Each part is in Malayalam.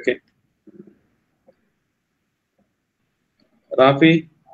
Okay Rafi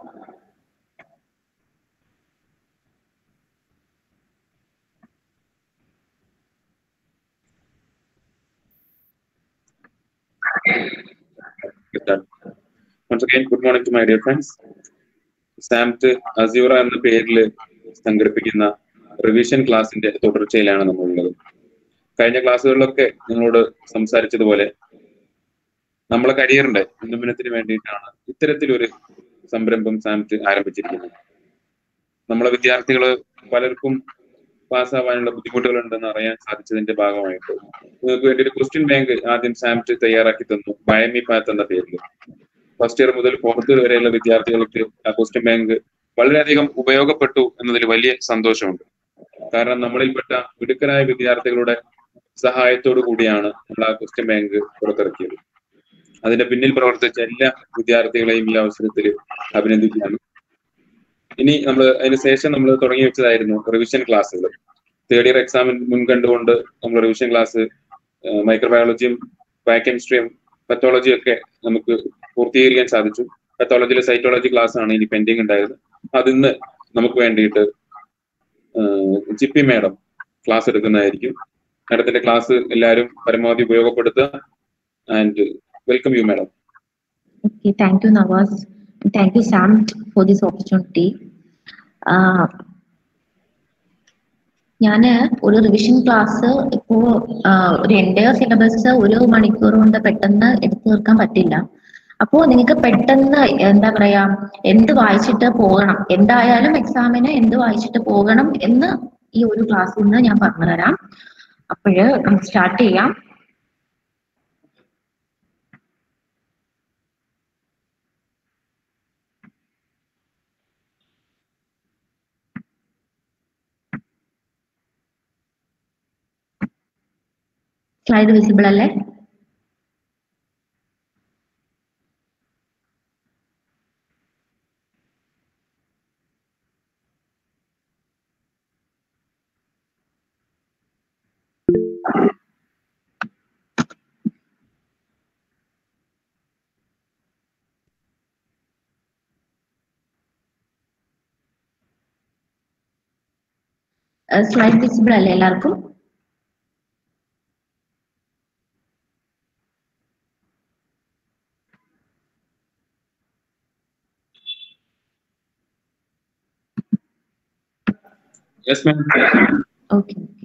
Once again, good morning to my dear friends. സാംറ്റ് അസ്യൂറ എന്ന പേരിൽ സംഘടിപ്പിക്കുന്ന റിവിഷൻ ക്ലാസിന്റെ തുടർച്ചയിലാണ് നമ്മളുള്ളത് കഴിഞ്ഞ ക്ലാസ്സുകളിലൊക്കെ നിങ്ങളോട് സംസാരിച്ചതുപോലെ നമ്മളെ കരിയറിന്റെ ഉന്നമനത്തിന് വേണ്ടിയിട്ടാണ് ഇത്തരത്തിലൊരു സംരംഭം സാംറ്റ് ആരംഭിച്ചിരിക്കുന്നത് നമ്മളെ വിദ്യാർത്ഥികള് പലർക്കും പാസ്സാവാനുള്ള ബുദ്ധിമുട്ടുകൾ ഉണ്ടെന്ന് അറിയാൻ സാധിച്ചതിന്റെ ഭാഗമായിട്ട് നിങ്ങൾക്ക് വേണ്ടി ഒരു ക്വസ്റ്റ്യൻ ബാങ്ക് ആദ്യം സാംറ്റ് തയ്യാറാക്കി തന്നു ബയമി പാത്ത് എന്ന പേരിൽ ഫസ്റ്റ് ഇയർ മുതൽ ഫോർത്ത് ഇയർ വരെയുള്ള വിദ്യാർത്ഥികൾക്ക് ആ ക്വസ്റ്റ്യൻ ബാങ്ക് വളരെയധികം ഉപയോഗപ്പെട്ടു എന്നതിൽ വലിയ സന്തോഷമുണ്ട് കാരണം നമ്മളിൽപ്പെട്ട മിടുക്കരായ വിദ്യാർത്ഥികളുടെ സഹായത്തോടു കൂടിയാണ് നമ്മൾ ആ ക്വസ്റ്റ്യൻ ബാങ്ക് പുറത്തിറക്കിയത് അതിന്റെ പിന്നിൽ പ്രവർത്തിച്ച എല്ലാ വിദ്യാർത്ഥികളെയും ഈ അവസരത്തിൽ അഭിനന്ദിക്കുകയാണ് ഇനി നമ്മൾ അതിന് ശേഷം നമ്മൾ തുടങ്ങി വെച്ചതായിരുന്നു റിവിഷൻ ക്ലാസ്സുകൾ തേർഡ് ഇയർ എക്സാമിന് മുൻകണ്ടുകൊണ്ട് നമ്മൾ റിവിഷൻ ക്ലാസ് മൈക്രോബയോളജിയും ബയോകെമിസ്ട്രിയും പത്തോളജിയും ഒക്കെ നമുക്ക് പൂർത്തീകരിക്കാൻ സാധിച്ചു പത്തോളജിയിലെ സൈറ്റോളജി ക്ലാസ് ആണ് ഇനി പെൻഡിങ് ഉണ്ടായത് അതിന്ന് നമുക്ക് വേണ്ടിയിട്ട് ജിപ്പി മാഡം ക്ലാസ് എടുക്കുന്നതായിരിക്കും മാഡത്തിന്റെ ക്ലാസ് എല്ലാവരും പരമാവധി ഉപയോഗപ്പെടുത്തുക and welcome you madam Okay, thank you, Nawaz. And Thank you, Sam, for this opportunity. Uh, ഞാൻ ഒരു റിവിഷൻ ക്ലാസ് ഇപ്പോ ആഹ്, ഒരു എൻ്റെ സിലബസ് ഒരു മണിക്കൂർ കൊണ്ട് പെട്ടെന്ന് എടുത്തു തീർക്കാൻ പറ്റില്ല അപ്പോ നിങ്ങൾക്ക് പെട്ടെന്ന് എന്താ പറയാ എന്ത് വായിച്ചിട്ട് പോകണം എന്തായാലും എക്സാമിന് എന്ത് വായിച്ചിട്ട് പോകണം എന്ന് ഈ ഒരു ക്ലാസ്സിൽ നിന്ന് ഞാൻ പറഞ്ഞുതരാം അപ്പോഴ് നമുക്ക് സ്റ്റാർട്ട് ചെയ്യാം സ്ലൈഡ് വിസിബിൾ അല്ലേ സ്ലൈഡ് വിസിബിൾ അല്ലേ എല്ലാവർക്കും yes ma'am Okay. okay.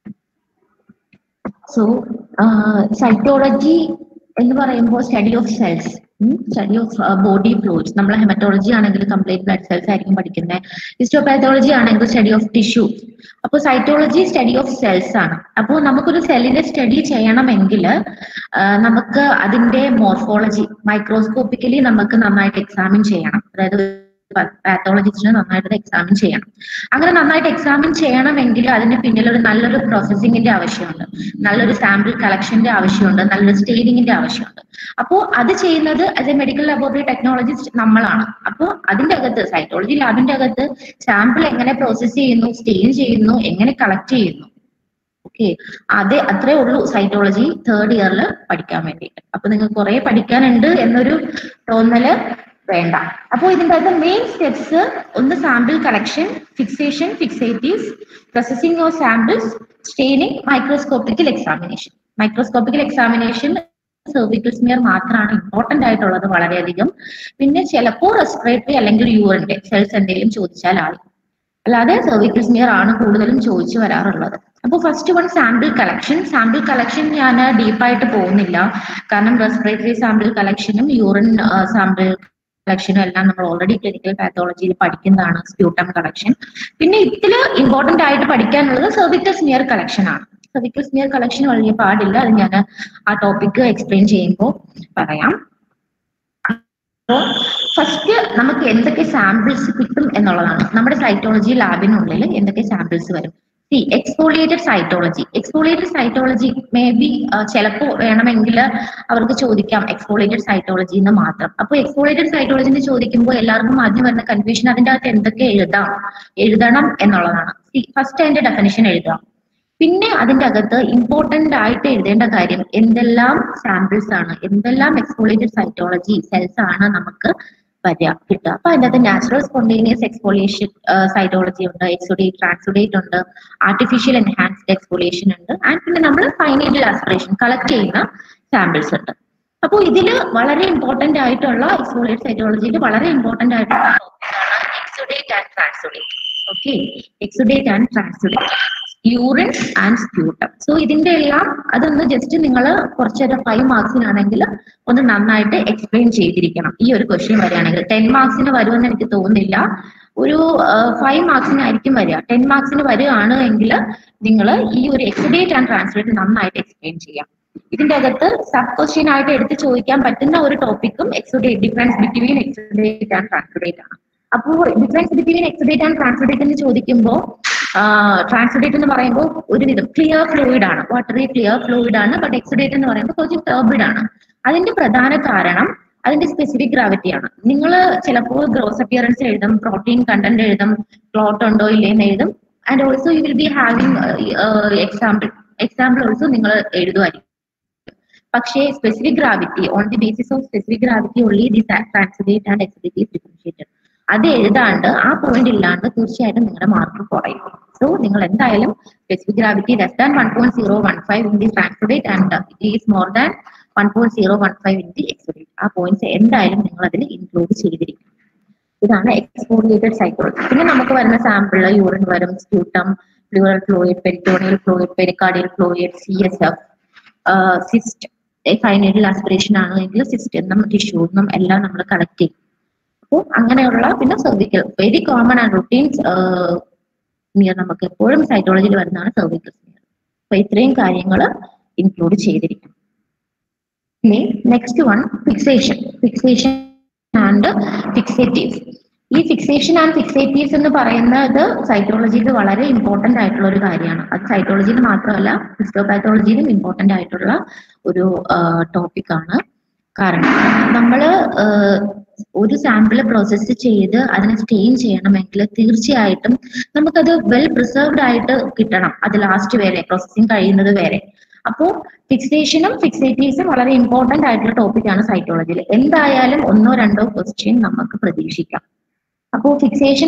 So, cytology എന്ന് പറയുമ്പോൾ study of cells study of body fluids നമ്മളെ ഹെമറ്റോളജി ആണെങ്കിൽ കംപ്ലീറ്റ് ബ്ലഡ് സെൽസ് ആയിരിക്കും പഠിക്കുന്നത് ഹിസ്റ്റോപാത്തോളജി ആണെങ്കിൽ സ്റ്റഡി ഓഫ് ടിഷ്യൂ അപ്പോൾ സൈറ്റോളജി സ്റ്റഡി ഓഫ് സെൽസ് ആണ് അപ്പോൾ നമുക്കൊരു സെല്ലിനെ സ്റ്റഡി ചെയ്യണമെങ്കിൽ നമുക്ക് അതിന്റെ മോർഫോളജി മൈക്രോസ്കോപ്പിക്കലി നമുക്ക് നന്നായിട്ട് എക്സാമിൻ ചെയ്യണം അതായത് പാത്തോളജിസ്റ്റിന് നന്നായിട്ട് എക്സാമിൻ ചെയ്യണം അങ്ങനെ നന്നായിട്ട് എക്സാമിൻ ചെയ്യണമെങ്കിൽ അതിന് പിന്നിൽ ഒരു നല്ലൊരു പ്രോസസ്സിങ്ങിന്റെ ആവശ്യമുണ്ട് നല്ലൊരു സാമ്പിൾ കളക്ഷന്റെ ആവശ്യമുണ്ട് നല്ലൊരു സ്റ്റേഡിങ്ങിന്റെ ആവശ്യമുണ്ട് അപ്പോൾ അത് ചെയ്യുന്നത് as a medical laboratory technologist നമ്മളാണ് അപ്പോൾ അതിന്റെ അകത്ത് സൈറ്റോളജി ലാബിന്റെ അകത്ത് സാമ്പിൾ എങ്ങനെ പ്രോസസ്സ് ചെയ്യുന്നു സ്റ്റെയിൻ ചെയ്യുന്നു എങ്ങനെ കളക്ട് ചെയ്യുന്നു ഓക്കെ അതെ അത്രേ ഉള്ളൂ സൈറ്റോളജി തേർഡ് ഇയറിൽ പഠിക്കാൻ വേണ്ടിയിട്ട് അപ്പൊ നിങ്ങൾക്ക് കുറെ പഠിക്കാനുണ്ട് എന്നൊരു തോന്നല് വേണ്ട അപ്പോൾ ഇതിന്റെ അകത്ത് മെയിൻ സ്റ്റെപ്സ് ഒന്ന് sample collection fixation fixatives processing of samples staining microscopical examination microscopical examination cervical smear മാത്രമാണ് ഇമ്പോർട്ടന്റ് ആയിട്ടുള്ളത് വളരെയധികം പിന്നെ ചിലപ്പോൾ റെസ്പിറേറ്ററി അല്ലെങ്കിൽ യൂറിന്റെ സെൽസ് എന്തെങ്കിലും ചോദിച്ചാൽ ആയി അല്ലാതെ സെർവിക്കൽ സ്മിയർ ആണ് കൂടുതലും ചോദിച്ചു വരാറുള്ളത് അപ്പോൾ first one sample collection sample collection ഞാൻ ഡീപ്പായിട്ട് പോകുന്നില്ല കാരണം റെസ്പിറേറ്ററി സാമ്പിൾ കളക്ഷനും യൂറിൻ സാമ്പിൾ കളക്ഷനും എല്ലാം നമ്മൾ ഓൾറെഡി ക്ലിനിക്കൽ പാത്തോളജിയിൽ പഠിക്കുന്നതാണ് സ്പ്യൂട്ടം കളക്ഷൻ പിന്നെ ഇതിൽ ഇമ്പോർട്ടന്റ് ആയിട്ട് പഠിക്കാനുള്ളത് സെർവിക്കൽ സ്മിയർ കളക്ഷൻ ആണ് സെർവിക്കൽ സ്മിയർ കളക്ഷൻ വലിയ പാടില്ല അത് ഞാൻ ആ ടോപ്പിക് എക്സ്പ്ലെയിൻ ചെയ്യുമ്പോൾ പറയാം അപ്പോൾ ഫസ്റ്റ് നമുക്ക് എന്തൊക്കെ സാമ്പിൾസ് കിട്ടും എന്നുള്ളതാണ് നമ്മുടെ സൈറ്റോളജി ലാബിനുള്ളിൽ എന്തൊക്കെ സാമ്പിൾസ് വരും സി exfoliated cytology exfoliated cytology may be ചിലപ്പോൾ വേണമെങ്കിൽ അവർക്ക് ചോദിക്കാം എക്സ്പോളിയേറ്റഡ് സൈറ്റോളജി എന്ന് മാത്രം അപ്പോൾ എക്സ്പോളിയേറ്റഡ് സൈറ്റോളജി എന്ന് ചോദിക്കുമ്പോൾ എല്ലാവർക്കും ആദ്യം വരുന്ന കൺഫ്യൂഷൻ അതിന്റെ അകത്ത് എന്തൊക്കെ എഴുതാം എഴുതണം എന്നുള്ളതാണ് സി ഫസ്റ്റ് അതിന്റെ ഡെഫിനിഷൻ എഴുതാം പിന്നെ അതിന്റെ അകത്ത് ഇമ്പോർട്ടന്റ് ആയിട്ട് എഴുതേണ്ട കാര്യം എന്തെല്ലാം സാമ്പിൾസ് ആണ് എന്തെല്ലാം എക്സ്പോളിയേറ്റഡ് സൈറ്റോളജി സെൽസ് ആണ് നമുക്ക് വരിക കിട്ടുക അപ്പൊ അതിന്റെ അകത്ത് നാച്ചുറൽ സ്പോണ്ടേനിയസ് എക്സ്പോളിയേഷൻ സൈറ്റോളജി ഉണ്ട് എക്സുഡേറ്റ് ട്രാൻസുഡേറ്റ് ഉണ്ട് ആർട്ടിഫിഷ്യൽ എൻഹാൻസ്ഡ് എക്സ്പോളിയേഷൻ ഉണ്ട് ആൻഡ് പിന്നെ നമ്മൾ ഫൈനൈറ്റൽ ആസ്പിറേഷൻ കളക്ട് ചെയ്യുന്ന സാമ്പിൾസ് ഉണ്ട് അപ്പോൾ ഇതില് വളരെ ഇമ്പോർട്ടന്റ് ആയിട്ടുള്ള എക്സ്പോളിയേറ്റ് സൈറ്റോളജിയിൽ വളരെ ഇമ്പോർട്ടന്റ് ആയിട്ടുള്ള ടോപ്പിക്കാണ് exudate and transudate okay exudate and transudate urine and sputum so ഇതിന്റെ എല്ലാം അതൊന്ന് ജസ്റ്റ് നിങ്ങൾ കുറച്ചൊരു ഫൈവ് മാർക്സിനാണെങ്കിൽ ഒന്ന് നന്നായിട്ട് എക്സ്പ്ലെയിൻ ചെയ്തിരിക്കണം ഈ ഒരു ക്വസ്റ്റ്യൻ വരികയാണെങ്കിൽ ടെൻ മാർക്സിന് വരുമെന്ന് എനിക്ക് തോന്നുന്നില്ല ഒരു ഫൈവ് മാർക്സിനായിരിക്കും വരിക ടെൻ മാർക്സിന് വരികയാണ് എങ്കിൽ നിങ്ങൾ ഈ ഒരു എക്സുഡേറ്റ് ആൻഡ് ട്രാൻസ്ലേറ്റ് നന്നായിട്ട് എക്സ്പ്ലെയിൻ ചെയ്യാം ഇതിന്റെ അകത്ത് സബ് ക്വസ്റ്റ്യൻ ആയിട്ട് എടുത്ത് ചോദിക്കാൻ പറ്റുന്ന ഒരു ടോപ്പിക്കും exudate difference between exudate and transudate ആണ് അപ്പോൾ difference between exudate and transudate എന്ന് ചോദിക്കുമ്പോൾ ട്രാൻസ്ലേറ്റ് എന്ന് പറയുമ്പോൾ ഒരുവിധം ക്ലിയർ ഫ്ലൂയിഡ് ആണ് വാട്ടറി ക്ലിയർ ഫ്ലൂയിഡ് ആണ് ബട്ട് എക്സുഡേറ്റ് എന്ന് പറയുമ്പോൾ കുറച്ച് ടേർബിഡ് ആണ് അതിന്റെ പ്രധാന കാരണം അതിന്റെ സ്പെസിഫിക് ഗ്രാവിറ്റി ആണ് നിങ്ങൾ ചിലപ്പോൾ ഗ്രോസ് അപ്പിയറൻസ് എഴുതും പ്രോട്ടീൻ കണ്ടന്റ് എഴുതും ക്ലോട്ട് ഉണ്ടോ ഇല്ലേന്ന് എഴുതും and also you will be having example example also നിങ്ങൾ എഴുതുമായിരിക്കും പക്ഷേ specific gravity on the basis of specific gravity only the transudate and exudate is differentiated അത് എഴുതാണ്ട് ആ പോയിന്റ് ഇല്ലാണ്ട് തീർച്ചയായിട്ടും നിങ്ങളുടെ മാർക്ക് കുറയും സോ നിങ്ങൾ എന്തായാലും specific gravity less than one point zero one five in the transudate and it is more than one point zero one five in the exudate ആ പോയിന്റ്സ് എന്തായാലും നിങ്ങൾ അതിൽ ഇൻക്ലൂഡ് ചെയ്തിരിക്കും ഇതാണ് എക്സ്പോറിയേറ്റഡ് സൈക്കോളജി പിന്നെ നമുക്ക് വരുന്ന സാമ്പിൾ യൂറിൻ വരും sputum pleural fluid peritoneal fluid pericardial fluid C S F cyst final aspiration ആണെങ്കിൽ സിസ്റ്റ് എന്നും ടിഷ്യൂ എന്നും എല്ലാം നമ്മൾ കളക്ട് ചെയ്യും അപ്പോൾ അങ്ങനെയുള്ള പിന്നെ cervical very common and routine smear നമുക്ക് എപ്പോഴും സൈറ്റോളജിയിൽ വരുന്നതാണ് സെർവിക്കൽ നിയർ അപ്പൊ ഇത്രയും കാര്യങ്ങൾ ഇൻക്ലൂഡ് ചെയ്തിരിക്കണം ഇനി next one fixation fixation and fixatives ഈ ഫിക്സേഷൻ ആൻഡ് ഫിക്സേറ്റീവ്സ് എന്ന് പറയുന്നത് സൈറ്റോളജിയിൽ വളരെ ഇമ്പോർട്ടന്റ് ആയിട്ടുള്ള ഒരു കാര്യമാണ് അത് സൈറ്റോളജിയിൽ മാത്രമല്ല ഹിസ്റ്റോപാത്തോളജിയിലും ഇമ്പോർട്ടന്റ് ആയിട്ടുള്ള ഒരു ടോപ്പിക് ആണ് കാരണം നമ്മൾ ഒരു സാമ്പിൾ പ്രോസസ്സ് ചെയ്ത് അതിനെ സ്റ്റെയിൻ ചെയ്യണമെങ്കിൽ തീർച്ചയായിട്ടും നമുക്കത് വെൽ പ്രിസർവ്ഡ് ആയിട്ട് കിട്ടണം അത് ലാസ്റ്റ് വരെ പ്രോസസ്സിങ് കഴിയുന്നത് വരെ അപ്പോൾ ഫിക്സേഷനും ഫിക്സേറ്റീവ്സും വളരെ ഇമ്പോർട്ടന്റ് ആയിട്ടുള്ള ടോപ്പിക്കാണ് സൈറ്റോളജിയിൽ എന്തായാലും ഒന്നോ രണ്ടോ ക്വസ്റ്റ്യൻ നമുക്ക് പ്രതീക്ഷിക്കാം അപ്പോൾ ഫിക്സേഷൻ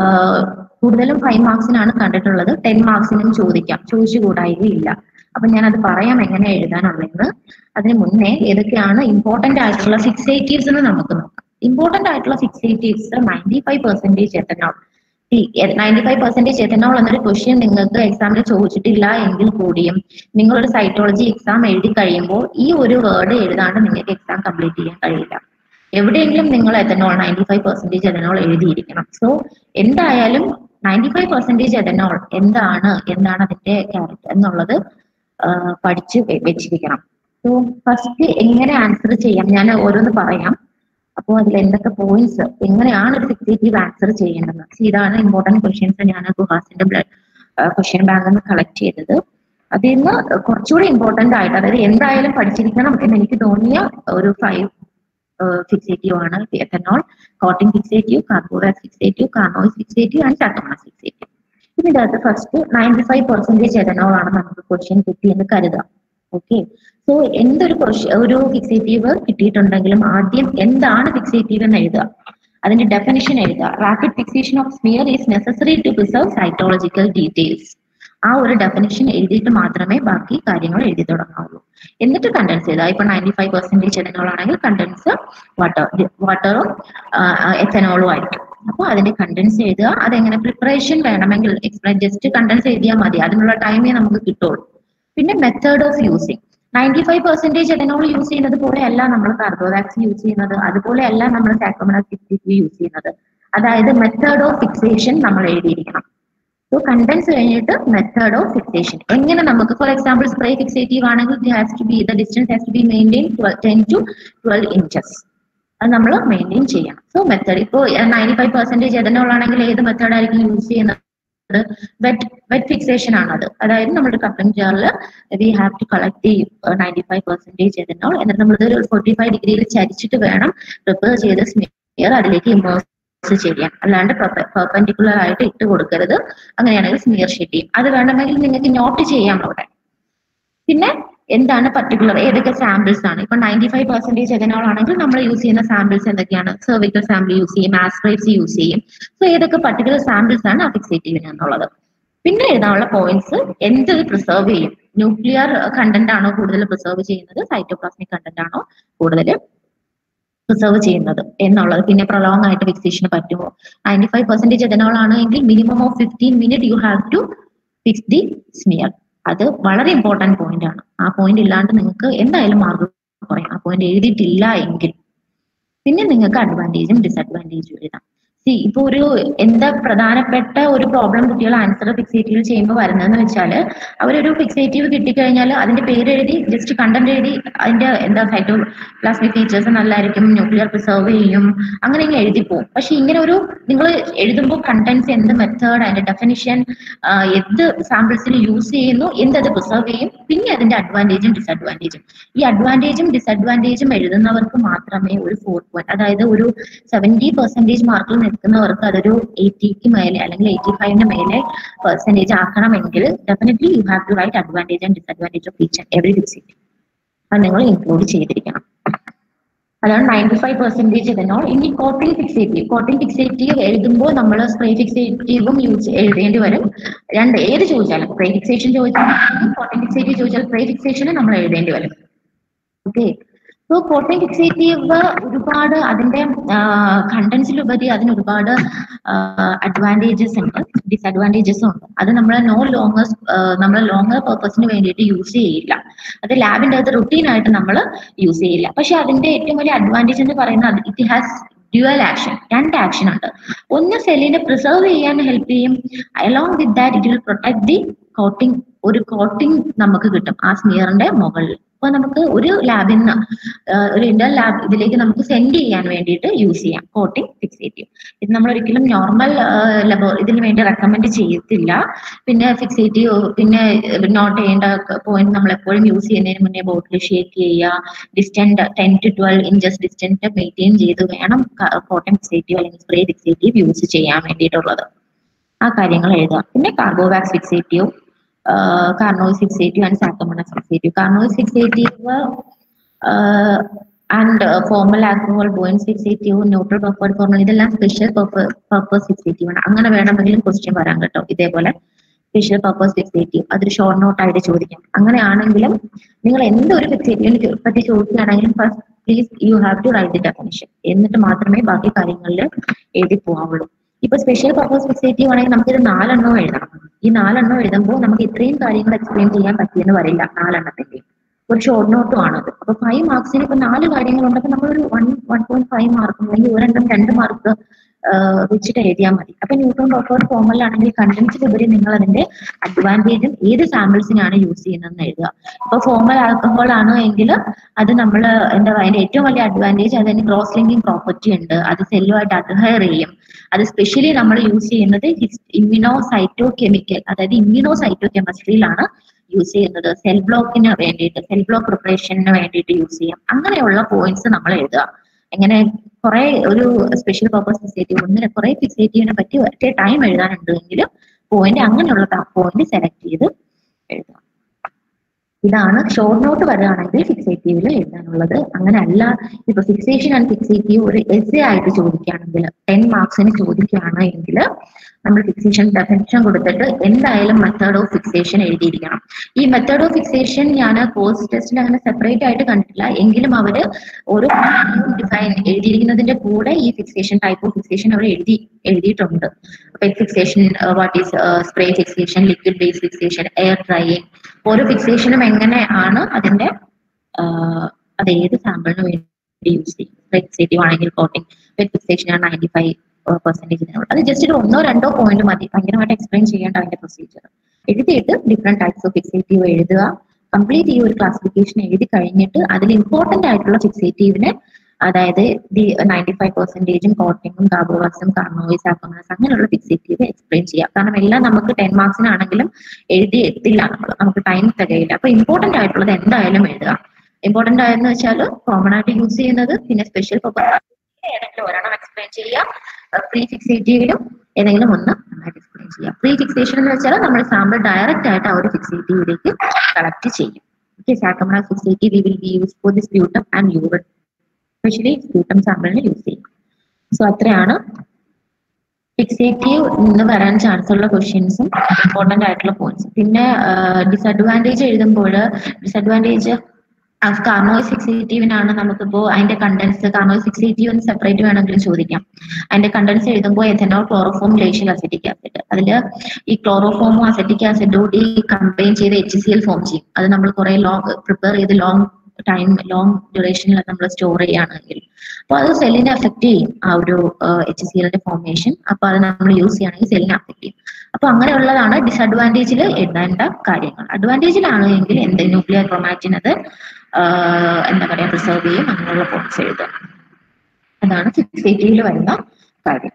കൂടുതലും ഫൈവ് മാർക്സിനാണ് കണ്ടിട്ടുള്ളത് ടെൻ മാർക്സിനും ചോദിക്കാം ചോദിച്ചുകൂടായികയില്ല അപ്പൊ ഞാൻ അത് പറയാം എങ്ങനെ എഴുതാനുള്ളത് അതിന് മുന്നേ ഏതൊക്കെയാണ് ഇമ്പോർട്ടന്റ് ആയിട്ടുള്ള ഫിക്സേറ്റീവ്സ് എന്ന് നമുക്ക് നോക്കാം ഇമ്പോർട്ടന്റ് ആയിട്ടുള്ള fixatives ninety five percentage ethanol ninety five percentage ethanol എന്നൊരു ക്വസ്റ്റ്യൻ നിങ്ങൾക്ക് എക്സാമിൽ ചോദിച്ചിട്ടില്ല എങ്കിൽ കൂടിയും നിങ്ങളൊരു സൈറ്റോളജി എക്സാം എഴുതി കഴിയുമ്പോൾ ഈ ഒരു വേർഡ് എഴുതാണ്ട് നിങ്ങൾക്ക് എക്സാം കംപ്ലീറ്റ് ചെയ്യാൻ കഴിയില്ല എവിടെയെങ്കിലും നിങ്ങൾ ethanol ninety five percentage ethanol എഴുതിയിരിക്കണം സോ എന്തായാലും നയൻറ്റി ഫൈവ് പെർസെന്റേജ് എത്തനോൾ എന്താണ് എന്താണ് അതിന്റെ ക്യാരക്ടർ എന്നുള്ളത് പഠിച്ച് വെച്ചിരിക്കണം സോ ഫസ്റ്റ് എങ്ങനെ ആൻസർ ചെയ്യാം ഞാൻ ഓരോന്ന് പറയാം അപ്പോൾ അതിൽ എന്തൊക്കെ പോയിന്റ്സ് എങ്ങനെയാണ് ഒരു ഫിക്സേറ്റീവ് ആൻസർ ചെയ്യേണ്ടത് ഇതാണ് ഇമ്പോർട്ടന്റ് ക്വസ്റ്റ്യൻസ് ഞാൻ ഗുഹാസിന്റെ ബ്ലഡ് ക്വസ്റ്റ്യൻ ബാങ്കിൽ നിന്ന് കളക്ട് ചെയ്തത് അതിൽ നിന്ന് കുറച്ചുകൂടി ഇമ്പോർട്ടന്റ് ആയിട്ട് അതായത് എന്തായാലും പഠിച്ചിരിക്കണം എന്ന് എനിക്ക് തോന്നിയ ഒരു ഫൈവ് ഫിക്സേറ്റീവ് ആണ് ethanol coating fixative carbowax fixative Carnoy's fixative and Saccomanno's fixative ഇതിന്റെ അകത്ത് first ninety five percentage ethanol ആണ് നമുക്ക് ക്വസ്റ്റ്യൻ കിട്ടിയെന്ന് കരുതാം ഓക്കെ സോ എന്തൊരു ഒരു ഫിക്സേറ്റീവ് കിട്ടിയിട്ടുണ്ടെങ്കിലും ആദ്യം എന്താണ് ഫിക്സേറ്റീവ് എന്ന് എഴുതുക അതിന്റെ ഡെഫിനിഷൻ എഴുതുക rapid fixation of smear is necessary to preserve cytological details ആ ഒരു ഡെഫിനിഷൻ എഴുതിയിട്ട് മാത്രമേ ബാക്കി കാര്യങ്ങൾ എഴുതി തുടങ്ങാവുള്ളൂ എന്നിട്ട് കണ്ടൻസ് ചെയ്താൽ ഇപ്പൊ നയൻറ്റി ഫൈവ് പെർസെന്റേജ് എത്തനോളാണെങ്കിൽ കണ്ടൻസ് വാട്ടർ വാട്ടറും എത്തനോളും ആയിരിക്കും അപ്പോൾ അതിന്റെ കണ്ടൻസ് എഴുതുക അതെങ്ങനെ പ്രിപ്പറേഷൻ വേണമെങ്കിൽ എക്സ്പ്ലെയിൻ ജസ്റ്റ് കണ്ടൻസ് എഴുതിയാൽ മതി അതിനുള്ള ടൈമേ നമുക്ക് കിട്ടുള്ളൂ പിന്നെ method of using ninety five percentage ethanol use ചെയ്യുന്നത് പോലെയല്ല നമ്മൾ കാർബോവാക്സിൻ യൂസ് ചെയ്യുന്നത് അതുപോലെയല്ല നമ്മൾ സാക്കോമനാസ് യൂസ് ചെയ്യുന്നത് അതായത് മെത്തേഡ് ഓഫ് ഫിക്സേഷൻ നമ്മൾ എഴുതിയിരിക്കണം സോ കണ്ടൻസ് കഴിഞ്ഞിട്ട് മെത്തേഡ് ഓഫ് ഫിക്സേഷൻ എങ്ങനെ നമുക്ക് ഫോർ എക്സാമ്പിൾ സ്പ്രേ ഫിക്സേറ്റീവ് ആണെങ്കിൽ it has to be the distance has to be maintain ten to twelve inches അത് നമ്മൾ മെയിൻറ്റെയിൻ ചെയ്യണം സോ മെത്തേഡ് ഇപ്പോൾ നയൻറ്റി ഫൈവ് പെർസെന്റേജ് എതനോളാണെങ്കിൽ ഏത് മെത്തേഡ് ആയിരിക്കും യൂസ് ചെയ്യുന്നത് വെറ്റ് വെറ്റ് ഫിക്സേഷൻ ആണ് അത് അതായത് നമ്മുടെ കപ്പിംഗ് ജാറിൽ we have to collect the ninety five percentage ethanol എന്നിട്ട് നമ്മൾ ഒരു ഫോർട്ടി ഫൈവ് ഡിഗ്രിയിൽ ചരിച്ചിട്ട് വേണം പ്രിപ്പയർ ചെയ്ത സ്മിയർ അതിലേക്ക് ഇമേഴ്സ് ചെയ്യാം അല്ലാണ്ട് പെർപെൻഡിക്കുലർ ആയിട്ട് ഇട്ട് കൊടുക്കരുത് അങ്ങനെയാണെങ്കിൽ സ്മിയർ ഷീറ്റ് ചെയ്യും അത് വേണമെങ്കിൽ നിങ്ങൾക്ക് നോട്ട് ചെയ്യാം അവിടെ പിന്നെ എന്താണ് പർട്ടിക്കുലർ ഏതൊക്കെ സാമ്പിൾസ് ആണ് ഇപ്പൊ നയൻറ്റി ഫൈവ് പെർസെന്റേജ് എഥനോൾ ആണെങ്കിൽ നമ്മൾ യൂസ് ചെയ്യുന്ന സാമ്പിൾസ് എന്തൊക്കെയാണ് സെർവിക്കൽ സാമ്പിൾ യൂസ് ചെയ്യും ആസ്ട്രേറ്റ്സ് യൂസ് ചെയ്യും സോ ഏതൊക്കെ പർട്ടിക്കുലർ സാമ്പിൾസ് ആണ് അഫിക്സേറ്റീവിന് എന്നുള്ളത് പിന്നെ എഴുതാനുള്ള പോയിന്റ്സ് എന്ത് പ്രിസർവ് ചെയ്യും ന്യൂക്ലിയർ കണ്ടന്റ് ആണോ കൂടുതൽ പ്രിസർവ് ചെയ്യുന്നത് സൈറ്റോപ്ലാസ്മിക് കണ്ടന്റ് ആണോ കൂടുതൽ പ്രിസർവ് ചെയ്യുന്നത് എന്നുള്ളത് പിന്നെ പ്രൊലോങ് ആയിട്ട് ഫിക്സേഷന് പറ്റുമോ നയൻറ്റി ഫൈവ് പെർസെന്റേജ് എഥനോൾ ആണെങ്കിൽ minimum of fifteen minute you have to fix the smear അത് വളരെ ഇമ്പോർട്ടന്റ് പോയിന്റ് ആണ് ആ പോയിന്റ് ഇല്ലാണ്ട് നിങ്ങൾക്ക് എന്തായാലും മാർക്ക് കുറയും ആ പോയിന്റ് എഴുതിയിട്ടില്ല എങ്കിൽ പിന്നെ നിങ്ങൾക്ക് അഡ്വാൻറ്റേജും ഡിസഡ്വാൻറ്റേജും എഴുതാം സി ഇപ്പൊ ഒരു എന്താ പ്രധാനപ്പെട്ട ഒരു പ്രോബ്ലം കുട്ടികൾ ആൻസർ ഫിക്സേറ്റീവ് ചെയ്യുമ്പോൾ വരുന്നതെന്ന് വെച്ചാൽ അവരൊരു ഫിക്സേറ്റീവ് കിട്ടിക്കഴിഞ്ഞാൽ അതിന്റെ പേര് എഴുതി ജസ്റ്റ് കണ്ടന്റ് എഴുതി അതിന്റെ എന്താ സൈറ്റോ പ്ലാസ്മിക് ഫീച്ചേഴ്സ് നല്ലതായിരിക്കും ന്യൂക്ലിയർ പ്രിസർവ് ചെയ്യും അങ്ങനെ ഇങ്ങനെ എഴുതി പോകും പക്ഷെ ഇങ്ങനെ ഒരു നിങ്ങൾ എഴുതുമ്പോൾ കണ്ടന്റ്സ് എന്ത് മെത്തേഡ് അതിന്റെ ഡെഫിനിഷൻ എന്ത് സാമ്പിൾസിന് യൂസ് ചെയ്യുന്നു എന്തത് പ്രിസർവ് ചെയ്യും പിന്നെ അതിന്റെ അഡ്വാൻറ്റേജും ഡിസഡ്വാൻറ്റേജും ഈ അഡ്വാൻറ്റേജും ഡിസഡ്വാൻറ്റേജും എഴുതുന്നവർക്ക് മാത്രമേ ഒരു ഫോർ പോയിന്റ് അതായത് ഒരു സെവന്റി പെർസെന്റേജ് മാർക്കിൽ നിൽക്കുന്നവർക്ക് അതൊരു എയ്റ്റിക്ക് മേലെ അല്ലെങ്കിൽ എയ്റ്റി ഫൈവിന് മേലെ പെർസെന്റേജ് ആക്കണമെങ്കിൽ definitely you have to write advantage and disadvantage of each and every fixative അത് നിങ്ങൾ ഇൻക്ലൂഡ് ചെയ്തിരിക്കണം അതാണ് നയൻറ്റി ഫൈവ് പെർസെന്റേജ് ഇതെന്നോൾ ഇനി കോട്ടിംഗ് ഫിക്സേറ്റീവ് കോട്ടിംഗ് ഫിക്സേറ്റീവ് എഴുതുമ്പോൾ നമ്മൾ സ്പ്രേ ഫിക്സേറ്റീവും യൂസ് എഴുതേണ്ടി വരും രണ്ട് ഏത് ചോദിച്ചാലും സ്പ്രേ ഫിക്സേഷൻ ചോദിച്ചാലും കോട്ടിംഗ് ഫിക്സേറ്റീവ് ചോദിച്ചാൽ സ്പ്രേ ഫിക്സേഷന് നമ്മൾ എഴുതേണ്ടി വരും ഓക്കെ സോ കോട്ടിംഗ് ഫിക്സേറ്റീവ് ഒരുപാട് അതിന്റെ കണ്ടന്റ്സിലുപരി അതിന് ഒരുപാട് അഡ്വാൻറ്റേജസ് ഉണ്ട് ഡിസഡ്വാൻറ്റേജസും ഉണ്ട് അത് നമ്മൾ നോ ലോങ്ങർ നമ്മൾ ലോങ്ങർ പർപ്പസിന് വേണ്ടിയിട്ട് യൂസ് ചെയ്യില്ല അത് ലാബിന്റെ അകത്ത് റുട്ടീൻ ആയിട്ട് നമ്മൾ യൂസ് ചെയ്യില്ല പക്ഷെ അതിന്റെ ഏറ്റവും വലിയ അഡ്വാൻറ്റേജ് എന്ന് പറയുന്നത് ഇറ്റ് ഹാസ് ഡ്യുവൽ ആക്ഷൻ രണ്ട് ആക്ഷൻ ഉണ്ട് ഒന്ന് സെല്ലിനെ പ്രിസർവ് ചെയ്യാൻ ഹെൽപ്പ് ചെയ്യും along with that it will protect the coating ഒരു കോട്ടിംഗ് നമുക്ക് കിട്ടും ആ സ്മിയറിന്റെ മുകളിൽ അപ്പൊ നമുക്ക് ഒരു ലാബിൽ നിന്ന് ഒരു ഇന്റർ ലാബ് ഇതിലേക്ക് നമുക്ക് സെൻഡ് ചെയ്യാൻ വേണ്ടിയിട്ട് യൂസ് ചെയ്യാം കോട്ടിംഗ് ഫിക്സേറ്റീവ് ഇത് നമ്മൾ ഒരിക്കലും നോർമൽ ലബോ ഇതിന് വേണ്ടി റെക്കമെൻഡ് ചെയ്യത്തില്ല പിന്നെ ഫിക്സേറ്റീവ് പിന്നെ നോട്ട് ചെയ്യേണ്ട പോയിന്റ് നമ്മൾ എപ്പോഴും യൂസ് ചെയ്യുന്നതിന് മുന്നേ ബോട്ടിൽ ഷേക്ക് ചെയ്യുക distant ten to twelve inches distant maintain ചെയ്ത് വേണം കോട്ടൺ ഫിക്സേറ്റീവ് അല്ലെങ്കിൽ സ്പ്രേ ഫിക്സേറ്റീവ് യൂസ് ചെയ്യാൻ വേണ്ടിയിട്ടുള്ളത് ആ കാര്യങ്ങൾ എഴുതാം പിന്നെ carbowax fixative Carnoy's fixative and Saccomanno's fixative Carnoy's fixative and formal alcohol Bouin's fixative neutral buffered formal ഇതെല്ലാം സ്പെഷ്യൽ പർപ്പസ് ഫിക്സേറ്റീവ് ആണ് അങ്ങനെ വേണമെങ്കിലും ക്വസ്റ്റ്യൻ വരാൻ കേട്ടോ ഇതേപോലെ സ്പെഷ്യൽ പർപ്പസ് ഫിക്സേറ്റീവ് അതൊരു ഷോർട്ട് നോട്ട് ആയിട്ട് ചോദിക്കാം അങ്ങനെയാണെങ്കിലും നിങ്ങൾ എന്തൊരു ഫിക്സേറ്റീവിനെ പറ്റി ചോദിക്കുകയാണെങ്കിലും first please you have to write the definition എന്നിട്ട് മാത്രമേ ബാക്കി കാര്യങ്ങളിൽ എഴുതി പോകാവുള്ളൂ ഇപ്പൊ സ്പെഷ്യൽ പർപ്പസ് ഫിക്സേറ്റീവ് ആണെങ്കിൽ നമുക്കിത് നാലെണ്ണം എഴുതണം ഈ നാലെണ്ണം എഴുതുമ്പോൾ നമുക്ക് ഇത്രയും കാര്യങ്ങൾ എക്സ്പ്ലെയിൻ ചെയ്യാൻ പറ്റിയെന്ന് വരില്ല നാലെണ്ണത്തിന്റെ ഒരു ഷോർട്ട് നോട്ടും ആണത് അപ്പൊ ഫൈവ് മാർക്സിന് ഇപ്പൊ നാല് കാര്യങ്ങളുണ്ടപ്പോൾ നമ്മളൊരു one one point five mark അല്ലെങ്കിൽ ഒരെണ്ണം രണ്ട് മാർക്ക് വെച്ചിട്ട് എഴുതിയാൽ മതി അപ്പൊ ന്യൂട്രോൺ ഡോക്ടർ ഫോമലിലാണെങ്കിൽ കണ്ടൻസിലുപരി നിങ്ങൾ അതിന്റെ അഡ്വാൻറ്റേജും ഏത് സാമ്പിൾസിനാണ് യൂസ് ചെയ്യുന്നതെന്ന് എഴുതുക ഇപ്പൊ ഫോമൽ ആൽക്കഹോൾ ആണ് എങ്കിൽ അത് നമ്മൾ എന്താ പറയുക അതിന്റെ ഏറ്റവും വലിയ അഡ്വാൻറ്റേജ് അതിന് ക്രോസ് ലിങ്കിങ് പ്രോപ്പർട്ടി ഉണ്ട് അത് സെല്ലുമായിട്ട് അഡ്ഹയർ ചെയ്യും അത് സ്പെഷ്യലി നമ്മൾ യൂസ് ചെയ്യുന്നത് ഇമ്മ്യൂണോ സൈറ്റോ കെമിക്കൽ അതായത് ഇമ്മ്യൂണോ സൈറ്റോ കെമിസ്ട്രിയിലാണ് യൂസ് ചെയ്യുന്നത് സെൽ ബ്ലോക്കിന് വേണ്ടിയിട്ട് സെൽ ബ്ലോക്ക് പ്രിപ്പറേഷന് വേണ്ടിയിട്ട് യൂസ് ചെയ്യാം അങ്ങനെയുള്ള പോയിന്റ്സ് നമ്മൾ എഴുതുക എങ്ങനെ കുറെ ഒരു സ്പെഷ്യൽ പർപ്പസ് ഫിക്സേറ്റീവ് ഒന്നിനെ കുറെ ഫിക്സേറ്റീവിനെ പറ്റി ഒറ്റ ടൈം എഴുതാനുണ്ടെങ്കിൽ പോയിന്റ് അങ്ങനെയുള്ള പോയിന്റ് സെലക്ട് ചെയ്ത് എഴുതാം ഇതാണ് ഷോർട്ട് നോട്ട് വരികയാണെങ്കിൽ ഫിക്സേറ്റീവിൽ എഴുതാനുള്ളത് അങ്ങനെ അല്ല ഇപ്പൊ ഫിക്സേഷൻ ആൻഡ് ഫിക്സേറ്റീവ് ഒരു എസ് ആയിട്ട് ചോദിക്കുകയാണെങ്കിൽ ടെൻ മാർക്സിന് ചോദിക്കുകയാണ് എങ്കിൽ നമ്മൾ ഫിക്സേഷൻ ഡെഫിനിഷൻ കൊടുത്തിട്ട് എന്തായാലും മെത്തേഡ് ഓഫ് ഫിക്സേഷൻ എഴുതിയിരിക്കണം ഈ മെത്തേഡ് ഓഫ് ഫിക്സേഷൻ ഞാൻ കോഴ്സ് ടെസ്റ്റിൽ അങ്ങനെ സെപ്പറേറ്റ് ആയിട്ട് കണ്ടിട്ടില്ല എങ്കിലും അവര് ഓരോ ഡിഫൈൻ എഴുതിയിരിക്കുന്നതിന്റെ കൂടെ ഈ ഫിക്സേഷൻ ടൈപ്പ് ഓഫ് ഫിക്സേഷൻ അവർ എഴുതി എഴുതിയിട്ടുണ്ട് അപ്പൊ fixation what is spray fixation liquid base fixation air drying ഓരോ ഫിക്സേഷനും എങ്ങനെ ആണ് അതിന്റെ അത് ഏത് സാമ്പിളിന് വേണ്ടി യൂസ് ചെയ്യും ഫിക്സേറ്റീവ് ആണെങ്കിൽ കോട്ടിംഗ് ഫിക്സേഷൻ ആണ് നയൻറ്റി ഫൈവ് പെർസെന്റേജിനുള്ള അത് ജസ്റ്റ് ഒരു ഒന്നോ രണ്ടോ പോയിന്റ് മതി ഭയങ്കരമായിട്ട് എക്സ്പ്ലെയിൻ ചെയ്യേണ്ട അതിന്റെ പ്രൊസീജിയർ എഴുതിയിട്ട് ഡിഫറെന്റ് ടൈപ്സ് ഓഫ് ഫിക്സേറ്റീവ് എഴുതുക കംപ്ലീറ്റ് ഈ ഒരു ക്ലാസിഫിക്കേഷൻ എഴുതി കഴിഞ്ഞിട്ട് അതിൽ ഇമ്പോർട്ടന്റ് ആയിട്ടുള്ള ഫിക്സേറ്റീവിനെ അതായത് ദി നയൻറ്റി ഫൈവ് പെർസെന്റേജും കോട്ടിങ്ങും കാർബോവാക്സും കാർണോയിസ് ആക്കോമനസ് അങ്ങനെയുള്ള ഫിക്സേറ്റീവ് എക്സ്പ്ലെയിൻ ചെയ്യാം കാരണം എല്ലാം നമുക്ക് ടെൻ മാർക്സിനാണെങ്കിലും എഴുതി എത്തില്ല നമ്മൾ നമുക്ക് ടൈം തികയില്ല അപ്പൊ ഇമ്പോർട്ടന്റ് ആയിട്ടുള്ളത് എന്തായാലും എഴുതുക ഇമ്പോർട്ടന്റ് ആയെന്ന് വെച്ചാൽ കോമൺ ആയിട്ട് യൂസ് ചെയ്യുന്നത് പിന്നെ സ്പെഷ്യൽ പർപ്പസ് ഏതെങ്കിലും ഒരെണ്ണം എക്സ്പ്ലെയിൻ ചെയ്യാം പ്രീ ഫിക്സേറ്റീവിലും ഏതെങ്കിലും ഒന്ന് നന്നായിട്ട് എക്സ്പ്ലെയിൻ ചെയ്യാം പ്രീ ഫിക്സേഷൻ എന്ന് വെച്ചാൽ നമ്മൾ സാമ്പിൾ ഡയറക്റ്റ് ആയിട്ട് ആ ഒരു ഫിക്സേറ്റീവിലേക്ക് കളക്ട് ചെയ്യും okay Saccomanno fixative we will be use for the sputum and urine specially sputum സാമ്പിളിന് യൂസ് ചെയ്യും സോ അത്രയാണ് ഫിക്സേറ്റീവ് നിന്ന് വരാൻ ചാൻസ് ഉള്ള ക്വസ്റ്റ്യൻസും ഇമ്പോർട്ടന്റ് ആയിട്ടുള്ള പോയിന്റ്സ് പിന്നെ ഡിസഡ്വാൻറ്റേജ് എഴുതുമ്പോൾ ഡിസഡ്വാൻറ്റേജ് കാർണോയ് ഫിക്സേറ്റീവിനാണ് നമുക്കിപ്പോ അതിന്റെ കണ്ടൻസ് കാർണോയ് ഫിക്സേറ്റീവ് എന്ന് സെപ്പറേറ്റ് വേണമെങ്കിലും ചോദിക്കാം അതിന്റെ കണ്ടൻസ് എഴുതുമ്പോൾ ethanol chloroform glacial acetic acid അതില് ഈ ക്ലോറോഫോമും അസറ്റിക് ആസിഡോട് കമ്പൈൻ ചെയ്ത് എച്ച് സി എൽ ഫോം ചെയ്യും അത് നമ്മൾ കുറെ ലോങ് പ്രിപ്പയർ ചെയ്ത് ലോങ് ടൈം ലോങ് ഡ്യൂറേഷനിൽ നമ്മൾ സ്റ്റോർ ചെയ്യുകയാണെങ്കിൽ അപ്പൊ അത് സെല്ലിനെ അഫക്ട് ചെയ്യും ആ ഒരു എച്ച് സി എല്ലിന്റെ ഫോർമേഷൻ അപ്പൊ അത് നമ്മൾ യൂസ് ചെയ്യുകയാണെങ്കിൽ സെല്ലിനെ അഫക്ട് ചെയ്യും അപ്പൊ അങ്ങനെയുള്ളതാണ് ഡിസഡ്വാൻറ്റേജിൽ എഴുതേണ്ട കാര്യങ്ങൾ അഡ്വാൻറ്റേജിലാണ് എങ്കിൽ എന്ത് ന്യൂക്ലിയർ ക്രൊമാറ്റിൻ അത് എന്താ പറയാ പ്രിസർവ് ചെയ്യും അങ്ങനെയുള്ള പോയിന്റ്സ് എഴുതുക അതാണ് ഫിക്സേറ്റീവിൽ വരുന്ന കാര്യം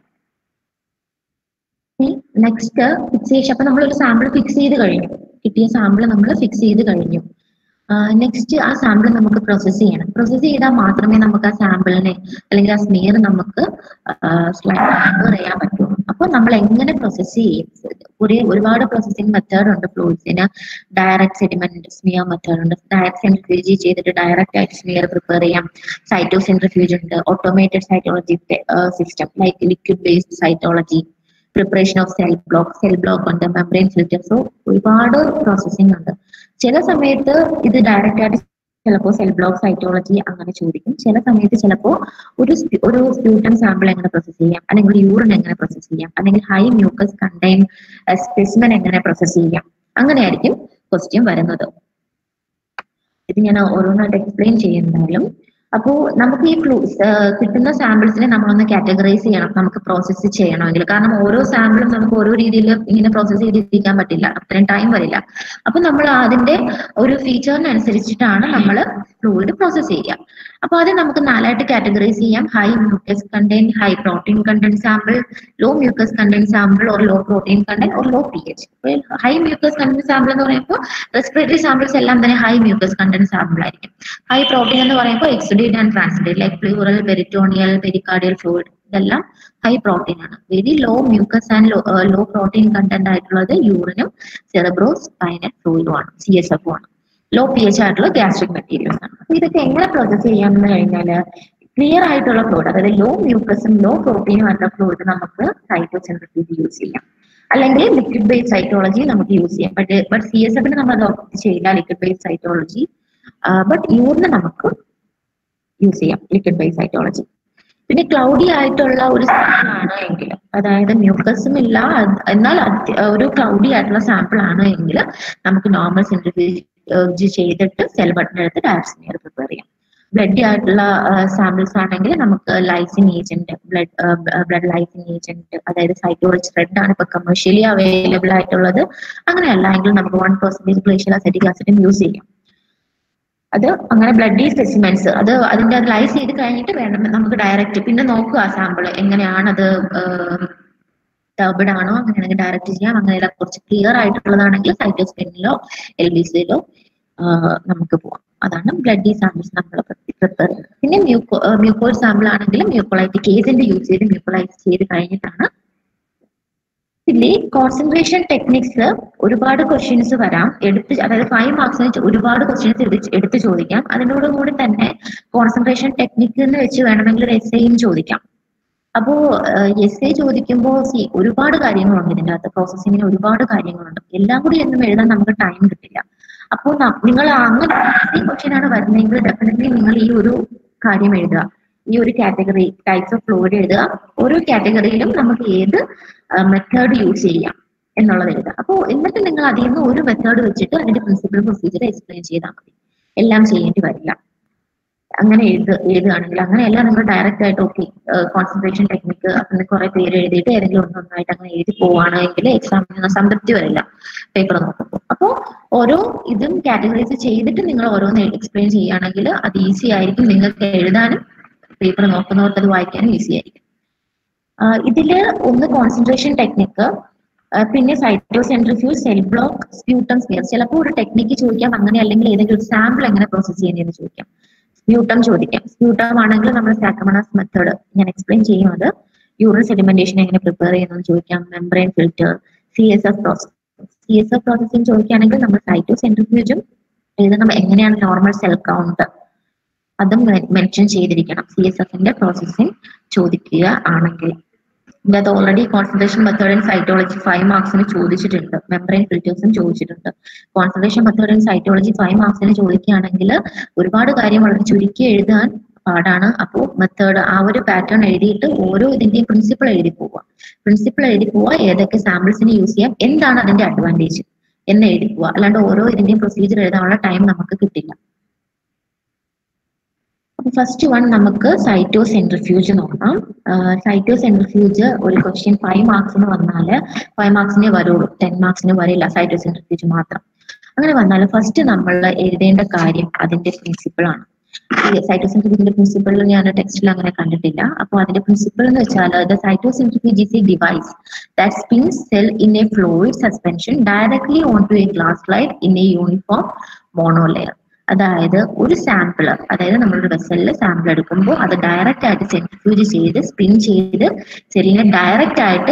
നെക്സ്റ്റ് ഫിക്സേഷൻ അപ്പൊ നമ്മൾ ഒരു സാമ്പിൾ ഫിക്സ് ചെയ്ത് കഴിഞ്ഞു കിട്ടിയ സാമ്പിൾ നമ്മൾ ഫിക്സ് ചെയ്ത് കഴിഞ്ഞു നെക്സ്റ്റ് ആ സാമ്പിൾ നമുക്ക് പ്രോസസ്സ് ചെയ്യണം പ്രോസസ്സ് ചെയ്താൽ മാത്രമേ നമുക്ക് ആ സാമ്പിളിനെ അല്ലെങ്കിൽ ആ സ്മിയർ നമുക്ക് സ്ലൈഡ് ചെയ്യാൻ പറ്റുള്ളൂ അപ്പൊ നമ്മൾ എങ്ങനെ പ്രോസസ്സ് ചെയ്യും ഒരേ ഒരുപാട് പ്രോസസ്സിംഗ് മെത്തേഡ് ഉണ്ട് ഫ്ലൂയിഡ്സിന് ഡയറക്റ്റ് സെഡിമെന്റ് സ്മിയർ മെത്തേഡ് ഉണ്ട് ഡയറക്റ്റ് സെൻട്രിഫ്യൂജ് ചെയ്തിട്ട് ഡയറക്റ്റ് ആയിട്ട് സ്മിയർ പ്രിപ്പയർ ചെയ്യാം സൈറ്റോ സെൻട്രിഫ്യൂജ് ഉണ്ട് automated cytology system like liquid based cytology preparation of cell block cell block ഉണ്ട് മെമ്പറൈൻ ഫിൽറ്റർ സോ ഒരുപാട് പ്രോസസ്സിംഗ് ഉണ്ട് ചില സമയത്ത് ഇത് ഡയറക്റ്റ് ആയിട്ട് ചിലപ്പോൾ സെൽ ബ്ലോക്ക് സൈറ്റോളജി അങ്ങനെ ചോദിക്കും ചില സമയത്ത് ചിലപ്പോൾ ഒരു ഒരു സ്പ്യൂട്ടം സാമ്പിൾ എങ്ങനെ പ്രോസസ് ചെയ്യാം അല്ലെങ്കിൽ യൂറിൻ എങ്ങനെ പ്രോസസ് ചെയ്യാം അല്ലെങ്കിൽ ഹൈ മ്യൂക്കസ് കണ്ടെയ്ൻ സ്പെസിമൻ എങ്ങനെ പ്രോസസ് ചെയ്യാം അങ്ങനെയായിരിക്കും ക്വസ്റ്റ്യൻ വരുന്നത് ഇത് ഞാൻ ഓരോന്നായിട്ട് എക്സ്പ്ലെയിൻ ചെയ്യുന്നാലും അപ്പോ നമുക്ക് ഈ ഫ്ലൂ കിട്ടുന്ന സാമ്പിൾസിനെ നമ്മളൊന്ന് കാറ്റഗറൈസ് ചെയ്യണം നമുക്ക് പ്രോസസ്സ് ചെയ്യണമെങ്കിൽ കാരണം ഓരോ സാമ്പിളും നമുക്ക് ഓരോ രീതിയിൽ ഇങ്ങനെ പ്രോസസ്സ് ചെയ്തിരിക്കാൻ പറ്റില്ല അത്രയും ടൈം വരില്ല അപ്പൊ നമ്മൾ അതിന്റെ ഒരു ഫീച്ചറിനനുസരിച്ചിട്ടാണ് നമ്മൾ ഫ്ലൂയിഡ് പ്രോസസ്സ് ചെയ്യുക അപ്പൊ അത് നമുക്ക് നാലായിട്ട് കാറ്റഗറൈസ് ചെയ്യാം high mucus content high protein content sample low mucus content sample or low protein content or low P H high mucus content sample എന്ന് പറയുമ്പോൾ റെസ്പിറേറ്ററി സാമ്പിൾസ് എല്ലാം തന്നെ ഹൈ മ്യൂക്കസ് കണ്ടന്റ് സാമ്പിൾ ആയിരിക്കും ഹൈ പ്രോട്ടീൻ എന്ന് പറയുമ്പോൾ exudate and transudate like pleural peritoneal pericardial fluid ഇതെല്ലാം ഹൈ പ്രോട്ടീൻ ആണ് very low mucus and low protein content ആയിട്ടുള്ളത് യൂറിനും സെറബ്രോ സ്പൈനൽ ഫ്ലൂയിഡും ആണ് സി എസ് എഫും ആണ് ലോ പി എച്ച് ആയിട്ടുള്ള ഗ്യാസ്ട്രിക് മെറ്റീരിയൽസ് ആണ് അപ്പൊ ഇതൊക്കെ എങ്ങനെ പ്രോസസ് ചെയ്യാമെന്ന് കഴിഞ്ഞാല് ക്ലിയർ ആയിട്ടുള്ള ഫ്ലൂയിഡ് അതായത് ലോ മ്യൂക്കസും ലോ പ്രോട്ടീനും ആയിട്ടുള്ള ഫ്ലൂയിഡ് നമുക്ക് സൈറ്റോസെൻട്രിഫ്യൂജ് യൂസ് ചെയ്യാം അല്ലെങ്കിൽ ലിക്വിഡ് ബേസ്ഡ് സൈറ്റോളജി നമുക്ക് യൂസ് ചെയ്യാം ബട്ട് ബട്ട് സി എസ് എഫിന് നമ്മൾ അത് ഓപ്റ്റ് ചെയ്യില്ല ലിക്വിഡ് ബേസ്ഡ് സൈറ്റോളജി ബട്ട് യൂറിന് നമുക്ക് യൂസ് ചെയ്യാം ലിക്വിഡ് ബേസ്ഡ് സൈറ്റോളജി പിന്നെ ക്ലൗഡി ആയിട്ടുള്ള ഒരു സാമ്പിൾ ആണ് എങ്കിൽ അതായത് മ്യൂക്കസും ഇല്ല എന്നാൽ ഒരു ക്ലൗഡി ആയിട്ടുള്ള സാമ്പിൾ ആണ് എങ്കിൽ നമുക്ക് നോർമൽ സെൻട്രിഫ്യൂജ് ചെയ്തിട്ട് സെൽ ബട്ടൺ എടുത്ത് ഡയറക്റ്റ് പ്രിപ്പയർ ചെയ്യാം ബ്ലഡ് ആയിട്ടുള്ള സാമ്പിൾസ് ആണെങ്കിൽ നമുക്ക് lysing agent blood blood lysing agent അതായത് സൈറ്റോറിച്ച് റെഡ് ആണ് ഇപ്പൊ കമേഴ്ഷ്യലി അവൈലബിൾ ആയിട്ടുള്ളത് അങ്ങനെയല്ല എങ്കിൽ നമുക്ക് വൺ പെർസെന്റേജ് ഗ്ലേഷ്യൽ അസറ്റിക് ആസിഡും യൂസ് ചെയ്യാം അത് അങ്ങനെ ബ്ലഡി സ്പെസിമെൻസ് അത് അതിന്റെ അത് ലൈസ് ചെയ്ത് കഴിഞ്ഞിട്ട് വേണം നമുക്ക് ഡയറക്റ്റ് പിന്നെ നോക്കുക ആ സാമ്പിൾ എങ്ങനെയാണ് അത് ടർബിഡ് ആണോ അങ്ങനെയാണെങ്കിൽ ഡയറക്റ്റ് ചെയ്യാം അങ്ങനെയല്ല കുറച്ച് ക്ലിയർ ആയിട്ടുള്ളതാണെങ്കിൽ സൈറ്റോസ്പെനിലോ എൽ ബി സിയിലോ നമുക്ക് പോവാം അതാണ് ബ്ലഡി സാമ്പിൾസ് നമ്മൾ പ്രിപ്പയർ ചെയ്യുന്നത് പിന്നെ മ്യൂക്കോ മ്യൂക്കോൾ സാമ്പിൾ ആണെങ്കിൽ മ്യൂക്കോളൈറ്റ് കേസിന്റെ യൂസ് ചെയ്ത് മ്യൂക്കോളൈറ്റ് ചെയ്ത് കഴിഞ്ഞിട്ടാണ് ഇതിലെ കോൺസെൻട്രേഷൻ ടെക്നിക്സ് ഒരുപാട് ക്വസ്റ്റ്യൻസ് വരാം എടുത്ത് അതായത് ഫൈവ് മാർക്സിന് ഒരുപാട് ക്വസ്റ്റ്യൻസ് എടുത്ത് എടുത്ത് ചോദിക്കാം അതിനോട് കൂടി തന്നെ കോൺസെൻട്രേഷൻ ടെക്നിക്ക് എന്ന് വെച്ച് വേണമെങ്കിൽ ഒരു എസ് ഐയും ചോദിക്കാം അപ്പോ എസ് ഐ ചോദിക്കുമ്പോൾ സി ഒരുപാട് കാര്യങ്ങളുണ്ട് ഇതിൻ്റെ അകത്ത് പ്രോസസ്സിങ്ങിന് ഒരുപാട് കാര്യങ്ങളുണ്ട് എല്ലാം കൂടി ഒന്നും എഴുതാൻ നമുക്ക് ടൈം കിട്ടില്ല അപ്പോൾ നിങ്ങൾ അങ്ങനെ ക്വസ്റ്റ്യൻ ആണ് വരുന്നതെങ്കിൽ ഡെഫിനറ്റ്ലി നിങ്ങൾ ഈ ഒരു കാര്യം എഴുതുക ഈ ഒരു കാറ്റഗറി ടൈപ്സ് ഓഫ് ഫ്ലൂയിഡ് എഴുതുക ഓരോ കാറ്റഗറിയിലും നമുക്ക് ഏത് മെത്തേഡ് യൂസ് ചെയ്യാം എന്നുള്ളത് എഴുതുക അപ്പോൾ എന്നിട്ട് നിങ്ങൾ അതിൽ നിന്ന് ഒരു മെത്തേഡ് വെച്ചിട്ട് അതിന്റെ പ്രിൻസിപ്പൽ പ്രൊസീജിയർ എക്സ്പ്ലെയിൻ ചെയ്താൽ മതി എല്ലാം ചെയ്യേണ്ടി വരില്ല അങ്ങനെ എഴുത് എഴുതുകയാണെങ്കിൽ അങ്ങനെയല്ല നിങ്ങൾ ഡയറക്റ്റ് ആയിട്ട് ഓക്കെ കോൺസെൻട്രേഷൻ ടെക്നിക്ക് അങ്ങനെ കുറെ പേര് എഴുതിയിട്ട് ഏതെങ്കിലും ഒന്നൊന്നായിട്ട് അങ്ങനെ എഴുതി പോവുകയാണെങ്കിൽ എക്സാമിന് സംതൃപ്തി വരില്ല പേപ്പർ നോക്കുമ്പോൾ അപ്പോൾ ഓരോ ഇതും കാറ്റഗറൈസ് ചെയ്തിട്ട് നിങ്ങൾ ഓരോന്ന് എക്സ്പ്ലെയിൻ ചെയ്യുകയാണെങ്കിൽ അത് ഈസി ആയിരിക്കും നിങ്ങൾക്ക് എഴുതാനും പേപ്പർ നോക്കുന്നവർക്ക് അത് വായിക്കാനും ഈസി ആയിരിക്കും ഇതില് ഒന്ന് കോൺസെൻട്രേഷൻ ടെക്നിക്ക് പിന്നെ cytocentrifuge cell block sputum smear ചിലപ്പോൾ ഒരു ടെക്നിക്ക് ചോദിക്കാം അങ്ങനെ അല്ലെങ്കിൽ ഏതെങ്കിലും സാമ്പിൾ എങ്ങനെ പ്രോസസ് ചെയ്യുന്നതെന്ന് ചോദിക്കാം സ്പ്യൂട്ടം ചോദിക്കാം സ്പ്യൂട്ടം ആണെങ്കിൽ നമ്മൾ സാക്രമണസ് മെത്തേഡ് ഞാൻ എക്സ്പ്ലെയിൻ ചെയ്യും അത് യൂറിൻ സെഡിമെന്റേഷൻ എങ്ങനെ പ്രിപ്പയർ ചെയ്യുന്നത് ചോദിക്കാം membrane filter C S F process C S F processing ചോദിക്കുകയാണെങ്കിൽ നമ്മൾ സൈറ്റോ സെൻട്രിഫ്യൂജും എഴുതണം എങ്ങനെയാണ് നോർമൽ സെൽ കൗണ്ട് അതും മെൻഷൻ ചെയ്തിരിക്കണം സി എസ് എഫിന്റെ പ്രോസസ്സിംഗ് ചോദിക്കുക ആണെങ്കിൽ ഇതിനകത്ത് already concentration method in cytology five മാർക്സിന് ചോദിച്ചിട്ടുണ്ട് മെമ്പറൈൻ ഫിൽറ്റേഴ്സും ചോദിച്ചിട്ടുണ്ട് concentration method in cytology five മാർക്സിന് ചോദിക്കുകയാണെങ്കിൽ ഒരുപാട് കാര്യം വളരെ ചുരുക്കി എഴുതാൻ പാടാണ് അപ്പോൾ മെത്തേഡ് ആ ഒരു പാറ്റേൺ എഴുതിയിട്ട് ഓരോ ഇതിന്റെയും പ്രിൻസിപ്പിൾ എഴുതി പോവുക പ്രിൻസിപ്പിൾ എഴുതി പോവുക ഏതൊക്കെ സാമ്പിൾസിന് യൂസ് ചെയ്യാം എന്താണ് അതിന്റെ അഡ്വാൻറ്റേജ് എന്ന് എഴുതി പോവുക അല്ലാണ്ട് ഓരോ ഇതിന്റെയും പ്രൊസീജിയർ എഴുതാനുള്ള ടൈം നമുക്ക് കിട്ടില്ല ഫസ്റ്റ് വൺ നമുക്ക് സൈറ്റോ സെൻട്രിഫ്യൂജ് നോക്കാം സൈറ്റോ സെൻട്രിഫ്യൂജ് ഒരു ക്വസ്റ്റ്യൻ ഫൈവ് മാർക്സിന് വന്നാൽ ഫൈവ് മാർക്സിനെ വരുള്ളൂ ടെൻ മാർക്സിന് വരില്ല സൈറ്റോ സെൻട്രിഫ്യൂജ് മാത്രം അങ്ങനെ വന്നാൽ ഫസ്റ്റ് നമ്മൾ എഴുതേണ്ട കാര്യം അതിന്റെ പ്രിൻസിപ്പിൾ ആണ് സൈറ്റോ സെൻട്രിഫ്യൂജിന്റെ പ്രിൻസിപ്പിൾ ഞാൻ ടെക്സ്റ്റിൽ അങ്ങനെ കണ്ടിട്ടില്ല അപ്പോൾ അതിന്റെ പ്രിൻസിപ്പിൾ എന്ന് വെച്ചാൽ the cytocentrifuge is a device that spins cell in a fluid suspension directly on to a glass slide in a uniform monolayer അതായത് ഒരു സാമ്പിൾ അതായത് നമ്മളൊരു വെസലിൽ സാമ്പിൾ എടുക്കുമ്പോൾ അത് ഡയറക്റ്റ് ആയിട്ട് സെൻട്രിഫ്യൂജ് ചെയ്ത് സ്പിൻ ചെയ്ത് സെല്ലിനെ ഡയറക്റ്റ് ആയിട്ട്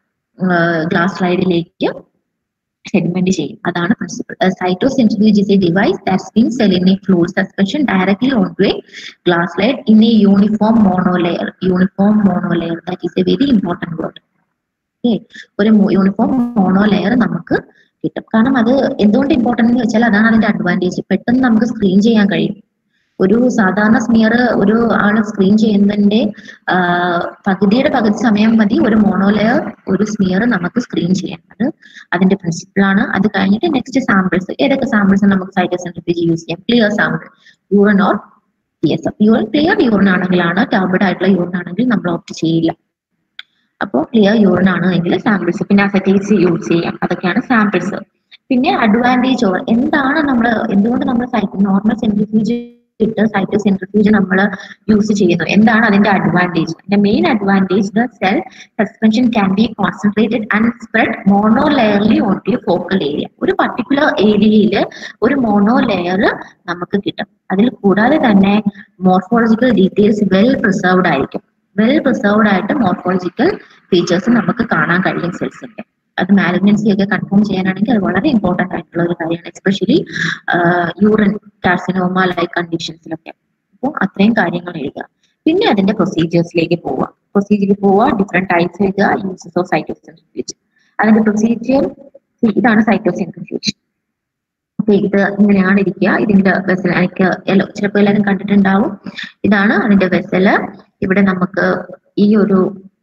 ഗ്ലാസ് സ്ലൈഡിലേക്ക് സെഗ്മെന്റ് ചെയ്യും അതാണ് principle cytocentrifuge is a device that spin cell in a fluid suspension directly on to a glass slide in a uniform monolayer uniform monolayer that is a very important word okay ഒരു യൂണിഫോം മോണോലെയർ നമുക്ക് കിട്ടും കാരണം അത് എന്തുകൊണ്ട് ഇമ്പോർട്ടന്റ് എന്ന് വെച്ചാൽ അതാണ് അതിന്റെ അഡ്വാൻറ്റേജ് പെട്ടെന്ന് നമുക്ക് സ്ക്രീൻ ചെയ്യാൻ കഴിയും ഒരു സാധാരണ സ്മിയർ ഒരു ആള് സ്ക്രീൻ ചെയ്യുന്നതിന്റെ പകുതിയുടെ പകുതി സമയം മതി ഒരു മോണോലെയർ ഒരു സ്മിയർ നമുക്ക് സ്ക്രീൻ ചെയ്യാൻ അത് അതിന്റെ പ്രിൻസിപ്പിൾ ആണ് അത് കഴിഞ്ഞിട്ട് നെക്സ്റ്റ് സാമ്പിൾസ് ഏതൊക്കെ സാമ്പിൾസ് നമുക്ക് സൈറ്റോസെൻട്രിഫ്യൂജ് യൂസ് ചെയ്യാം clear sample urine or P S F urine clear urine ആണെങ്കിലാണ് ടർബിഡ് ആയിട്ടുള്ള യൂറിൻ ആണെങ്കിൽ നമ്മൾ ഓപ്റ്റ് ചെയ്യില്ല അപ്പോൾ ക്ലിയർ യൂറിൻ ആണ് എങ്കിൽ സാമ്പിൾസ് പിന്നെ അസറ്റേറ്റ്സ് യൂസ് ചെയ്യാം അതൊക്കെയാണ് സാമ്പിൾസ് പിന്നെ അഡ്വാൻറ്റേജ് എന്താണ് നമ്മൾ എന്തുകൊണ്ട് നമ്മൾ സൈറ്റ് നോർമൽ സെൻട്രിഫ്യൂജ് ഇട്ട് സൈറ്റോ സെൻട്രിഫ്യൂജ് നമ്മൾ യൂസ് ചെയ്യുന്നു എന്താണ് അതിന്റെ അഡ്വാൻറ്റേജ് അതിന്റെ main advantage the cell suspension can be concentrated and spread monolayerly on to focal area ഒരു പർട്ടിക്കുലർ ഏരിയയിൽ ഒരു മോണോ ലെയർ നമുക്ക് കിട്ടും അതിൽ കൂടാതെ തന്നെ മോർഫോളജിക്കൽ ഡീറ്റെയിൽസ് വെൽ പ്രിസർവ്ഡ് ആയിരിക്കും വെൽ പ്രിസർവ്ഡ് ആയിട്ട് മോർഫോളജിക്കൽ ഫീച്ചേഴ്സ് നമുക്ക് കാണാൻ കഴിയും സെൽസിന്റെ അത് മാലിഗ്നൻസി ഒക്കെ കൺഫേം ചെയ്യാനാണെങ്കിൽ അത് വളരെ ഇമ്പോർട്ടന്റ് ആയിട്ടുള്ള ഒരു കാര്യമാണ് എസ്പെഷ്യലി യൂറിൻ കാർസിനോമ ലൈക്ക് കണ്ടീഷൻസിലൊക്കെ അപ്പോൾ അത്രയും കാര്യങ്ങൾ എഴുതുക പിന്നെ അതിന്റെ പ്രൊസീജിയേഴ്സിലേക്ക് പോവുക പ്രൊസീജിയർ പോവുക ഡിഫറെന്റ് ടൈപ്സ് എഴുതുക യൂസസ് ഓഫ് സൈറ്റോസെൻട്രിഫ്യൂജ് അതിന്റെ പ്രൊസീജിയർ ഇതാണ് സൈറ്റോസെൻട്രിഫ്യൂജ് അപ്പൊ ഇത് ഇങ്ങനെയാണ് ഇരിക്കുക ഇതിന്റെ വെസൽ എനിക്ക് ചിലപ്പോൾ എല്ലാവരും കണ്ടിട്ടുണ്ടാവും ഇതാണ് അതിന്റെ വെസല് ഇവിടെ നമുക്ക് ഈ ഒരു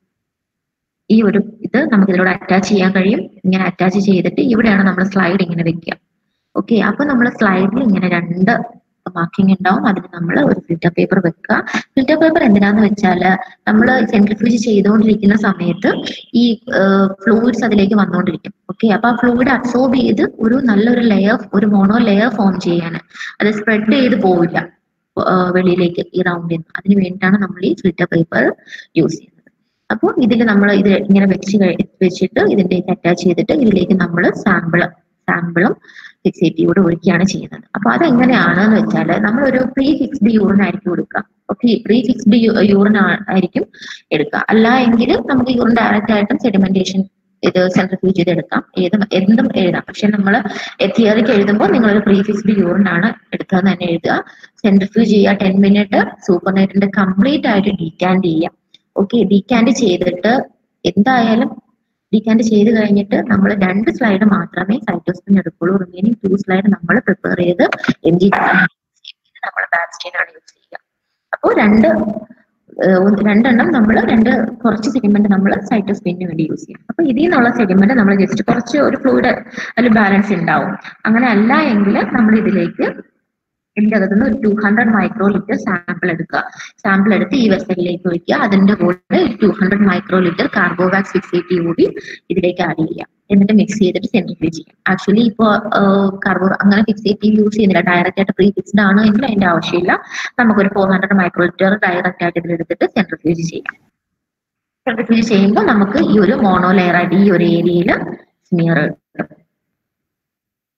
ഈ ഒരു ഇത് നമുക്ക് ഇതിലൂടെ അറ്റാച്ച് ചെയ്യാൻ കഴിയും ഇങ്ങനെ അറ്റാച്ച് ചെയ്തിട്ട് ഇവിടെയാണ് നമ്മൾ സ്ലൈഡ് ഇങ്ങനെ വെക്കുക ഓക്കെ അപ്പൊ നമ്മൾ സ്ലൈഡിൽ ഇങ്ങനെ രണ്ട് മാർക്കിംഗ് ഉണ്ടാവും അതിന് നമ്മൾ ഒരു ഫിൽറ്റർ പേപ്പർ വെക്കുക ഫിൽറ്റർ പേപ്പർ എന്തിനാന്ന് വെച്ചാൽ നമ്മൾ സെൻട്രിഫ്യൂജ് ചെയ്തുകൊണ്ടിരിക്കുന്ന സമയത്ത് ഈ ഫ്ലൂയിഡ്സ് അതിലേക്ക് വന്നുകൊണ്ടിരിക്കും ഓക്കെ അപ്പൊ ആ ഫ്ലൂയിഡ് അബ്സോർബ് ചെയ്ത് ഒരു നല്ലൊരു ലെയർ ഒരു മോണോ ലെയർ ഫോം ചെയ്യാൻ അത് സ്പ്രെഡ് ചെയ്ത് പോവില്ല വെളിയിലേക്ക് ഈ റൗണ്ടിൽ നിന്ന് അതിന് വേണ്ടിയിട്ടാണ് നമ്മൾ ഈ ഫിൽറ്റർ പേപ്പർ യൂസ് ചെയ്യുന്നത് അപ്പോൾ ഇതിൽ നമ്മൾ ഇത് ഇങ്ങനെ വെച്ച് വെച്ചിട്ട് ഇതിലേക്ക് അറ്റാച്ച് ചെയ്തിട്ട് ഇതിലേക്ക് നമ്മൾ സാമ്പിള് സാമ്പിളും ഫിക്സേറ്റീവോട് ഒഴിക്കുകയാണ് ചെയ്യുന്നത് അപ്പൊ അതെങ്ങനെയാണെന്ന് വെച്ചാൽ നമ്മൾ ഒരു പ്രീ ഫിക്സ്ഡ് യൂറിൻ ആയിരിക്കും എടുക്കുക ഓക്കെ പ്രീ ഫിക്സ്ഡ് യൂറിൻ ആയിരിക്കും എടുക്കുക അല്ല എങ്കിൽ നമുക്ക് യൂറിൻ ഡയറക്റ്റ് ആയിട്ടും സെഡിമെന്റേഷൻ ഇത് സെൻട്രിഫ്യൂജ് ചെയ്തെടുക്കാം ഏത് എന്തും എഴുതാം പക്ഷെ നമ്മൾ തിയറിക്ക് എഴുതുമ്പോൾ നിങ്ങൾ ഒരു പ്രീ ഫിക്സ്ഡ് യൂറിൻ ആണ് എടുക്കാന്ന് തന്നെ എഴുതുക സെൻട്രിഫ്യൂജ് ചെയ്യുക ടെൻ മിനിറ്റ് സൂപ്പർ നൈറ്റിന്റെ കംപ്ലീറ്റ് ആയിട്ട് ഡീറ്റാൻഡ് ചെയ്യുക ഓക്കെ ഡീക്കാൻഡ് ചെയ്തിട്ട് എന്തായാലും ഡീക്കാൻഡ് ചെയ്ത് കഴിഞ്ഞിട്ട് നമ്മൾ രണ്ട് സ്ലൈഡ് മാത്രമേ സൈറ്റോസ്പിൻ എടുക്കുള്ളൂ റിമൈനിങ് ടു സ്ലൈഡ് നമ്മൾ പ്രിപ്പയർ ചെയ്ത് എം ജി നമ്മൾ ബാക്സ്റ്റീൻ ആണ് യൂസ് ചെയ്യുക അപ്പോൾ രണ്ട് രണ്ടെണ്ണം നമ്മൾ രണ്ട് കുറച്ച് സെഗ്മെന്റ് നമ്മൾ സൈറ്റോസ്പിന് വേണ്ടി യൂസ് ചെയ്യും അപ്പൊ ഇതിൽ നിന്നുള്ള സെഗ്മെന്റ് നമ്മൾ ജസ്റ്റ് കുറച്ച് ഒരു ഫ്ലൂയിഡ് അതിൽ ബാലൻസ് ഉണ്ടാവും അങ്ങനെ അല്ല എങ്കിൽ നമ്മൾ ഇതിലേക്ക് ഇതിന്റെ അകത്ത് നിന്ന് ഒരു two hundred micro litre sample എടുക്കുക സാമ്പിൾ എടുത്ത് ഈ വെസലിലേക്ക് ഒഴിക്കുക അതിന്റെ കൂടെ two hundred micro litre carbowax fixative കൂടി ഇതിലേക്ക് ആഡ് ചെയ്യുക എന്നിട്ട് മിക്സ് ചെയ്തിട്ട് സെൻട്രിഫ്യൂജ് ചെയ്യാം ആക്ച്വലി ഇപ്പോ കാർബോ അങ്ങനെ ഫിക്സേറ്റീവ് യൂസ് ചെയ്യുന്നില്ല ഡയറക്റ്റ് ആയിട്ട് പ്രീ ഫിക്സ്ഡ് ആണ് എങ്കിൽ അതിന്റെ ആവശ്യമില്ല നമുക്കൊരു four hundred micro litre direct ആയിട്ട് ഇതിലെടുത്തിട്ട് സെൻട്രിഫ്യൂജ് ചെയ്യാം സെൻട്രിഫ്യൂജ് ചെയ്യുമ്പോൾ നമുക്ക് ഈ ഒരു മോണോ ലെയർ ആയിട്ട് ഈ ഒരു ഏരിയയിൽ സ്മിയർ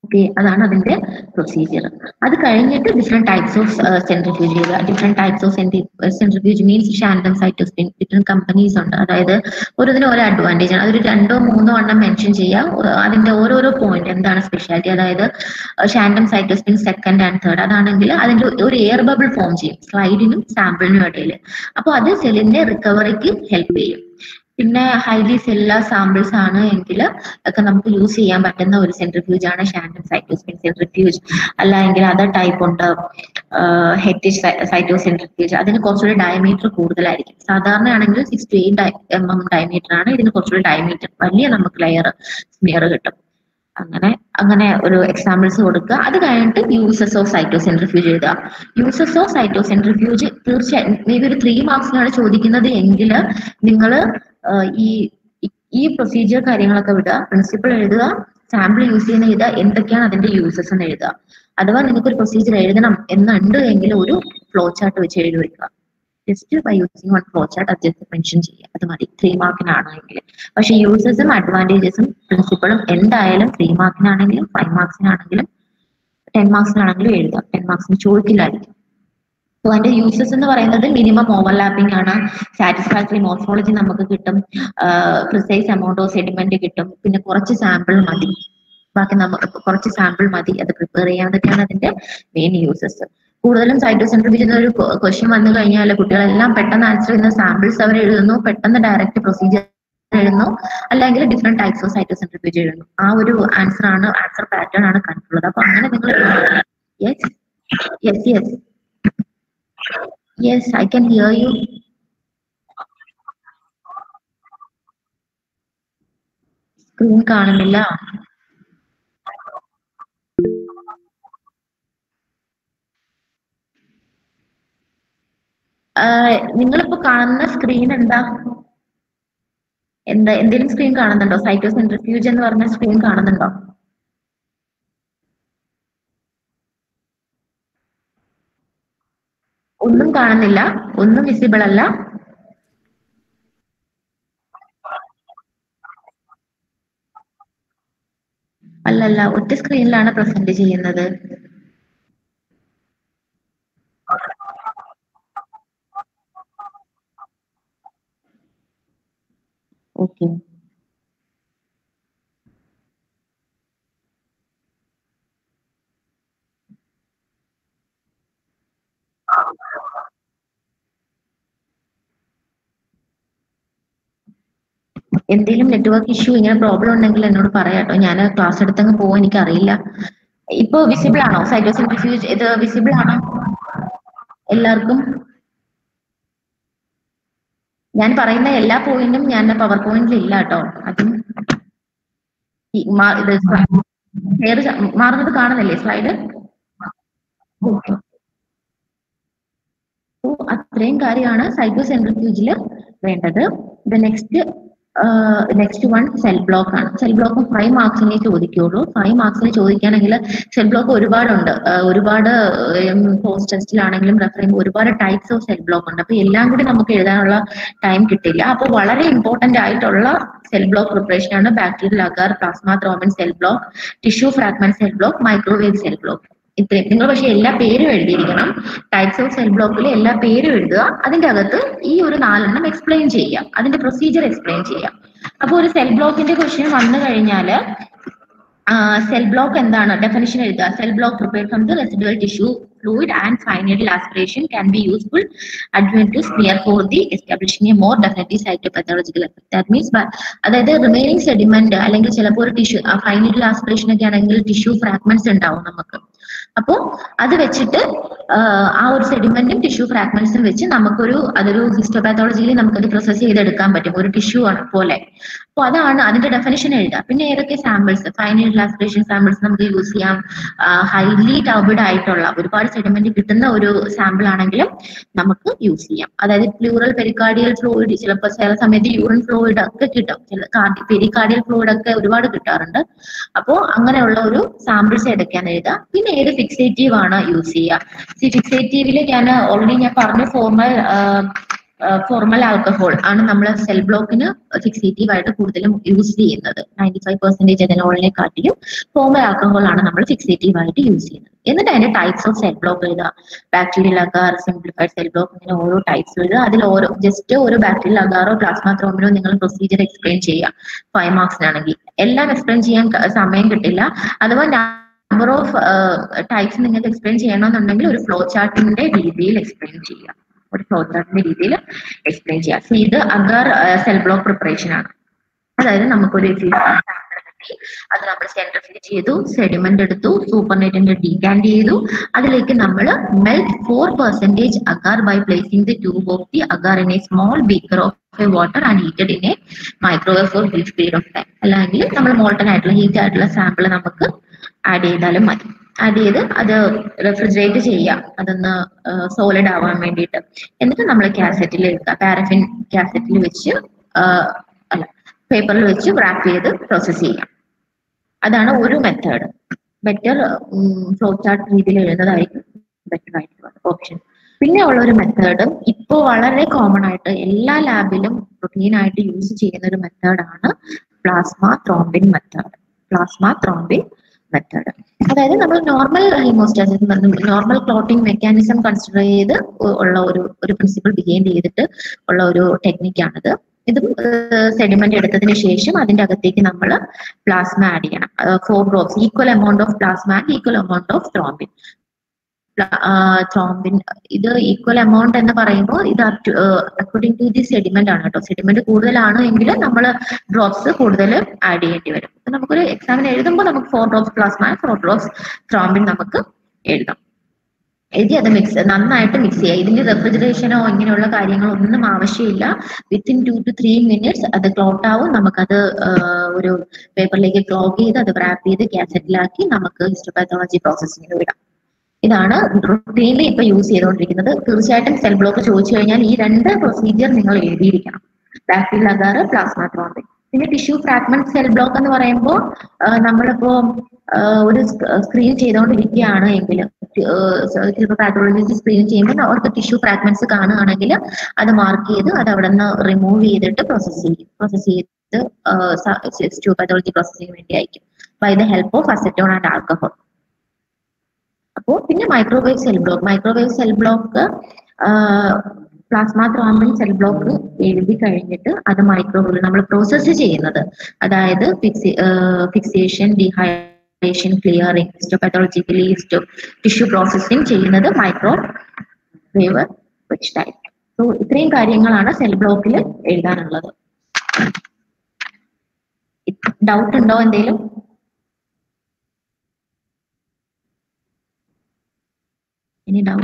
ഓക്കെ അതാണ് അതിന്റെ പ്രൊസീജിയർ അത് കഴിഞ്ഞിട്ട് ഡിഫറെന്റ് ടൈപ്സ് ഓഫ് സെൻട്രിഫ്യൂജ് ചെയ്യുക different types of centrifuge means Shandon cytospin different companies ഉണ്ട് അതായത് ഓരോന്നിനും ഓരോ അഡ്വാൻറ്റേജ് ആണ് അതൊരു രണ്ടോ മൂന്നോ എണ്ണം മെൻഷൻ ചെയ്യുക അതിന്റെ ഓരോരോ പോയിന്റ് എന്താണ് സ്പെഷ്യാലിറ്റി അതായത് Shandon cytospin second and third അതാണെങ്കിൽ അതിന്റെ ഒരു എയർ ബബിൾ ഫോം ചെയ്യും സ്ലൈഡിനും സാമ്പിളിനും ഇടയിൽ അപ്പോൾ അത് സെല്ലിന്റെ റിക്കവറിക്ക് ഹെൽപ്പ് ചെയ്യും പിന്നെ ഹൈലി സെല്ലുലാർ സാമ്പിൾസ് ആണ് എങ്കിൽ ഒക്കെ നമുക്ക് യൂസ് ചെയ്യാൻ പറ്റുന്ന ഒരു സെൻട്രിഫ്യൂജ് ആണ് ഷാൻഡൻ സൈറ്റോസ്പിൻ സെൻട്രിഫ്യൂജ് അല്ല എങ്കിൽ അതർ ടൈപ്പ് ഉണ്ട് ഹെറ്റിഷ് സൈറ്റോ സെൻട്രിഫ്യൂജ് അതിന് കുറച്ചുകൂടി ഡയമീറ്റർ കൂടുതലായിരിക്കും സാധാരണ ആണെങ്കിൽ six to eight M M diameter ആണ് ഇതിന് കുറച്ചുകൂടി ഡയമീറ്റർ വലിയ നമുക്ക് ലെയർ സ്മിയർ കിട്ടും അങ്ങനെ അങ്ങനെ ഒരു എക്സാമ്പിൾസ് കൊടുക്കുക അത് കഴിഞ്ഞിട്ട് യൂസസ് ഓഫ് സൈറ്റോ സെൻട്രിഫ്യൂജ് എഴുതുക യൂസസ് ഓഫ് സൈറ്റോ സെൻട്രിഫ്യൂജ് തീർച്ചയായും മേ ബി ഒരു ത്രീ മാർക്സിനാണ് ചോദിക്കുന്നത് എങ്കിൽ നിങ്ങൾ ഈ ഈ പ്രൊസീജിയർ കാര്യങ്ങളൊക്കെ വിടുക പ്രിൻസിപ്പിൾ എഴുതുക സാമ്പിൾ യൂസ് ചെയ്യുന്ന എഴുതുക എന്തൊക്കെയാണ് അതിന്റെ യൂസസ് എന്ന് എഴുതുക അഥവാ നിങ്ങൾക്ക് ഒരു പ്രൊസീജിയർ എഴുതണം എന്നുണ്ട് എങ്കിൽ ഒരു ഫ്ലോ ചാർട്ട് വെച്ച് എഴുതി വെക്കുക just by using one flow chart അത് ജസ്റ്റ് മെൻഷൻ ചെയ്യുക അത് മതി ത്രീ മാർക്കിനാണ് എങ്കിൽ പക്ഷെ യൂസസും അഡ്വാൻറ്റേജസും പ്രിൻസിപ്പളും എന്തായാലും ത്രീ മാർക്കിനാണെങ്കിലും ഫൈവ് മാർക്സിനാണെങ്കിലും ടെൻ മാർക്സിനാണെങ്കിലും എഴുതാം ടെൻ മാർക്സിന് ചോദിക്കില്ലായിരിക്കും സോ അതിന്റെ യൂസസ് എന്ന് പറയുന്നത് മിനിമം ഓവർലാപ്പിംഗ് ആണ് സാറ്റിസ്ഫാക്ടറി മോർഫോളജി നമുക്ക് കിട്ടും പ്രിസൈസ് എമൗണ്ട് ഓഫ് സെഡിമെന്റ് കിട്ടും പിന്നെ കുറച്ച് സാമ്പിൾ മതി ബാക്കി നമുക്ക് കുറച്ച് സാമ്പിൾ മതി അത് പ്രിപ്പയർ ചെയ്യാൻ അതൊക്കെയാണ് അതിന്റെ മെയിൻ യൂസസ് കൂടുതലും സൈറ്റോസെൻട്രിഫ്യൂജ് ഒരു ക്വസ്റ്റ്യൻ വന്നു കഴിഞ്ഞാൽ കുട്ടികളെല്ലാം പെട്ടെന്ന് ആൻസർ ചെയ്യുന്ന സാമ്പിൾസ് അവർ എഴുതുന്നു പെട്ടെന്ന് ഡയറക്റ്റ് പ്രൊസീജിയർ എഴുതുന്നു അല്ലെങ്കിൽ ഡിഫറെന്റ് ടൈപ്സ് ഓഫ് സൈറ്റോസെൻട്രിഫ്യൂജ് എഴുതുന്നു ആ ഒരു ആൻസർ ആണ് ആൻസർ പാറ്റേൺ ആണ് കണ്ടിട്ടുള്ളത് അപ്പൊ അങ്ങനെ നിങ്ങൾ yes yes yes yes I can hear you screen കാണുന്നില്ല നിങ്ങളിപ്പോ കാണുന്ന സ്ക്രീൻ എന്താ എന്താ എന്തെങ്കിലും സ്ക്രീൻ കാണുന്നുണ്ടോ സൈറ്റോ സെൻട്രിഫ്യൂജ് എന്ന് പറഞ്ഞ സ്ക്രീൻ കാണുന്നുണ്ടോ ഒന്നും കാണുന്നില്ല ഒന്നും വിസിബിൾ അല്ല അല്ലല്ല ഒറ്റ സ്ക്രീനിലാണ് പ്രസന്റ് ചെയ്യുന്നത് ഓക്കെ എന്തെങ്കിലും നെറ്റ്വർക്ക് ഇഷ്യൂ ഇങ്ങനെ പ്രോബ്ലം ഉണ്ടെങ്കിൽ എന്നോട് പറയാട്ടോ ഞാൻ ക്ലാസ് എടുത്തങ്ങ് പോവാൻ എനിക്ക് അറിയില്ല ഇപ്പൊ വിസിബിൾ ആണോ സൈറ്റോസെൻട്രിഫ്യൂജ് ഇത് വിസിബിൾ ആണോ എല്ലാവർക്കും ഞാൻ പറയുന്ന എല്ലാ പോയിന്റും ഞാൻ പവർ പോയിന്റിൽ ഇല്ല കേട്ടോ അതും ഈ മാ- ഇത് ഷെയർ മാറുന്നത് കാണുന്നില്ലേ സ്ലൈഡ് അത്രയും കാര്യമാണ് സൈറ്റോസെൻട്രിഫ്യൂജിൽ വേണ്ടത് the next next one cell block ആണ് സെൽ ബ്ലോക്ക് ഫൈവ് മാർക്സിനെ ചോദിക്കുള്ളൂ ഫൈവ് മാർക്സിന് ചോദിക്കുകയാണെങ്കിൽ സെൽ ബ്ലോക്ക് ഒരുപാടുണ്ട് ആ, ഒരുപാട് പോസ്റ്റ് ടെസ്റ്റിലാണെങ്കിലും റെഫർ ചെയ്യുമ്പോൾ ഒരുപാട് ടൈപ്സ് ഓഫ് സെൽ ബ്ലോക്ക് ഉണ്ട് അപ്പൊ എല്ലാം കൂടി നമുക്ക് എഴുതാനുള്ള ടൈം കിട്ടില്ല അപ്പൊ വളരെ ഇമ്പോർട്ടന്റ് ആയിട്ടുള്ള സെൽ ബ്ലോക്ക് പ്രിപ്പറേഷൻ ആണ് bacterial agar plasma thrombin cell block tissue fragment cell block microwave cell block ഇത്രയും നിങ്ങൾ പക്ഷെ എല്ലാ പേരും എഴുതിയിരിക്കണം ടൈപ്സ് ഓഫ് സെൽ ബ്ലോക്കിൽ എല്ലാ പേരും എഴുതുക അതിന്റെ അകത്ത് ഈ ഒരു നാലെണ്ണം എക്സ്പ്ലെയിൻ ചെയ്യാം അതിന്റെ പ്രൊസീജിയർ എക്സ്പ്ലെയിൻ ചെയ്യാം അപ്പൊ ഒരു സെൽ ബ്ലോക്കിന്റെ ക്വസ്റ്റ്യൻ വന്നു കഴിഞ്ഞാല് സെൽ ബ്ലോക്ക് എന്താണ് ഡെഫിനിഷൻ എഴുതുക cell block prepare from the residual tissue fluid and finite aspiration can be useful adjuvant to smear for the establishing a more definitive cytopathological effect. That means by അതായത് റിമൈനിങ് സെഡിമെന്റ് അല്ലെങ്കിൽ ചിലപ്പോൾ ഒരു ടിഷ്യൂ ഫൈനൽ ആസ്പിറേഷൻ ഒക്കെ ആണെങ്കിൽ ടിഷ്യൂ ഫ്രാഗ്മെന്റ്സ് ഉണ്ടാവും നമുക്ക് അപ്പോ അത് വെച്ചിട്ട് ആഹ് ആ ഒരു സെഡിമെന്റും ടിഷ്യൂ ഫ്രാഗ്മെന്റ്സും വെച്ച് നമുക്കൊരു അതൊരു ഹിസ്റ്റോപാത്തോളജിയിൽ നമുക്കത് പ്രോസസ് ചെയ്തെടുക്കാൻ പറ്റും ഒരു ടിഷ്യൂ ആണ് പോലെ അപ്പൊ അതാണ് അതിന്റെ ഡെഫിനിഷൻ എഴുതുക പിന്നെ ഏതൊക്കെ സാമ്പിൾസ് ഫൈനൽ ആസ്പിറേഷൻ സാമ്പിൾസ് നമുക്ക് യൂസ് ചെയ്യാം ഹൈലി ടൗബിഡ് ആയിട്ടുള്ള ഒരുപാട് സെഡിമെന്റ് കിട്ടുന്ന ഒരു സാമ്പിൾ ആണെങ്കിലും നമുക്ക് യൂസ് ചെയ്യാം അതായത് പ്ലൂറൽ പെരിക്കാർഡിയൽ ഫ്ലൂയിഡ് ചിലപ്പോൾ ചില സമയത്ത് യൂറിൻ ഫ്ലൂയിഡ് ഒക്കെ കിട്ടും ചില പെരിക്കാർഡിയൽ ഫ്ലൂയിഡ് ഒക്കെ ഒരുപാട് കിട്ടാറുണ്ട് അപ്പോൾ അങ്ങനെയുള്ള ഒരു സാമ്പിൾസ് ഏതൊക്കെയാന്ന് എഴുതുക പിന്നെ ഏത് ഫിക്സേറ്റീവ് ആണ് യൂസ് ചെയ്യുക ഈ ഫിക്സേറ്റീവില് ഞാൻ ഓൾറെഡി ഞാൻ പറഞ്ഞ ഫോർമൽ ഫോർമൽ ആൽക്കഹോൾ ആണ് നമ്മൾ സെൽ ബ്ലോക്കിന് ഫിക്സേറ്റീവ് ആയിട്ട് കൂടുതലും യൂസ് ചെയ്യുന്നത് നയൻറ്റി ഫൈവ് പെർസെന്റേജ് എഥനോളിനെ കാട്ടിയും ഫോർമൽ ആൽക്കഹോൾ ആണ് നമ്മൾ ഫിക്സേറ്റീവ് ആയിട്ട് യൂസ് ചെയ്യുന്നത് എന്നിട്ട് അതിന്റെ ടൈപ്സ് ഓഫ് സെൽ ബ്ലോക്ക് എഴുതുക bacterial agar simplified cell block ഇങ്ങനെ ഓരോ ടൈപ്സ് എഴുതുക അതിൽ ഓരോ ജസ്റ്റ് ഒരു ബാക്ടീരിയൽ അഗാറോ പ്ലാസ്മ ത്രോമിനോ നിങ്ങൾ പ്രൊസീജിയർ എക്സ്പ്ലെയിൻ ചെയ്യുക ഫൈവ് മാർക്സിനാണെങ്കിൽ എല്ലാം എക്സ്പ്ലെയിൻ ചെയ്യാൻ ക- സമയം കിട്ടില്ല അഥവാ നമ്പർ ഓഫ് ടൈപ്സ് നിങ്ങൾക്ക് എക്സ്പ്ലെയിൻ ചെയ്യണമെന്നുണ്ടെങ്കിൽ ഒരു ഫ്ലോ ചാർട്ടിന്റെ രീതിയിൽ എക്സ്പ്ലെയിൻ ചെയ്യുക ഒരു ഫ്ലോ ചാർട്ടിന്റെ രീതിയിൽ എക്സ്പ്ലെയിൻ ചെയ്യുക So ഇത് അഗർ സെൽ ബ്ലോക്ക് പ്രിപ്പറേഷൻ ആണ് അതായത് നമുക്കൊരു സാമ്പിൾ കിട്ടി അത് നമ്മൾ സെൻട്രിഫ്യൂജ് ചെയ്തു സെഡിമെന്റ് എടുത്തു സൂപ്പർനെറ്റിന്റെ ഡീകാൻഡ് ചെയ്തു അതിലേക്ക് നമ്മൾ melt four percentage agar by placing the tube of the agar in a small beaker of a water and heated in a microwave for brief period of time അല്ലെങ്കിൽ നമ്മൾ മോൾട്ടൺ ആയിട്ടുള്ള ഹീറ്റ് ആയിട്ടുള്ള സാമ്പിൾ നമുക്ക് ആഡ് ചെയ്താലും മതി ആഡ് ചെയ്ത് അത് റെഫ്രിജറേറ്റ് ചെയ്യാം അതൊന്ന് സോളിഡ് ആവാൻ വേണ്ടിയിട്ട് എന്നിട്ട് നമ്മൾ കാസറ്റിൽ എടുക്കുക പാരഫിൻ കാസറ്റിൽ വെച്ച് ആ, അല്ല പേപ്പറിൽ വെച്ച് റാപ്പ് ചെയ്ത് പ്രോസസ് ചെയ്യാം അതാണ് ഒരു മെത്തേഡ് ബെറ്റർ ഫ്ലോ ചാർട്ട് രീതിയിൽ എഴുതുന്നതായിരിക്കും ബെറ്റർ ആയിട്ടുള്ള ഓപ്ഷൻ പിന്നെ ഉള്ള ഒരു മെത്തേഡ് ഇപ്പോ വളരെ കോമൺ ആയിട്ട് എല്ലാ ലാബിലും റുട്ടീൻ ആയിട്ട് യൂസ് ചെയ്യുന്ന ഒരു മെത്തേഡാണ് plasma thrombin method plasma thrombin method അതായത് നമ്മൾ normal haemostasis normal clotting mechanism consider ചെയ്ത് ഉള്ള ഒരു ഒരു പ്രിൻസിപ്പിൾ ബിഹേവ് ചെയ്തിട്ട് ഉള്ള ഒരു ടെക്നിക്കാണിത് ഇത് സെഡിമെന്റ് എടുത്തതിന് ശേഷം അതിന്റെ അകത്തേക്ക് നമ്മൾ പ്ലാസ്മ ആഡ് ചെയ്യണം four drops equal amount of plasma and equal amount of thrombin thrombin ഇത് ഈക്വൽ എമൗണ്ട് എന്ന് പറയുമ്പോൾ ഇത് അക്കോർഡിംഗ് ടു ദി സെഡിമെന്റ് ആണ് കേട്ടോ സെഡിമെന്റ് കൂടുതലാണ് എങ്കിൽ നമ്മൾ ഡ്രോപ്സ് കൂടുതൽ ആഡ് ചെയ്യേണ്ടി വരും അപ്പൊ നമുക്കൊരു എക്സാമിന് എഴുതുമ്പോൾ നമുക്ക് four drops plasma four drops thrombin നമുക്ക് എഴുതാം എഴുതി അത് മിക്സ് നന്നായിട്ട് മിക്സ് ചെയ്യുക ഇതിന് റെഫ്രിജറേഷനോ ഇങ്ങനെയുള്ള കാര്യങ്ങളോ ഒന്നും ആവശ്യമില്ല within two two three minutes അത് ക്ലോട്ട് ആവും നമുക്കത് ആഹ്, ഒരു പേപ്പറിലേക്ക് ക്ലോക്ക് ചെയ്ത് അത് റാപ്പ് ചെയ്ത് കാസറ്റിലാക്കി നമുക്ക് ഹിസ്റ്റോപാത്തോളജി പ്രോസസ്സിങ്ങിന് വിടാം ഇതാണ് റുട്ടീനിൽ ഇപ്പൊ യൂസ് ചെയ്തുകൊണ്ടിരിക്കുന്നത് തീർച്ചയായിട്ടും സെൽ ബ്ലോക്ക് ചോദിച്ചു കഴിഞ്ഞാൽ ഈ രണ്ട് പ്രൊസീജിയർ നിങ്ങൾ എഴുതിയിരിക്കണം ബാക്ടീരിയൽ അഗാർ പ്ലാസ്മ ത്രോംബിൻ പിന്നെ ടിഷ്യൂ ഫ്രാഗ്മെന്റ് സെൽ ബ്ലോക്ക് എന്ന് പറയുമ്പോൾ നമ്മളിപ്പോ ആഹ്, ഒരു സ്ക്രീൻ ചെയ്തുകൊണ്ടിരിക്കുകയാണ് എങ്കിൽ ചിലപ്പോൾ പാത്തോളജിസ്റ്റ് സ്ക്രീൻ ചെയ്യുമ്പോൾ അവർക്ക് ടിഷ്യൂ ഫ്രാഗ്മെന്റ്സ് കാണുകയാണെങ്കിൽ അത് മാർക്ക് ചെയ്ത് അത് അവിടെ നിന്ന് റിമൂവ് ചെയ്തിട്ട് പ്രോസസ് ചെയ്യും പ്രോസസ് ചെയ്ത് ടിഷ്യൂ പാത്തോളജി പ്രോസസ്സിംഗ് വേണ്ടി അയക്കും by the help of acetone and alcohol അപ്പോൾ പിന്നെ microwave cell block microwave cell block plasma thrombin cell block എഴുതി കഴിഞ്ഞിട്ട് അത് മൈക്രോവേവ് നമ്മൾ പ്രോസസ്സ് ചെയ്യുന്നത് അതായത് fixation dehydration clearing histopathologically histo tissue processing ചെയ്യുന്നത് മൈക്രോ വേവ് വെച്ചിട്ടായിരിക്കും സോ ഇത്രയും കാര്യങ്ങളാണ് സെൽ ബ്ലോക്കിൽ എഴുതാനുള്ളത് ഡൗട്ട് ഉണ്ടോ എന്തെങ്കിലും Any doubt?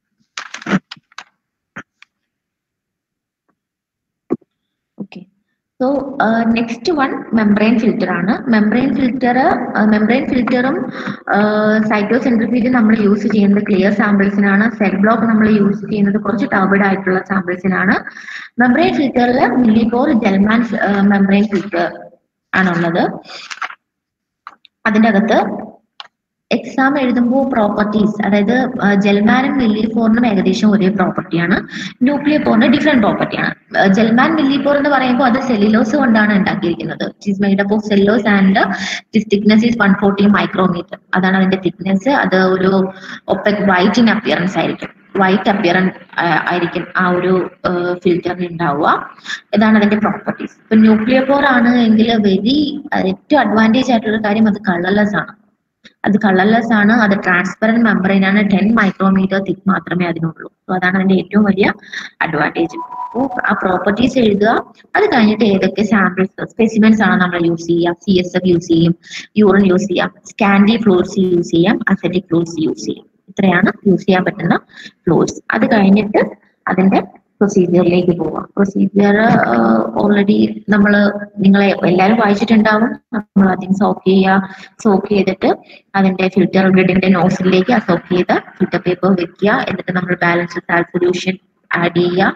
Okay. So uh, next one membrane filter ആണ് മെംബ്രെയിൻ ഫിൽറ്റർ മെംബ്രെയിൻ ഫിൽറ്ററും സൈറ്റോസെൻട്രിഫ്യൂജും നമ്മൾ യൂസ് ചെയ്യുന്നത് ക്ലിയർ സാമ്പിൾസിനാണ് സെൽ ബ്ലോക്ക് നമ്മൾ യൂസ് ചെയ്യുന്നത് കുറച്ച് ടർബിഡ് ആയിട്ടുള്ള സാമ്പിൾസിനാണ് മെംബ്രെയിൻ ഫിൽറ്ററിൽ മില്ലിപോർ ജെൽമാൻ മെംബ്രെയിൻ ഫിൽറ്റർ ആണുള്ളത് അതിൻ്റെ അകത്ത് എക്സാം എഴുതുമ്പോൾ പ്രോപ്പർട്ടീസ് അതായത് ജെൽമാനും മില്ലിഫോറിനും ഏകദേശം ഒരേ പ്രോപ്പർട്ടിയാണ് ന്യൂക്ലിയർ പോറിന് ഡിഫറെന്റ് പ്രോപ്പർട്ടിയാണ് ജെൽമാൻ മില്ലിഫോർ എന്ന് പറയുമ്പോൾ അത് സെല്ലുലോസ് കൊണ്ടാണ് ഉണ്ടാക്കിയിരിക്കുന്നത് it made up of cellulose and this thickness is one forty micrometre അതാണ് അതിന്റെ തിക്നെസ് അത് ഒരു ഒപ്പക് വൈറ്റ് ഇൻ അപ്പിയറൻസ് ആയിരിക്കും വൈറ്റ് അപ്പിയറൻസ് ആയിരിക്കും ആ ഒരു ഫിൽറ്ററിന് ഉണ്ടാവുക ഇതാണ് അതിന്റെ പ്രോപ്പർട്ടീസ് ഇപ്പൊ ന്യൂക്ലിയർ പോർ ആണ് എങ്കിൽ വെരി ഏറ്റവും അഡ്വാൻറ്റേജ് ആയിട്ടുള്ള കാര്യം അത് കളർലെസ് ആണ് അത് കളർലെസ് ആണ് അത് ട്രാൻസ്പെറന്റ് മെമ്പറൈൻ ആണ് ടെൻ മൈക്രോമീറ്റർ തിക്ക് മാത്രമേ അതിനുള്ളൂ സോ അതാണ് അതിന്റെ ഏറ്റവും വലിയ അഡ്വാൻറ്റേജ് അപ്പോൾ ആ പ്രോപ്പർട്ടീസ് എഴുതുക അത് കഴിഞ്ഞിട്ട് ഏതൊക്കെ സാമ്പിൾസ് സ്പെസിമെൻസ് ആണ് നമ്മൾ യൂസ് ചെയ്യുക സി എസ് എഫ് യൂസ് ചെയ്യും യൂറിൻ യൂസ് ചെയ്യാം സ്കാൻഡി ഫ്ലൂയിഡ്സ് യൂസ് ചെയ്യാം അസറ്റിക് ഫ്ലൂയിഡ്സ് യൂസ് ചെയ്യും ഇത്രയാണ് യൂസ് ചെയ്യാൻ പറ്റുന്ന ഫ്ലൂയിഡ്സ് അത് കഴിഞ്ഞിട്ട് അതിന്റെ പ്രൊസീജിയറിലേക്ക് പോവാം പ്രൊസീജിയർ ഓൾറെഡി നമ്മൾ നിങ്ങളെ എല്ലാവരും വായിച്ചിട്ടുണ്ടാവും നമ്മൾ ആദ്യം സോക്ക് ചെയ്യുക സോക്ക് ചെയ്തിട്ട് അതിന്റെ ഫിൽറ്റർ ഗ്രിഡിന്റെ നോസിലേക്ക് ആ സോക്ക് ചെയ്ത ഫിൽറ്റർ പേപ്പർ വെക്കുക എന്നിട്ട് നമ്മൾ ബാലൻസ് സാൽട്ട് സൊല്യൂഷൻ ആഡ് ചെയ്യുക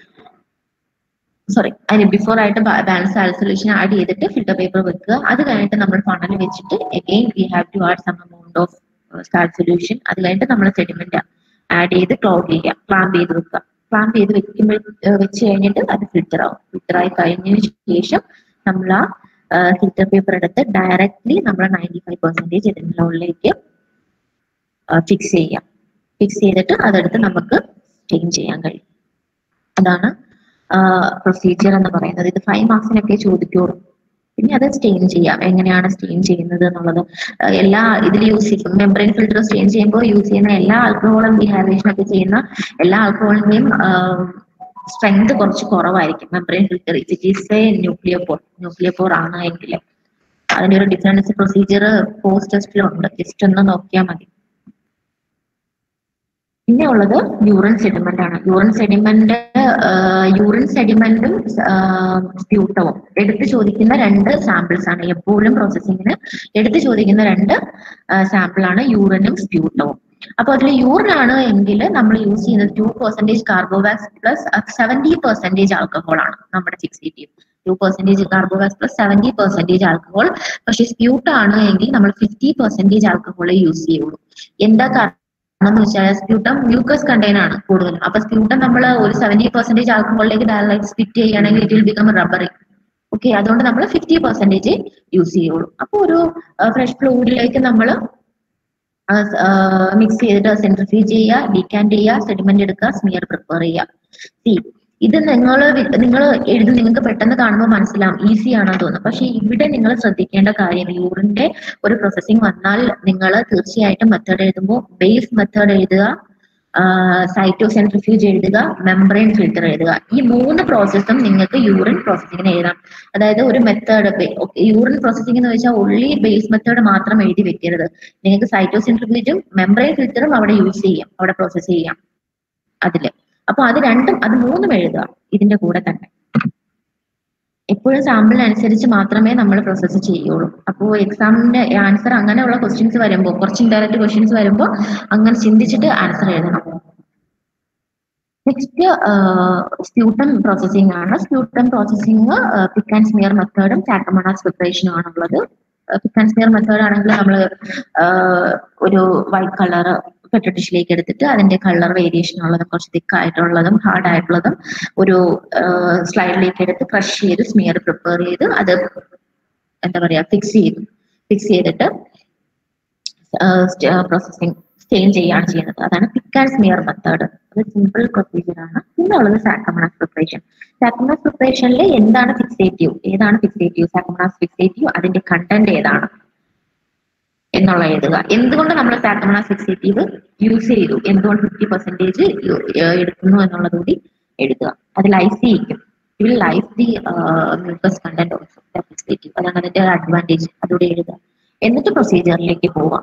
സോറി അതിന് ബിഫോർ ആയിട്ട് ബാലൻസ് സാൽട്ട് സൊല്യൂഷൻ ആഡ് ചെയ്തിട്ട് ഫിൽറ്റർ പേപ്പർ വെക്കുക അത് കഴിഞ്ഞിട്ട് നമ്മൾ ഫണൽ വെച്ചിട്ട് again we have to add some amount of salt solution അത് കഴിഞ്ഞിട്ട് നമ്മൾ സെഡിമെന്റ് ആഡ് ചെയ്ത് ക്ലോഗ് ചെയ്യുക ക്ലാമ്പ് ചെയ്ത് വെക്കുക ക്ലാമ്പ് ചെയ്ത് വെക്കുമ്പോൾ വെച്ച് കഴിഞ്ഞിട്ട് അത് ഫിൽറ്റർ ആവും ഫിൽറ്റർ ആയി കഴിഞ്ഞതിന് ശേഷം നമ്മൾ ആ ഫിൽറ്റർ പേപ്പർ എടുത്ത് ഡയറക്ട്ലി നമ്മൾ നയൻറ്റി ഫൈവ് പെർസെന്റേജ് ഇതിനുള്ളിലേക്ക് ഫിക്സ് ചെയ്യാം ഫിക്സ് ചെയ്തിട്ട് അതെടുത്ത് നമുക്ക് സ്റ്റെയിൻ ചെയ്യാൻ കഴിയും അതാണ് പ്രൊസീജിയർ എന്ന് പറയുന്നത് ഇത് ഫൈവ് മാർക്സിനൊക്കെ ചോദിക്കുള്ളൂ പിന്നെ അത് സ്റ്റെയിൻ ചെയ്യാം എങ്ങനെയാണ് സ്റ്റെയിൻ ചെയ്യുന്നത് എന്നുള്ളത് ആഹ് എല്ലാ ഇതിൽ യൂസ് ചെയ്യും മെമ്പറൈൻ ഫിൽറ്റർ സ്റ്റെയിൻ ചെയ്യുമ്പോൾ യൂസ് ചെയ്യുന്ന എല്ലാ ആൽക്കഹോളും ഡീഹൈഡ്രേഷൻ ഒക്കെ ചെയ്യുന്ന എല്ലാ ആൽക്കഹോളിന്റെയും സ്ട്രെങ്ത് കുറച്ച് കുറവായിരിക്കും membrane filter it is a Nuclepore Nuclepore ആണ് എങ്കിൽ അതിന്റെ ഒരു ഡിഫറൻസ് പ്രൊസീജിയർ പോസ്റ്റ് ടെസ്റ്റിലുണ്ട് ജസ്റ്റ് ഒന്ന് നോക്കിയാൽ മതി പിന്നെ ഉള്ളത് യൂറിൻ സെഡിമെന്റ് ആണ് യൂറിൻ സെഡിമെന്റ് യൂറിൻ സെഡിമെന്റും സ്പ്യൂട്ടവും എടുത്ത് ചോദിക്കുന്ന രണ്ട് സാമ്പിൾസ് ആണ് എപ്പോഴും പ്രോസസ്സിങ്ങിന് എടുത്ത് ചോദിക്കുന്ന രണ്ട് സാമ്പിൾ ആണ് യൂറിനും സ്പ്യൂട്ടവും അപ്പൊ അതിൽ യൂറിൻ ആണ് എങ്കിൽ നമ്മൾ യൂസ് ചെയ്യുന്നത് two percentage Carbowax plus seventy percentage alcohol ആണ് നമ്മുടെ fixative two percentage Carbowax plus seventy percentage alcohol പക്ഷെ സ്പ്യൂട്ട് ആണ് എങ്കിൽ നമ്മൾ ഫിഫ്റ്റി പെർസെന്റേജ് ആൽക്കഹോളെ യൂസ് ചെയ്യുള്ളൂ എന്താ കാരണം എന്ന് വെച്ചാൽ സ്പ്യൂട്ടം മ്യൂക്കസ് കണ്ടെയ്ൻ ആണ് കൂടുതലും അപ്പൊ സ്പ്യൂട്ടം നമ്മൾ ഒരു സെവന്റി പെർസെന്റേജ് ആൽക്കഹോളിലേക്ക് ഡയറക്റ്റ് സ്പിറ്റ് ചെയ്യുകയാണെങ്കിൽ it will become rubbery okay അതുകൊണ്ട് നമ്മൾ ഫിഫ്റ്റി പെർസെന്റേജ് യൂസ് ചെയ്യുള്ളൂ അപ്പൊ ഒരു ഫ്രഷ് ഫ്ലൂയിഡിലേക്ക് നമ്മൾ മിക്സ് ചെയ്തിട്ട് സെൻട്രിഫ്യൂജ് ചെയ്യുക ഡീക്കാൻഡ് ചെയ്യുക സെഡിമെന്റ് എടുക്കുക സ്മിയർ പ്രിപ്പയർ ചെയ്യുക സി ഇത് നിങ്ങൾ നിങ്ങൾ എഴുതി നിങ്ങൾക്ക് പെട്ടെന്ന് കാണുമ്പോൾ മനസ്സിലാവും ഈസി ആണെന്ന് തോന്നും പക്ഷെ ഇവിടെ നിങ്ങൾ ശ്രദ്ധിക്കേണ്ട കാര്യം യൂറിന്റെ ഒരു പ്രോസസ്സിംഗ് വന്നാൽ നിങ്ങൾ തീർച്ചയായിട്ടും മെത്തേഡ് എഴുതുമ്പോൾ ബേസ് മെത്തേഡ് എഴുതുക സൈറ്റോ സെൻട്രിഫ്യൂജ് എഴുതുക മെംബ്രെയിൻ ഫിൽറ്റർ എഴുതുക ഈ മൂന്ന് പ്രോസസ്സും നിങ്ങൾക്ക് യൂറിൻ പ്രോസസ്സിങ്ങിന് എഴുതാം അതായത് ഒരു മെത്തേഡ് യൂറിൻ പ്രോസസ്സിംഗ് എന്ന് വെച്ചാൽ ഒള്ളി ബേസ് മെത്തേഡ് മാത്രം എഴുതി വെക്കരുത് നിങ്ങൾക്ക് സൈറ്റോ സെൻട്രിഫ്യൂജും മെംബ്രെയിൻ ഫിൽറ്ററും അവിടെ യൂസ് ചെയ്യാം അവിടെ പ്രോസസ്സ് ചെയ്യാം അതില് അപ്പൊ അത് രണ്ടും അത് മൂന്നും എഴുതുക ഇതിന്റെ കൂടെ തന്നെ എപ്പോഴും സാമ്പിളിനനുസരിച്ച് മാത്രമേ നമ്മൾ പ്രോസസ്സ് ചെയ്യുള്ളൂ അപ്പോൾ എക്സാമിന്റെ ആൻസർ അങ്ങനെയുള്ള ക്വസ്റ്റ്യൻസ് വരുമ്പോൾ കുറച്ച് ഇൻഡയറക്റ്റ് ക്വസ്റ്റ്യൻസ് വരുമ്പോൾ അങ്ങനെ ചിന്തിച്ചിട്ട് ആൻസർ എഴുതണം നെക്സ്റ്റ് സ്പ്യൂട്ടം പ്രോസസ്സിംഗ് ആണ് sputum processing pick and smear മെത്തേഡും സാക്കമണാസ് പ്രിപ്പറേഷനും ആണുള്ളത് പിക്ക് ആൻഡ് സ്മിയർ മെത്തേഡ് ആണെങ്കിൽ നമ്മൾ ഒരു വൈറ്റ് കളർ പെട്ടഡിഷിലേക്ക് എടുത്തിട്ട് അതിന്റെ കളർ വേരിയേഷൻ ഉള്ളതും കുറച്ച് തിക്ക് ആയിട്ടുള്ളതും ഹാർഡ് ആയിട്ടുള്ളതും ഒരു സ്ലൈഡിലേക്ക് എടുത്ത് ക്രഷ് ചെയ്ത് സ്മിയർ പ്രിപ്പയർ ചെയ്ത് അത് എന്താ പറയാ ഫിക്സ് ചെയ്തു ഫിക്സ് ചെയ്തിട്ട് പ്രോസസ്സിംഗ് സ്റ്റെയിൻ ചെയ്യാണ് ചെയ്യുന്നത് അതാണ് പിക്ക് ആൻഡ് സ്മിയർ മെത്തേഡ് അത് സിമ്പിൾ പ്രൊസീജിയർ ആണ് പിന്നെ ഉള്ളത് സാക്കമണാസ് പ്രിപ്പറേഷൻ സാക്കമണാസ് പ്രിപ്പറേഷനിൽ എന്താണ് ഫിക്സേറ്റീവ് ഏതാണ് ഫിക്സേറ്റീവ് സാക്കമണാസ് ഫിക്സേറ്റീവ് അതിന്റെ കണ്ടന്റ് ഏതാണ് എന്നുള്ള എഴുതുക എന്തുകൊണ്ട് നമ്മൾ സാക്കമണാസ് ഫിക്സേറ്റീവ് യൂസ് ചെയ്തു എന്തുകൊണ്ട് ഫിഫ്റ്റി പെർസെന്റേജ് എടുക്കുന്നു എന്നുള്ളത് കൂടി എഴുതുക അത് ലൈഫ് ചെയ്യിക്കും will lyse the mucus content also fixative അതാണ് അതിന്റെ അഡ്വാൻറ്റേജ് അതുകൂടി എഴുതുക എന്നിട്ട് പ്രൊസീജിയറിലേക്ക് പോവാം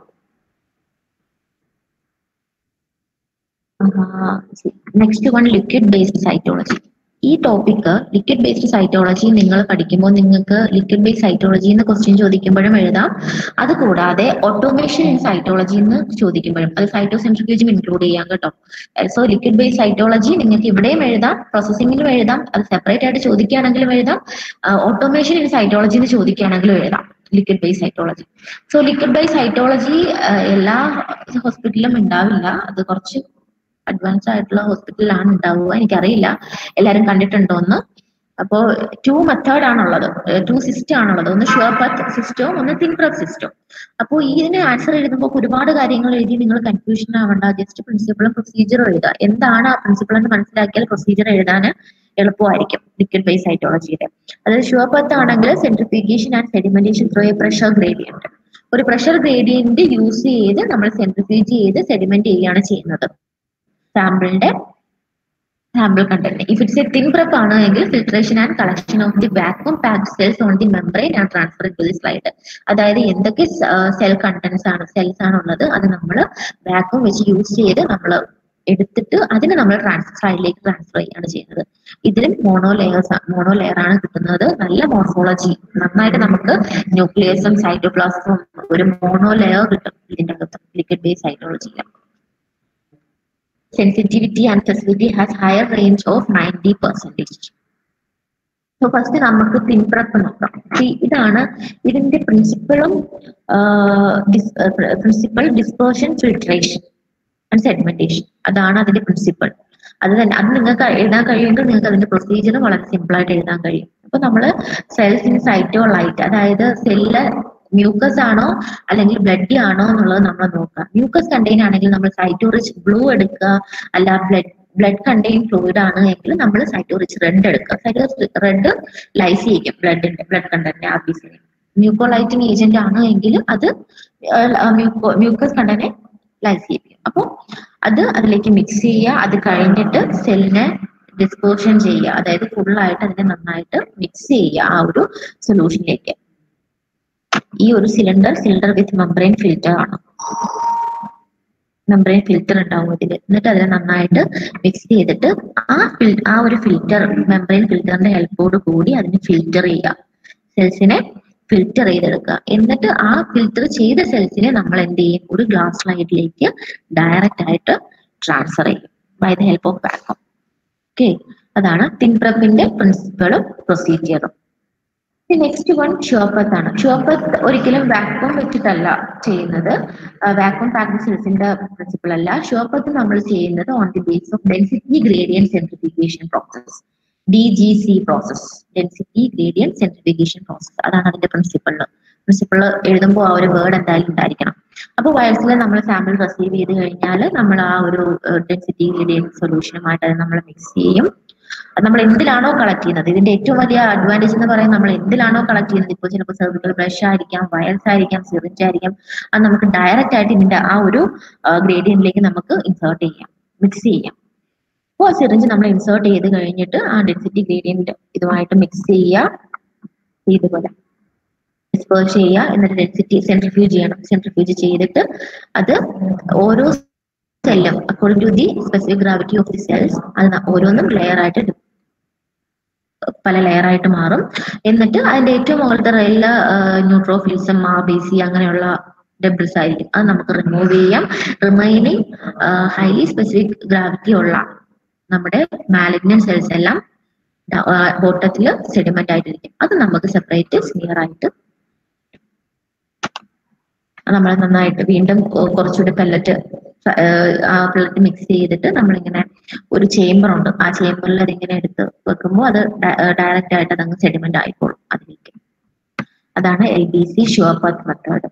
next one liquid based cytology ഈ ടോപ്പിക്ക് ലിക്വിഡ് ബേസ്ഡ് സൈറ്റോളജി നിങ്ങൾ പഠിക്കുമ്പോൾ നിങ്ങൾക്ക് ലിക്വിഡ് ബേസ്ഡ് സൈറ്റോളജി എന്ന് ക്വസ്റ്റ്യൻ ചോദിക്കുമ്പോഴും എഴുതാം അത് കൂടാതെ ഓട്ടോമേഷൻ ഇൻ സൈറ്റോളജി എന്ന് ചോദിക്കുമ്പോഴും അത് സൈറ്റോ സെൻട്രിഫ്യൂജും ഇൻക്ലൂഡ് ചെയ്യാം കേട്ടോ സോ ലിക്വിഡ് ബേസ്ഡ് സൈറ്റോളജി നിങ്ങൾക്ക് ഇവിടെയും എഴുതാം പ്രോസസ്സിംഗിലും എഴുതാം അത് സെപ്പറേറ്റ് ആയിട്ട് ചോദിക്കുകയാണെങ്കിലും എഴുതാം ഓട്ടോമേഷൻ ഇൻ സൈറ്റോളജി എന്ന് ചോദിക്കുകയാണെങ്കിലും എഴുതാം liquid base cytology so liquid base cytology എല്ലാ ഹോസ്പിറ്റലിലും ഉണ്ടാവില്ല അത് കുറച്ച് അഡ്വാൻസ് ആയിട്ടുള്ള ഹോസ്പിറ്റലിലാണ് ഉണ്ടാവുക എനിക്കറിയില്ല എല്ലാവരും കണ്ടിട്ടുണ്ടോ എന്ന് അപ്പോ ടു മെത്തേഡ് ആണുള്ളത് ടു സിസ്റ്റം ആണുള്ളത് ഒന്ന് ഷുവർ പത്ത് സിസ്റ്റവും ഒന്ന് തിൻപ്രത് സിസ്റ്റവും അപ്പോൾ ഇതിന് ആൻസർ എഴുതുമ്പോൾ ഒരുപാട് കാര്യങ്ങൾ എഴുതി നിങ്ങൾ കൺഫ്യൂഷൻ ആവണ്ട ജസ്റ്റ് പ്രിൻസിപ്പിളും പ്രൊസീജിയറും എഴുതുക എന്താണ് ആ പ്രിൻസിപ്പിൾ എന്ന് മനസ്സിലാക്കിയാൽ പ്രൊസീജിയർ എഴുതാൻ എളുപ്പമായിരിക്കും ലിക്വിഡ് ബേസ് സൈറ്റോളജിയുടെ അതായത് ഷുവർ പത്ത് ആണെങ്കിൽ centrifugation and sedimentation through a pressure gradient ഒരു പ്രഷർ ഗ്രേഡിയന്റ് യൂസ് ചെയ്ത് നമ്മൾ സെൻട്രിഫ്യൂജ് ചെയ്ത് സെഡിമെന്റ് ചെയ്യുകയാണ് ചെയ്യുന്നത് സാമ്പിളിന്റെ sample content if it's a ThinPrep ആണ് എങ്കിൽ filtration and collection of the vacuum packed cells on the membrane and transfer to the slide അതായത് എന്തൊക്കെ സെൽ കണ്ടന്റ്സ് ആണ് സെൽസ് ആണ് ഉള്ളത് അത് നമ്മൾ വാക്വം വെച്ച് യൂസ് ചെയ്ത് നമ്മൾ എടുത്തിട്ട് അതിനെ നമ്മൾ ട്രാൻസ്ഫർ സ്ലൈഡിലേക്ക് ട്രാൻസ്ഫർ ചെയ്യുകയാണ് ചെയ്യുന്നത് ഇതിലും മോണോ ലെയേഴ്സ് മോണോ ലെയർ ആണ് കിട്ടുന്നത് നല്ല മോർഫോളജി നന്നായിട്ട് നമുക്ക് ന്യൂക്ലിയസും സൈറ്റോപ്ലാസും ഒരു മോണോ ലെയർ കിട്ടും ഇതിന്റെ അകത്ത് ലിക്വിഡ് ബേസ് സൈറ്റോളജിയിൽ sensitivity and specificity has higher range of 90 percentage. So first നമുക്ക് തിൻപ്രപ്പ് നോക്കാം ഇതാണ് ഇതിന്റെ പ്രിൻസിപ്പിളും principle dispersion filtration and sedimentation അതാണ് അതിന്റെ പ്രിൻസിപ്പൾ അത് തന്നെ അത് നിങ്ങൾക്ക് എഴുതാൻ കഴിയുമെങ്കിൽ നിങ്ങൾക്ക് അതിന്റെ പ്രൊസീജിയർ വളരെ സിമ്പിൾ ആയിട്ട് എഴുതാൻ കഴിയും അപ്പൊ നമ്മള് സെൽസ് ഇൻ സൈറ്റോളൈറ്റ് അതായത് സെല്ല് മ്യൂക്കസ് ആണോ അല്ലെങ്കിൽ ബ്ലഡ് ആണോ എന്നുള്ളത് നമ്മൾ നോക്കുക മ്യൂക്കസ് കണ്ടെയ്ൻ ആണെങ്കിൽ നമ്മൾ സൈറ്റോറിച്ച് ബ്ലൂ എടുക്കുക അല്ല ബ്ലഡ് ബ്ലഡ് കണ്ടെയ്ൻ ഫ്ലൂയിഡ് ആണ് എങ്കിൽ നമ്മൾ സൈറ്റോറിച്ച് റെഡ് എടുക്കുക സൈറ്റോറിച്ച് റെഡ് ലൈസ് ചെയ്യും ബ്ലഡിന്റെ blood content R B C mucolytic agent ആണ് എങ്കിൽ അത് മ്യൂക്കസ് കണ്ടനെ ലൈസ് ചെയ്യും അപ്പോൾ അത് അതിലേക്ക് മിക്സ് ചെയ്യുക അത് കഴിഞ്ഞിട്ട് സെല്ലിനെ ഡിസ്പോഷൻ ചെയ്യുക അതായത് ഫുള്ളായിട്ട് അതിനെ നന്നായിട്ട് മിക്സ് ചെയ്യുക ആ ഒരു സൊല്യൂഷനിലേക്ക് ഈ ഒരു cylinder cylinder with membrane filter ആണ് മെംബ്രെയിൻ ഫിൽറ്റർ ഉണ്ടാവും ഇതിൽ എന്നിട്ട് അതിനെ നന്നായിട്ട് മിക്സ് ചെയ്തിട്ട് ആ ഫിൽ ആ ഒരു ഫിൽറ്റർ മെംബ്രെയിൻ ഫിൽറ്ററിന്റെ ഹെൽപ്പോട് കൂടി അതിനെ ഫിൽറ്റർ ചെയ്യുക സെൽസിനെ ഫിൽറ്റർ ചെയ്തെടുക്കുക എന്നിട്ട് ആ ഫിൽറ്റർ ചെയ്ത സെൽസിനെ നമ്മൾ എന്ത് ചെയ്യും ഒരു ഗ്ലാസ് സ്ലൈഡിലേക്ക് ഡയറക്റ്റ് ആയിട്ട് ട്രാൻസ്ഫർ ചെയ്യും by the help of vacuum okay അതാണ് തിൻപ്രപ്പിന്റെ പ്രിൻസിപ്പളും പ്രൊസീജിയറും നെക്സ്റ്റ് വൺ ഷുവപ്പത്ത് ആണ് ഷുവപ്പത്ത് ഒരിക്കലും വാക്വം വെച്ചിട്ടല്ല ചെയ്യുന്നത് വാക്വം പാക്ഡ് സെൽസിന്റെ പ്രിൻസിപ്പിൾ അല്ല ഷുവപ്പത്ത് നമ്മൾ ചെയ്യുന്നത് on the base of density gradient centrifugation process D G C process density gradient centrifugation process അതാണ് അതിന്റെ പ്രിൻസിപ്പിൾ പ്രിൻസിപ്പിൾ എഴുതുമ്പോൾ ആ ഒരു വേർഡ് എന്തായാലും ഉണ്ടായിരിക്കണം അപ്പൊ വയസ്സിൽ നമ്മൾ സാമ്പിൾ റിസീവ് ചെയ്ത് കഴിഞ്ഞാൽ നമ്മൾ ആ ഒരു ഡെൻസിറ്റി ഗ്രേഡിയൻ സൊല്യൂഷനുമായിട്ട് അത് നമ്മൾ മിക്സ് ചെയ്യും അത് നമ്മൾ എന്തിലാണോ കളക്ട് ചെയ്യുന്നത് ഇതിന്റെ ഏറ്റവും വലിയ അഡ്വാൻറ്റേജ് എന്ന് പറയുന്നത് നമ്മൾ എന്തിലാണോ കളക്ട് ചെയ്യുന്നത് ഇപ്പോൾ ചിലപ്പോൾ സെർവിക്കൽ ബ്രഷ് ആയിരിക്കാം വയൽസ് ആയിരിക്കാം സിറിഞ്ച് ആയിരിക്കാം അത് നമുക്ക് ഡയറക്റ്റ് ആയിട്ട് ഇതിന്റെ ആ ഒരു ഗ്രേഡിയന്റിലേക്ക് നമുക്ക് ഇൻസേർട്ട് ചെയ്യാം മിക്സ് ചെയ്യാം അപ്പോൾ ആ സിറിഞ്ച് നമ്മൾ ഇൻസേർട്ട് ചെയ്ത് കഴിഞ്ഞിട്ട് ആ ഡെൻസിറ്റി ഗ്രേഡിയന്റ് ഇതുമായിട്ട് മിക്സ് ചെയ്യുക ഇതുപോലെ ഡിസ്പേഴ്സ് ചെയ്യുക എന്നിട്ട് ഡെൻസിറ്റി സെൻട്രിഫ്യൂജ് ചെയ്യണം സെൻട്രിഫ്യൂജ് ചെയ്തിട്ട് അത് ഓരോ സെല്ലും according to the specific gravity of the cells അത് ഓരോന്നും ലെയർ ആയിട്ട് പല ലെയർ ആയിട്ട് മാറും എന്നിട്ട് അതിന്റെ ഏറ്റവും മുകളിലത്തെ റെയില് ന്യൂട്രോഫിലിസം ആർ ബി സി അങ്ങനെയുള്ള ഡെബ്രിസ് ആയിരിക്കും അത് നമുക്ക് റിമൂവ് ചെയ്യാം റിമൈനിങ് ഹൈലി സ്പെസിഫിക് ഗ്രാവിറ്റി ഉള്ള നമ്മുടെ മാലിഗ്നൻ സെൽസ് എല്ലാം ബോട്ടത്തിൽ സെഡിമെന്റ് ആയിട്ടിരിക്കും അത് നമുക്ക് സെപ്പറേറ്റ് സ്മിയർ ആയിട്ട് നമ്മൾ നന്നായിട്ട് വീണ്ടും കുറച്ചുകൂടി പെല്ലറ്റ് ആ പെല്ലറ്റ് മിക്സ് ചെയ്തിട്ട് നമ്മളിങ്ങനെ ഒരു ചേംബർ ഉണ്ട് ആ ചേംബറിൽ അതിങ്ങനെ എടുത്ത് വെക്കുമ്പോൾ അത് ഡയറക്റ്റ് ആയിട്ട് അതങ്ങ് സെഡിമെന്റ് ആയിക്കോളും അതിലേക്ക് അതാണ് L B C SurePath method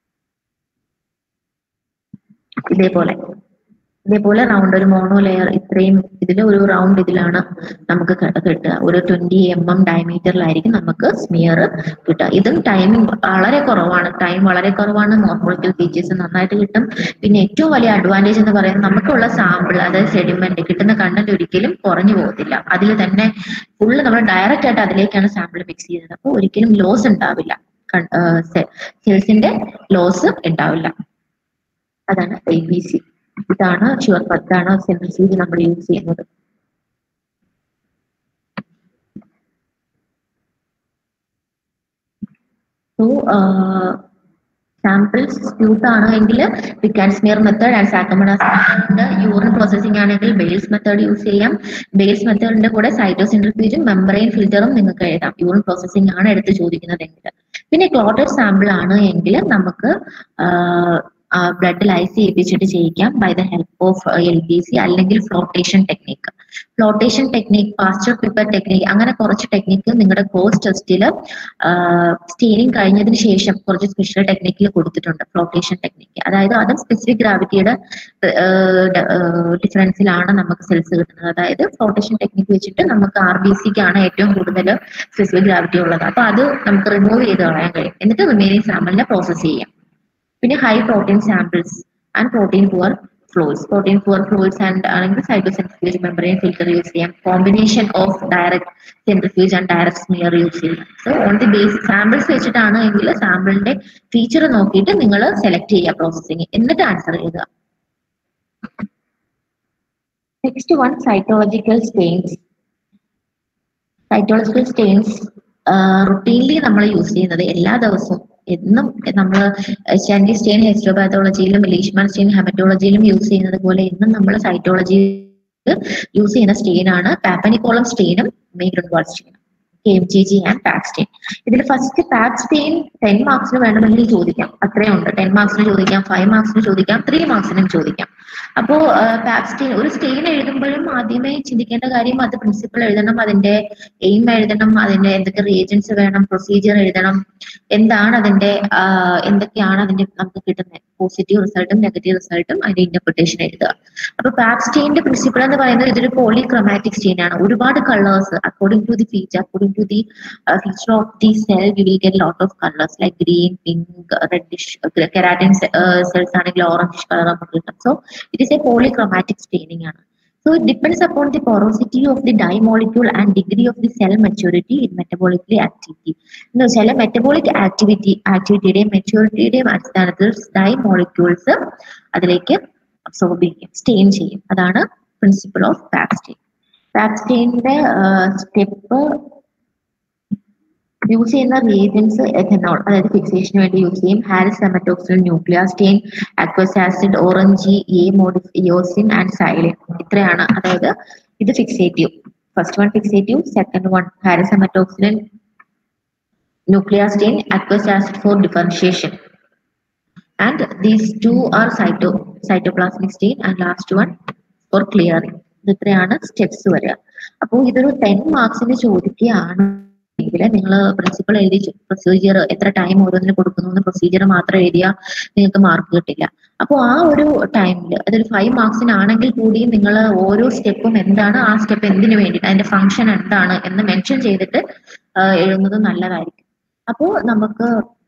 ഇതേപോലെ ഇതേപോലെ റൗണ്ട് ഒരു മോണോ ലെയർ ഇത്രയും ഇതിൽ ഒരു റൗണ്ട് ഇതിലാണ് നമുക്ക് കിട്ടുക ഒരു ട്വന്റി എം എം ഡയമീറ്ററിലായിരിക്കും നമുക്ക് സ്മിയർ കിട്ടുക ഇതും ടൈമിംഗ് വളരെ കുറവാണ് ടൈം വളരെ കുറവാണ് മോർഫോളിക്കൽ ഫീച്ചേഴ്സ് നന്നായിട്ട് കിട്ടും പിന്നെ ഏറ്റവും വലിയ അഡ്വാൻറ്റേജ് എന്ന് പറയുന്നത് നമുക്കുള്ള സാമ്പിൾ അതായത് സെഡിമെന്റ് കിട്ടുന്ന കണ്ടന്റ് ഒരിക്കലും കുറഞ്ഞു പോകത്തില്ല അതിൽ തന്നെ ഫുള്ള് നമ്മൾ ഡയറക്റ്റ് ആയിട്ട് അതിലേക്കാണ് സാമ്പിൾ മിക്സ് ചെയ്യുന്നത് അപ്പോൾ ഒരിക്കലും ലോസ് ഉണ്ടാവില്ല സെൽസിന്റെ ലോസ് ഉണ്ടാവില്ല അതാണ് എ ബി സി ഇതാണ് ഷുവർ പത്താണ് സെൻട്രിഫ്യൂജ് നമ്മൾ യൂസ് ചെയ്യുന്നത് സോ സാമ്പിൾസ് സ്പ്യൂട്ട് ആണ് എങ്കിൽ pick and smear method and Saccomanno's urine processing ആണെങ്കിൽ ബെയിൽസ് മെത്തേഡ് യൂസ് ചെയ്യാം ബെയിൽസ് മെത്തേഡിന്റെ കൂടെ സൈറ്റോസെൻട്രിഫ്യൂജും മെമ്പറൈൻ ഫിൽറ്ററും നിങ്ങൾക്ക് എഴുതാം യൂറിൻ പ്രോസസ്സിംഗ് ആണ് എടുത്ത് ചോദിക്കുന്നത് എങ്കിൽ പിന്നെ ക്ലോട്ടഡ് സാമ്പിൾ ആണ് എങ്കിൽ നമുക്ക് ബ്ലഡ് ലൈസ് ചെയ്യിപ്പിച്ചിട്ട് ചെയ്യിക്കാം by the help of L B C അല്ലെങ്കിൽ flotation technique flotation technique pastor paper technique അങ്ങനെ കുറച്ച് ടെക്നിക്ക് നിങ്ങളുടെ കോഴ്സ് ടെസ്റ്റിൽ സ്റ്റീനിങ് കഴിഞ്ഞതിന് ശേഷം കുറച്ച് സ്പെഷ്യൽ ടെക്നിക്കിൽ കൊടുത്തിട്ടുണ്ട് ഫ്ലോട്ടേഷൻ ടെക്നിക്ക് അതായത് അതും സ്പെസിഫിക് ഗ്രാവിറ്റിയുടെ ഡിഫറൻസിലാണ് നമുക്ക് സെൽസ് കിട്ടുന്നത് അതായത് ഫ്ലോട്ടേഷൻ ടെക്നിക്ക് വെച്ചിട്ട് നമുക്ക് ആർ ബി സിക്കാണ് ഏറ്റവും കൂടുതൽ സ്പെസിഫിക് ഗ്രാവിറ്റി ഉള്ളത് അപ്പൊ അത് നമുക്ക് റിമൂവ് ചെയ്ത് കളയാൻ കഴിയും എന്നിട്ട് റിമൈനിങ് സാമ്പിളിനെ പ്രോസസ് ചെയ്യാം പിന്നെ high protein samples and protein poor fluids protein poor fluids and ആണെങ്കിൽ സൈറ്റോസെൻട്രിഫ്യൂജ് മെമ്പറൈൻ ഫിൽറ്റർ യൂസ് ചെയ്യാം combination of direct centrifuge and direct smear use ചെയ്യാം so on the base samples വെച്ചിട്ടാണ് എങ്കിൽ സാമ്പിളിന്റെ ഫീച്ചർ നോക്കിയിട്ട് നിങ്ങൾ സെലക്ട് ചെയ്യുക പ്രോസസ്സിങ് എന്നിട്ട് ആൻസർ ചെയ്യുക next one cytological stains cytological stains routinely നമ്മൾ യൂസ് ചെയ്യുന്നത് എല്ലാ ദിവസവും എന്നും നമ്മൾ ചാൻഡി സ്റ്റെയിൻ ഹെസ്റ്റോപാത്തോളജിയിലും ലീഷ്മാൻ സ്റ്റെയിൻ ഹെമറ്റോളജിയിലും യൂസ് ചെയ്യുന്നത് പോലെ എന്നും നമ്മൾ സൈറ്റോളജിയിൽ യൂസ് ചെയ്യുന്ന സ്റ്റെയിൻ ആണ് പാപ്പനിക്കോളം സ്റ്റെയിനും മെയ്ഗ്രൺ വാൾ സ്റ്റെയിനും K M G G and Pap stain ഇതിൽ ഫസ്റ്റ് പാക്സ്റ്റെയിൻ ടെൻ മാർക്സിന് വേണമെങ്കിൽ ചോദിക്കാം അത്രയും ഉണ്ട് ടെൻ മാർക്സിന് ചോദിക്കാം ഫൈവ് മാർക്സിന് ചോദിക്കാം ത്രീ മാർക്സിനും ചോദിക്കാം അപ്പോ പാക്സ്റ്റെയിൻ ഒരു സ്റ്റെയിൻ എഴുതുമ്പോഴും ആദ്യമേ ചിന്തിക്കേണ്ട കാര്യം അത് പ്രിൻസിപ്പൾ എഴുതണം അതിന്റെ എയിം എഴുതണം അതിന്റെ എന്തൊക്കെ റീജൻസ് വേണം പ്രൊസീജിയർ എഴുതണം എന്താണ് അതിന്റെ എന്തൊക്കെയാണ് അതിന്റെ നമുക്ക് കിട്ടുന്നത് പോസിറ്റീവ് റിസൾട്ടും നെഗറ്റീവ് റിസൾട്ടും അതിന്റെ ഇന്റർപ്രിട്ടേഷൻ എഴുതുക അപ്പൊ പാക്സ്റ്റെയിന്റെ പ്രിൻസിപ്പിൾ എന്ന് പറയുന്നത് ഇതൊരു പോളിക്രോമാറ്റിക് സ്റ്റെയിൻ ആണ് ഒരുപാട് colours according to the feature according to the feature of the cell you will get lot of colours like green pink reddish keratin cells ആണെങ്കിൽ ഓറഞ്ച് കളർ നമുക്ക് കിട്ടും so it is a polychromatic staining ആണ് So it depends upon the porosity of the dye molecule and degree of the cell maturity in metabolically activity. എന്ന് വെച്ചാൽ മെറ്റബോളിക് ആക്ടിവിറ്റി ആക്ടിവിറ്റിയുടെയും മെച്യൂരിറ്റിയുടെയും അടിസ്ഥാനത്തിൽ ഡൈ മോളിക്യൂൾസ് അതിലേക്ക് അബ്സോർബ് ചെയ്യും സ്റ്റെയിൻ ചെയ്യും അതാണ് പ്രിൻസിപ്പിൾ ഓഫ് പാക്സ്റ്റെയിൻ പാക്സ്റ്റെയിന്റെ സ്റ്റെപ്പ് യൂസ് ചെയ്യുന്ന റിയേജൻസ് എഥനോൾ അതായത് ഫിക്സേഷന് വേണ്ടി യൂസ് ചെയ്യും Harris haematoxylin nuclear stain aqueous acid orange G A modified eosin and xylene ഇത്രയാണ് അതായത് ഇത് fixative first one fixative second one Harris haematoxylin nuclear stain aqueous acid for differentiation and these two are cyto cytoplasmic stain and last one for clearing ഇത് ഇത്രയാണ് സ്റ്റെപ്സ് വരിക അപ്പോൾ ഇതൊരു ടെൻ മാർക്സിന് ചോദിക്കുകയാണ് എങ്കിൽ നിങ്ങൾ പ്രിൻസിപ്പൾ എഴുതി പ്രൊസീജിയർ എത്ര ടൈം ഓരോന്നിന് കൊടുക്കുന്നു പ്രൊസീജിയർ മാത്രം എഴുതിയാൽ നിങ്ങൾക്ക് മാർക്ക് കിട്ടില്ല അപ്പോൾ ആ ഒരു ടൈമിൽ അതൊരു ഫൈവ് മാർക്സിനാണെങ്കിൽ കൂടി നിങ്ങൾ ഓരോ സ്റ്റെപ്പും എന്താണ് ആ സ്റ്റെപ്പ് എന്തിനു വേണ്ടിയിട്ട് അതിന്റെ ഫംഗ്ഷൻ എന്താണ് എന്ന് മെൻഷൻ ചെയ്തിട്ട് എഴുതുന്നത് നല്ലതായിരിക്കും അപ്പോൾ നമുക്ക്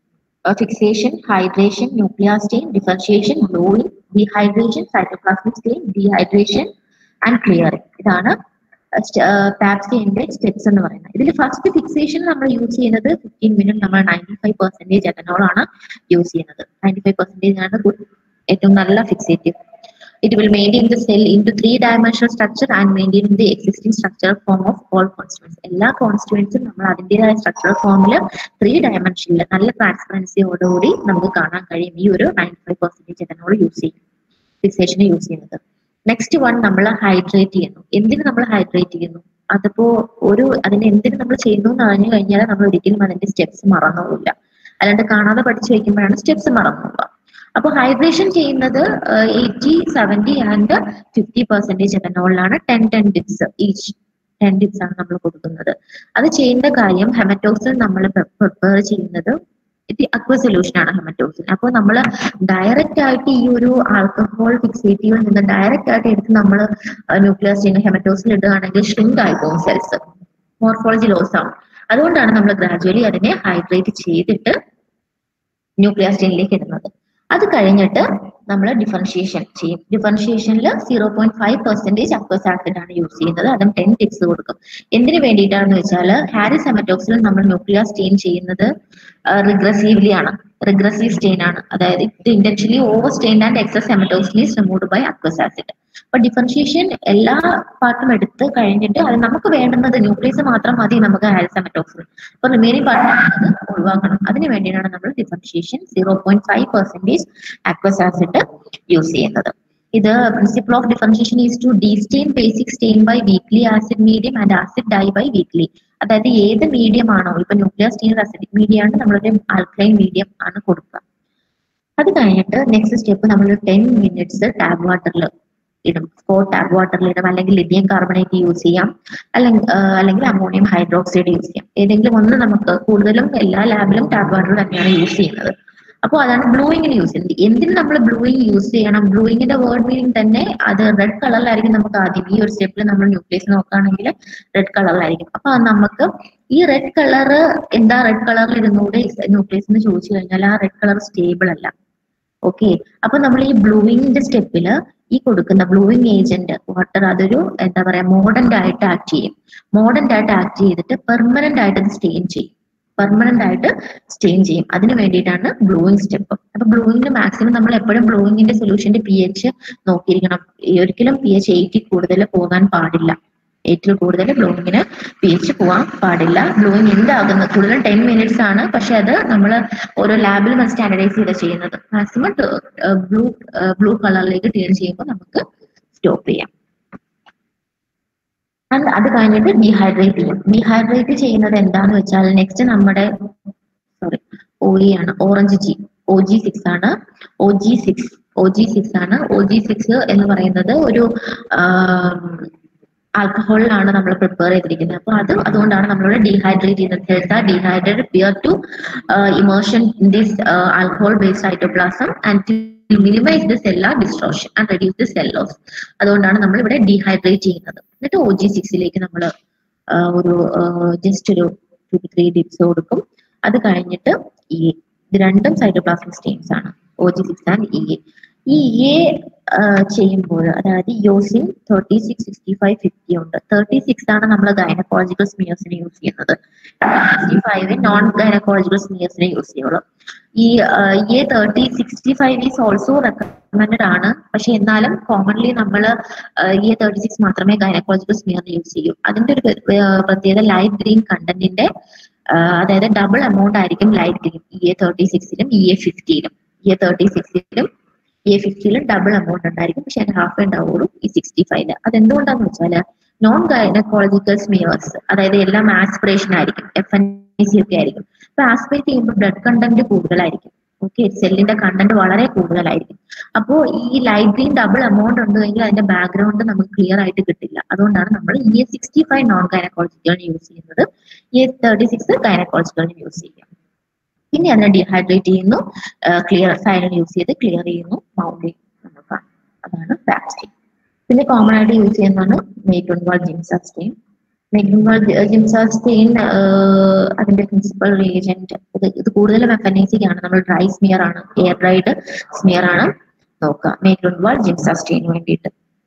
fixation hydration nuclear stain differentiation bluing dehydration cytoplasmic stain dehydration and clearing ഇതാണ് പാപ്സ്റ്റെയിന്റെ സ്റ്റെപ്സ് എന്ന് പറയുന്നത് ഇതിൽ ഫസ്റ്റ് ഫിക്സേഷൻ നമ്മൾ യൂസ് ചെയ്യുന്നത് ഫിഫ്റ്റീൻ മിനിറ്റ് നമ്മൾ നയൻറ്റി ഫൈവ് പെർസെന്റേജ് എത്തനോൾ ആണ് യൂസ് ചെയ്യുന്നത് നയൻറ്റി ഫൈവ് പെർസെന്റേജ് ആണ് ഗുഡ് ഏറ്റവും നല്ല fixative It will maintain the cell into three-dimensional structure and maintain the existing structural form of all constituents. എല്ലാ കോൺസ്റ്റുവൻസും നമ്മൾ അതിൻ്റെതായ സ്ട്രക്ചറൽ ഫോമിൽ ത്രീ ഡയമെൻഷനിൽ നല്ല ട്രാൻസ്പെറൻസിയോടുകൂടി നമുക്ക് കാണാൻ കഴിയും ഈ ഒരു ninety five percentage ethanol use ചെയ്യും ഫിക്സേഷന് യൂസ് ചെയ്യുന്നത് നെക്സ്റ്റ് വൺ നമ്മൾ ഹൈഡ്രേറ്റ് ചെയ്യുന്നു എന്തിന് നമ്മൾ ഹൈഡ്രേറ്റ് ചെയ്യുന്നു അതിപ്പോ ഒരു അതിന് എന്തിന് നമ്മൾ ചെയ്യുന്നു എന്ന് അറിഞ്ഞു കഴിഞ്ഞാൽ നമ്മൾ ഒരിക്കലും അതിന്റെ സ്റ്റെപ്സ് മറന്നുപോകില്ല അല്ലാണ്ട് കാണാതെ പഠിച്ചു വയ്ക്കുമ്പോഴാണ് സ്റ്റെപ്സ് മറന്നുപോകുക അപ്പൊ ഹൈഡ്രേഷൻ ചെയ്യുന്നത് eighty seventy and fifty percentage എത്തനോളിലാണ് ten ten dips each ten dips ആണ് നമ്മൾ കൊടുക്കുന്നത് അത് ചെയ്യേണ്ട കാര്യം ഹെമറ്റോക്സിൻ നമ്മൾ പ്രിപ്പയർ ചെയ്യുന്നത് ഇത് അക്വ സൊല്യൂഷൻ ആണ് ഹെമറ്റോക്സിൻ അപ്പോൾ നമ്മൾ ഡയറക്റ്റ് ആയിട്ട് ഈ ഒരു ആൽക്കഹോൾ ഫിക്സേറ്റീവിൽ നിന്ന് ഡയറക്റ്റ് ആയിട്ട് എടുത്ത് നമ്മൾ ന്യൂക്ലിയസ് ചെയ്യുന്ന ഹെമറ്റോക്സിൻ ഇടുകയാണെങ്കിൽ ഷ്രിങ്ക് ആയി പോകും സെൽസ് മോർഫോളജി ലോസ് ആവും അതുകൊണ്ടാണ് നമ്മൾ ഗ്രാജുവലി അതിനെ ഹൈഡ്രേറ്റ് ചെയ്തിട്ട് ന്യൂക്ലിയാസ്റ്റൈനിലേക്ക് ഇടുന്നത് അത് കഴിഞ്ഞിട്ട് നമ്മൾ ഡിഫറൻഷിയേഷൻ ചെയ്യും ഡിഫറൻഷിയേഷനിൽ zero point five percentage aqueous acid ആണ് യൂസ് ചെയ്യുന്നത് അതും ടെൻ ടിപ്സ് കൊടുക്കും എന്തിനു വേണ്ടിയിട്ടാണെന്ന് വെച്ചാൽ ഹാരിസ് എമറ്റോക്സിൽ നമ്മൾ ന്യൂക്ലിയർ സ്റ്റെയിൻ ചെയ്യുന്നത് റിഗ്രസീവ്ലി ആണ് റിഗ്രസീവ് സ്റ്റെയിൻ ആണ് അതായത് ഇത് intentionally over stain and excess haematoxylin is removed by aqueous acid അപ്പൊ ഡിഫറൻഷിയേഷൻ എല്ലാ പാർട്ടും എടുത്ത് കഴിഞ്ഞിട്ട് അത് നമുക്ക് വേണ്ടുന്നത് ന്യൂക്ലിയസ് മാത്രം മതി നമുക്ക് ഹാരിസ് എമറ്റോക്സിൻ അപ്പൊ റിമൈനിങ് പാർട്ട് ഒഴിവാക്കണം അതിന് വേണ്ടിയാണ് നമ്മൾ differentiation zero point five percentage aqueous acid use ചെയ്യുന്നത് ഇത് principle of differentiation is to destain basic stain by weakly acid medium and acid dye by weakly അതായത് ഏത് മീഡിയം ആണോ ഇപ്പൊ ന്യൂക്ലിയർ സ്റ്റീൽ അസിഡിക് മീഡിയം ആണ് നമ്മളൊരു ആൽക്ലൈൻ മീഡിയം ആണ് കൊടുക്കുക അത് കഴിഞ്ഞിട്ട് നെക്സ്റ്റ് സ്റ്റെപ്പ് നമ്മൾ ടെൻ മിനിറ്റ്സ് ടാബ് വാട്ടറിൽ ഇടും സ്പോട്ട് ടാബ് വാട്ടറിൽ ഇടും അല്ലെങ്കിൽ ലിഥിയം കാർബണേറ്റ് യൂസ് ചെയ്യാം അല്ലെങ്കിൽ അല്ലെങ്കിൽ അമോണിയം ഹൈഡ്രോക്സൈഡ് യൂസ് ചെയ്യാം ഏതെങ്കിലും ഒന്ന് നമുക്ക് കൂടുതലും എല്ലാ ലാബിലും ടാബ് വാട്ടർ തന്നെയാണ് യൂസ് ചെയ്യുന്നത് അപ്പോൾ അതാണ് ബ്ലൂയിങ്ങിന് യൂസ് ചെയ്യുന്നത് എന്തിന് നമ്മൾ ബ്ലൂയിങ് യൂസ് ചെയ്യണം ബ്ലൂയിങ്ങിന്റെ വേർഡ് മീനിങ് തന്നെ അത് റെഡ് കളറിലായിരിക്കും നമുക്ക് ആദ്യം ഈ ഒരു സ്റ്റെപ്പിൽ നമ്മൾ ന്യൂക്ലിയസ് നോക്കുകയാണെങ്കിൽ റെഡ് കളറിലായിരിക്കും അപ്പൊ നമുക്ക് ഈ റെഡ് കളർ എന്താ റെഡ് കളറിൽ ഇരുന്നൂടെ ന്യൂക്ലിയസ് എന്ന് ചോദിച്ചു കഴിഞ്ഞാൽ ആ റെഡ് കളർ സ്റ്റേബിൾ അല്ല ഓക്കെ അപ്പൊ നമ്മൾ ഈ ബ്ലൂയിങ്ങിന്റെ സ്റ്റെപ്പില് ഈ കൊടുക്കുന്ന ബ്ലൂയിങ് ഏജന്റ് വാട്ടർ അതൊരു എന്താ പറയാ മോഡന്റ് ആയിട്ട് ആക്ട് ചെയ്യും മോഡന്റ് ആയിട്ട് ആക്ട് ചെയ്തിട്ട് പെർമനന്റ് ആയിട്ട് അത് സ്റ്റെയിൻ ചെയ്യും പെർമനന്റ് ആയിട്ട് സ്റ്റെയിൻ ചെയ്യും അതിന് വേണ്ടിയിട്ടാണ് ബ്ലൂയിങ് സ്റ്റെപ്പ് അപ്പൊ ബ്ലൂയിങ്ങിന് മാക്സിമം നമ്മൾ എപ്പോഴും ബ്ലൂയിങ്ങിന്റെ സൊല്യൂഷന്റെ പി എച്ച് നോക്കിയിരിക്കണം ഒരിക്കലും പി എച്ച് എയ്റ്റി കൂടുതൽ പോകാൻ പാടില്ല എയ്റ്റിൽ കൂടുതൽ ബ്ലൂയിങ്ങിന് പി എച്ച് പോകാൻ പാടില്ല ബ്ലൂയിങ് എന്താകുന്നത് കൂടുതൽ ടെൻ മിനിറ്റ്സ് ആണ് പക്ഷെ അത് നമ്മൾ ഓരോ ലാബിൽ നമ്മൾ സ്റ്റാൻഡർഡൈസ് ചെയ്ത് ചെയ്യുന്നത് മാക്സിമം ബ്ലൂ ബ്ലൂ കളറിലേക്ക് ടേൺ ചെയ്യുമ്പോൾ നമുക്ക് സ്റ്റോപ്പ് ചെയ്യാം ആൻഡ് അത് കഴിഞ്ഞിട്ട് ഡീഹൈഡ്രേറ്റ് ചെയ്യും ഡീഹൈഡ്രേറ്റ് ചെയ്യുന്നത് എന്താന്ന് വെച്ചാൽ നെക്സ്റ്റ് നമ്മുടെ സോറി ഒ ആണ് orange G O G six ആണ് O G six O G six ആണ് ഒ ജി സിക്സ് എന്ന് പറയുന്നത് ഒരു ആൽക്കഹോളിലാണ് നമ്മൾ പ്രിപ്പയർ ചെയ്തിരിക്കുന്നത് അപ്പൊ അത് അതുകൊണ്ടാണ് നമ്മളിവിടെ ഡീഹൈഡ്രേറ്റ് ചെയ്യുന്നത് cells are dehydrate prior to immersion in this alcohol based cytoplasm and minimise the cellular distortion and reduce the cell loss അതുകൊണ്ടാണ് നമ്മൾ ഇവിടെ ഡീഹൈഡ്രേറ്റ് ചെയ്യുന്നത് എന്നിട്ട് ഒ ജി സിക്സിലേക്ക് നമ്മൾ ഒരു ജസ്റ്റ് ഒരു ടു ത്രീ ഡിപ്സ് കൊടുക്കും അത് കഴിഞ്ഞിട്ട് ഈ ഇത് രണ്ടും സൈറ്റോപ്ലാസ്മിക് സ്റ്റെയിൻസ് ആണ് O G six and E A E A ചെയ്യുമ്പോൾ അതായത് eosin thirty six sixty five fifty ഉണ്ട് തേർട്ടി സിക്സ് ആണ് നമ്മൾ ഗൈനക്കോളജിക്കൽ സ്മിയേഴ്സിന് യൂസ് ചെയ്യുന്നത് സിക്സ്റ്റി ഫൈവ് നോൺ ഗൈനക്കോളജിക്കൽ സ്മിയേഴ്സിനെ യൂസ് ചെയ്യുള്ളൂ E A thirty sixty five is also recommended ആണ് പക്ഷെ എന്നാലും കോമൺലി നമ്മൾ എ തേർട്ടി സിക്സ് മാത്രമേ ഗൈനക്കോളജിക്കൽ സ്മിയറിന് യൂസ് ചെയ്യൂ അതിന്റെ ഒരു പ്രത്യേകത ലൈറ്റ് ഗ്രീൻ കണ്ടന്റിന്റെ അതായത് ഡബിൾ എമൗണ്ട് ആയിരിക്കും light green E A thirty സിക്സിലും ഇ എ ഫിഫ്റ്റിയിലും ഇ എ തേർട്ടി സിക്സിലും ഇ എ ഫിഫ്റ്റിയിലും ഡബിൾ എമൗണ്ട് ഉണ്ടായിരിക്കും പക്ഷെ അതിന് ഹാഫ് ഉണ്ടാവുള്ളൂ ഈ സിക്സ്റ്റി ഫൈവില് അതെന്തുകൊണ്ടാന്ന് വെച്ചാൽ നോൺ ഗൈനക്കോളജിക്കൽ സ്മിയേഴ്സ് അതായത് എല്ലാം ആസ്പിറേഷൻ ആയിരിക്കും എഫ് എൻ സി ഒക്കെ ആയിരിക്കും അപ്പൊ ആസ്പിറേറ്റ് ചെയ്യുമ്പോൾ ബ്ലഡ് കണ്ടന്റ് കൂടുതലായിരിക്കും ഓക്കെ സെല്ലിന്റെ കണ്ടന്റ് വളരെ കൂടുതലായിരിക്കും അപ്പോ ഈ ലൈറ്റ് ഗ്രീൻ ഡബിൾ എമൗണ്ട് ഉണ്ടെങ്കിൽ അതിന്റെ ബാക്ക്ഗ്രൗണ്ട് നമുക്ക് ക്ലിയർ ആയിട്ട് കിട്ടില്ല അതുകൊണ്ടാണ് നമ്മൾ E A sixty five non ഗൈനക്കോളജിക്കലിന് യൂസ് ചെയ്യുന്നത് ഇ എ തേർട്ടി സിക്സ് ഗൈനക്കോളജിക്കലിന് യൂസ് ചെയ്യും പിന്നെ അതിനെ ഡീഹൈഡ്രേറ്റ് ചെയ്യുന്നു ക്ലിയർ സൈലൻ യൂസ് ചെയ്ത് ക്ലിയർ ചെയ്യുന്നു മൗണ്ട് നമ്മൾ കാണും അതാണ് വാക്സിൻ പിന്നെ കോമൺ ആയിട്ട് യൂസ് ചെയ്യുന്നതാണ് മെയ്റ്റോൺവാൾ ജിംസാസ്റ്റെയിൻ മെയ്റ്റോൺവാൾ ജിംസാസ്റ്റെയിൻ അതിന്റെ പ്രിൻസിപ്പൽ റീജന്റ് ഇത് ഇത് കൂടുതലും എഫനൈസിക് ആണ് നമ്മൾ ഡ്രൈ സ്മിയർ ആണ് എയർ ഡ്രൈഡ് സ്മിയർ ആണ് നോക്കുക മെയ്റ്റോൺവാൾ ജിംസാസ്റ്റെയിന് വേണ്ടിയിട്ട്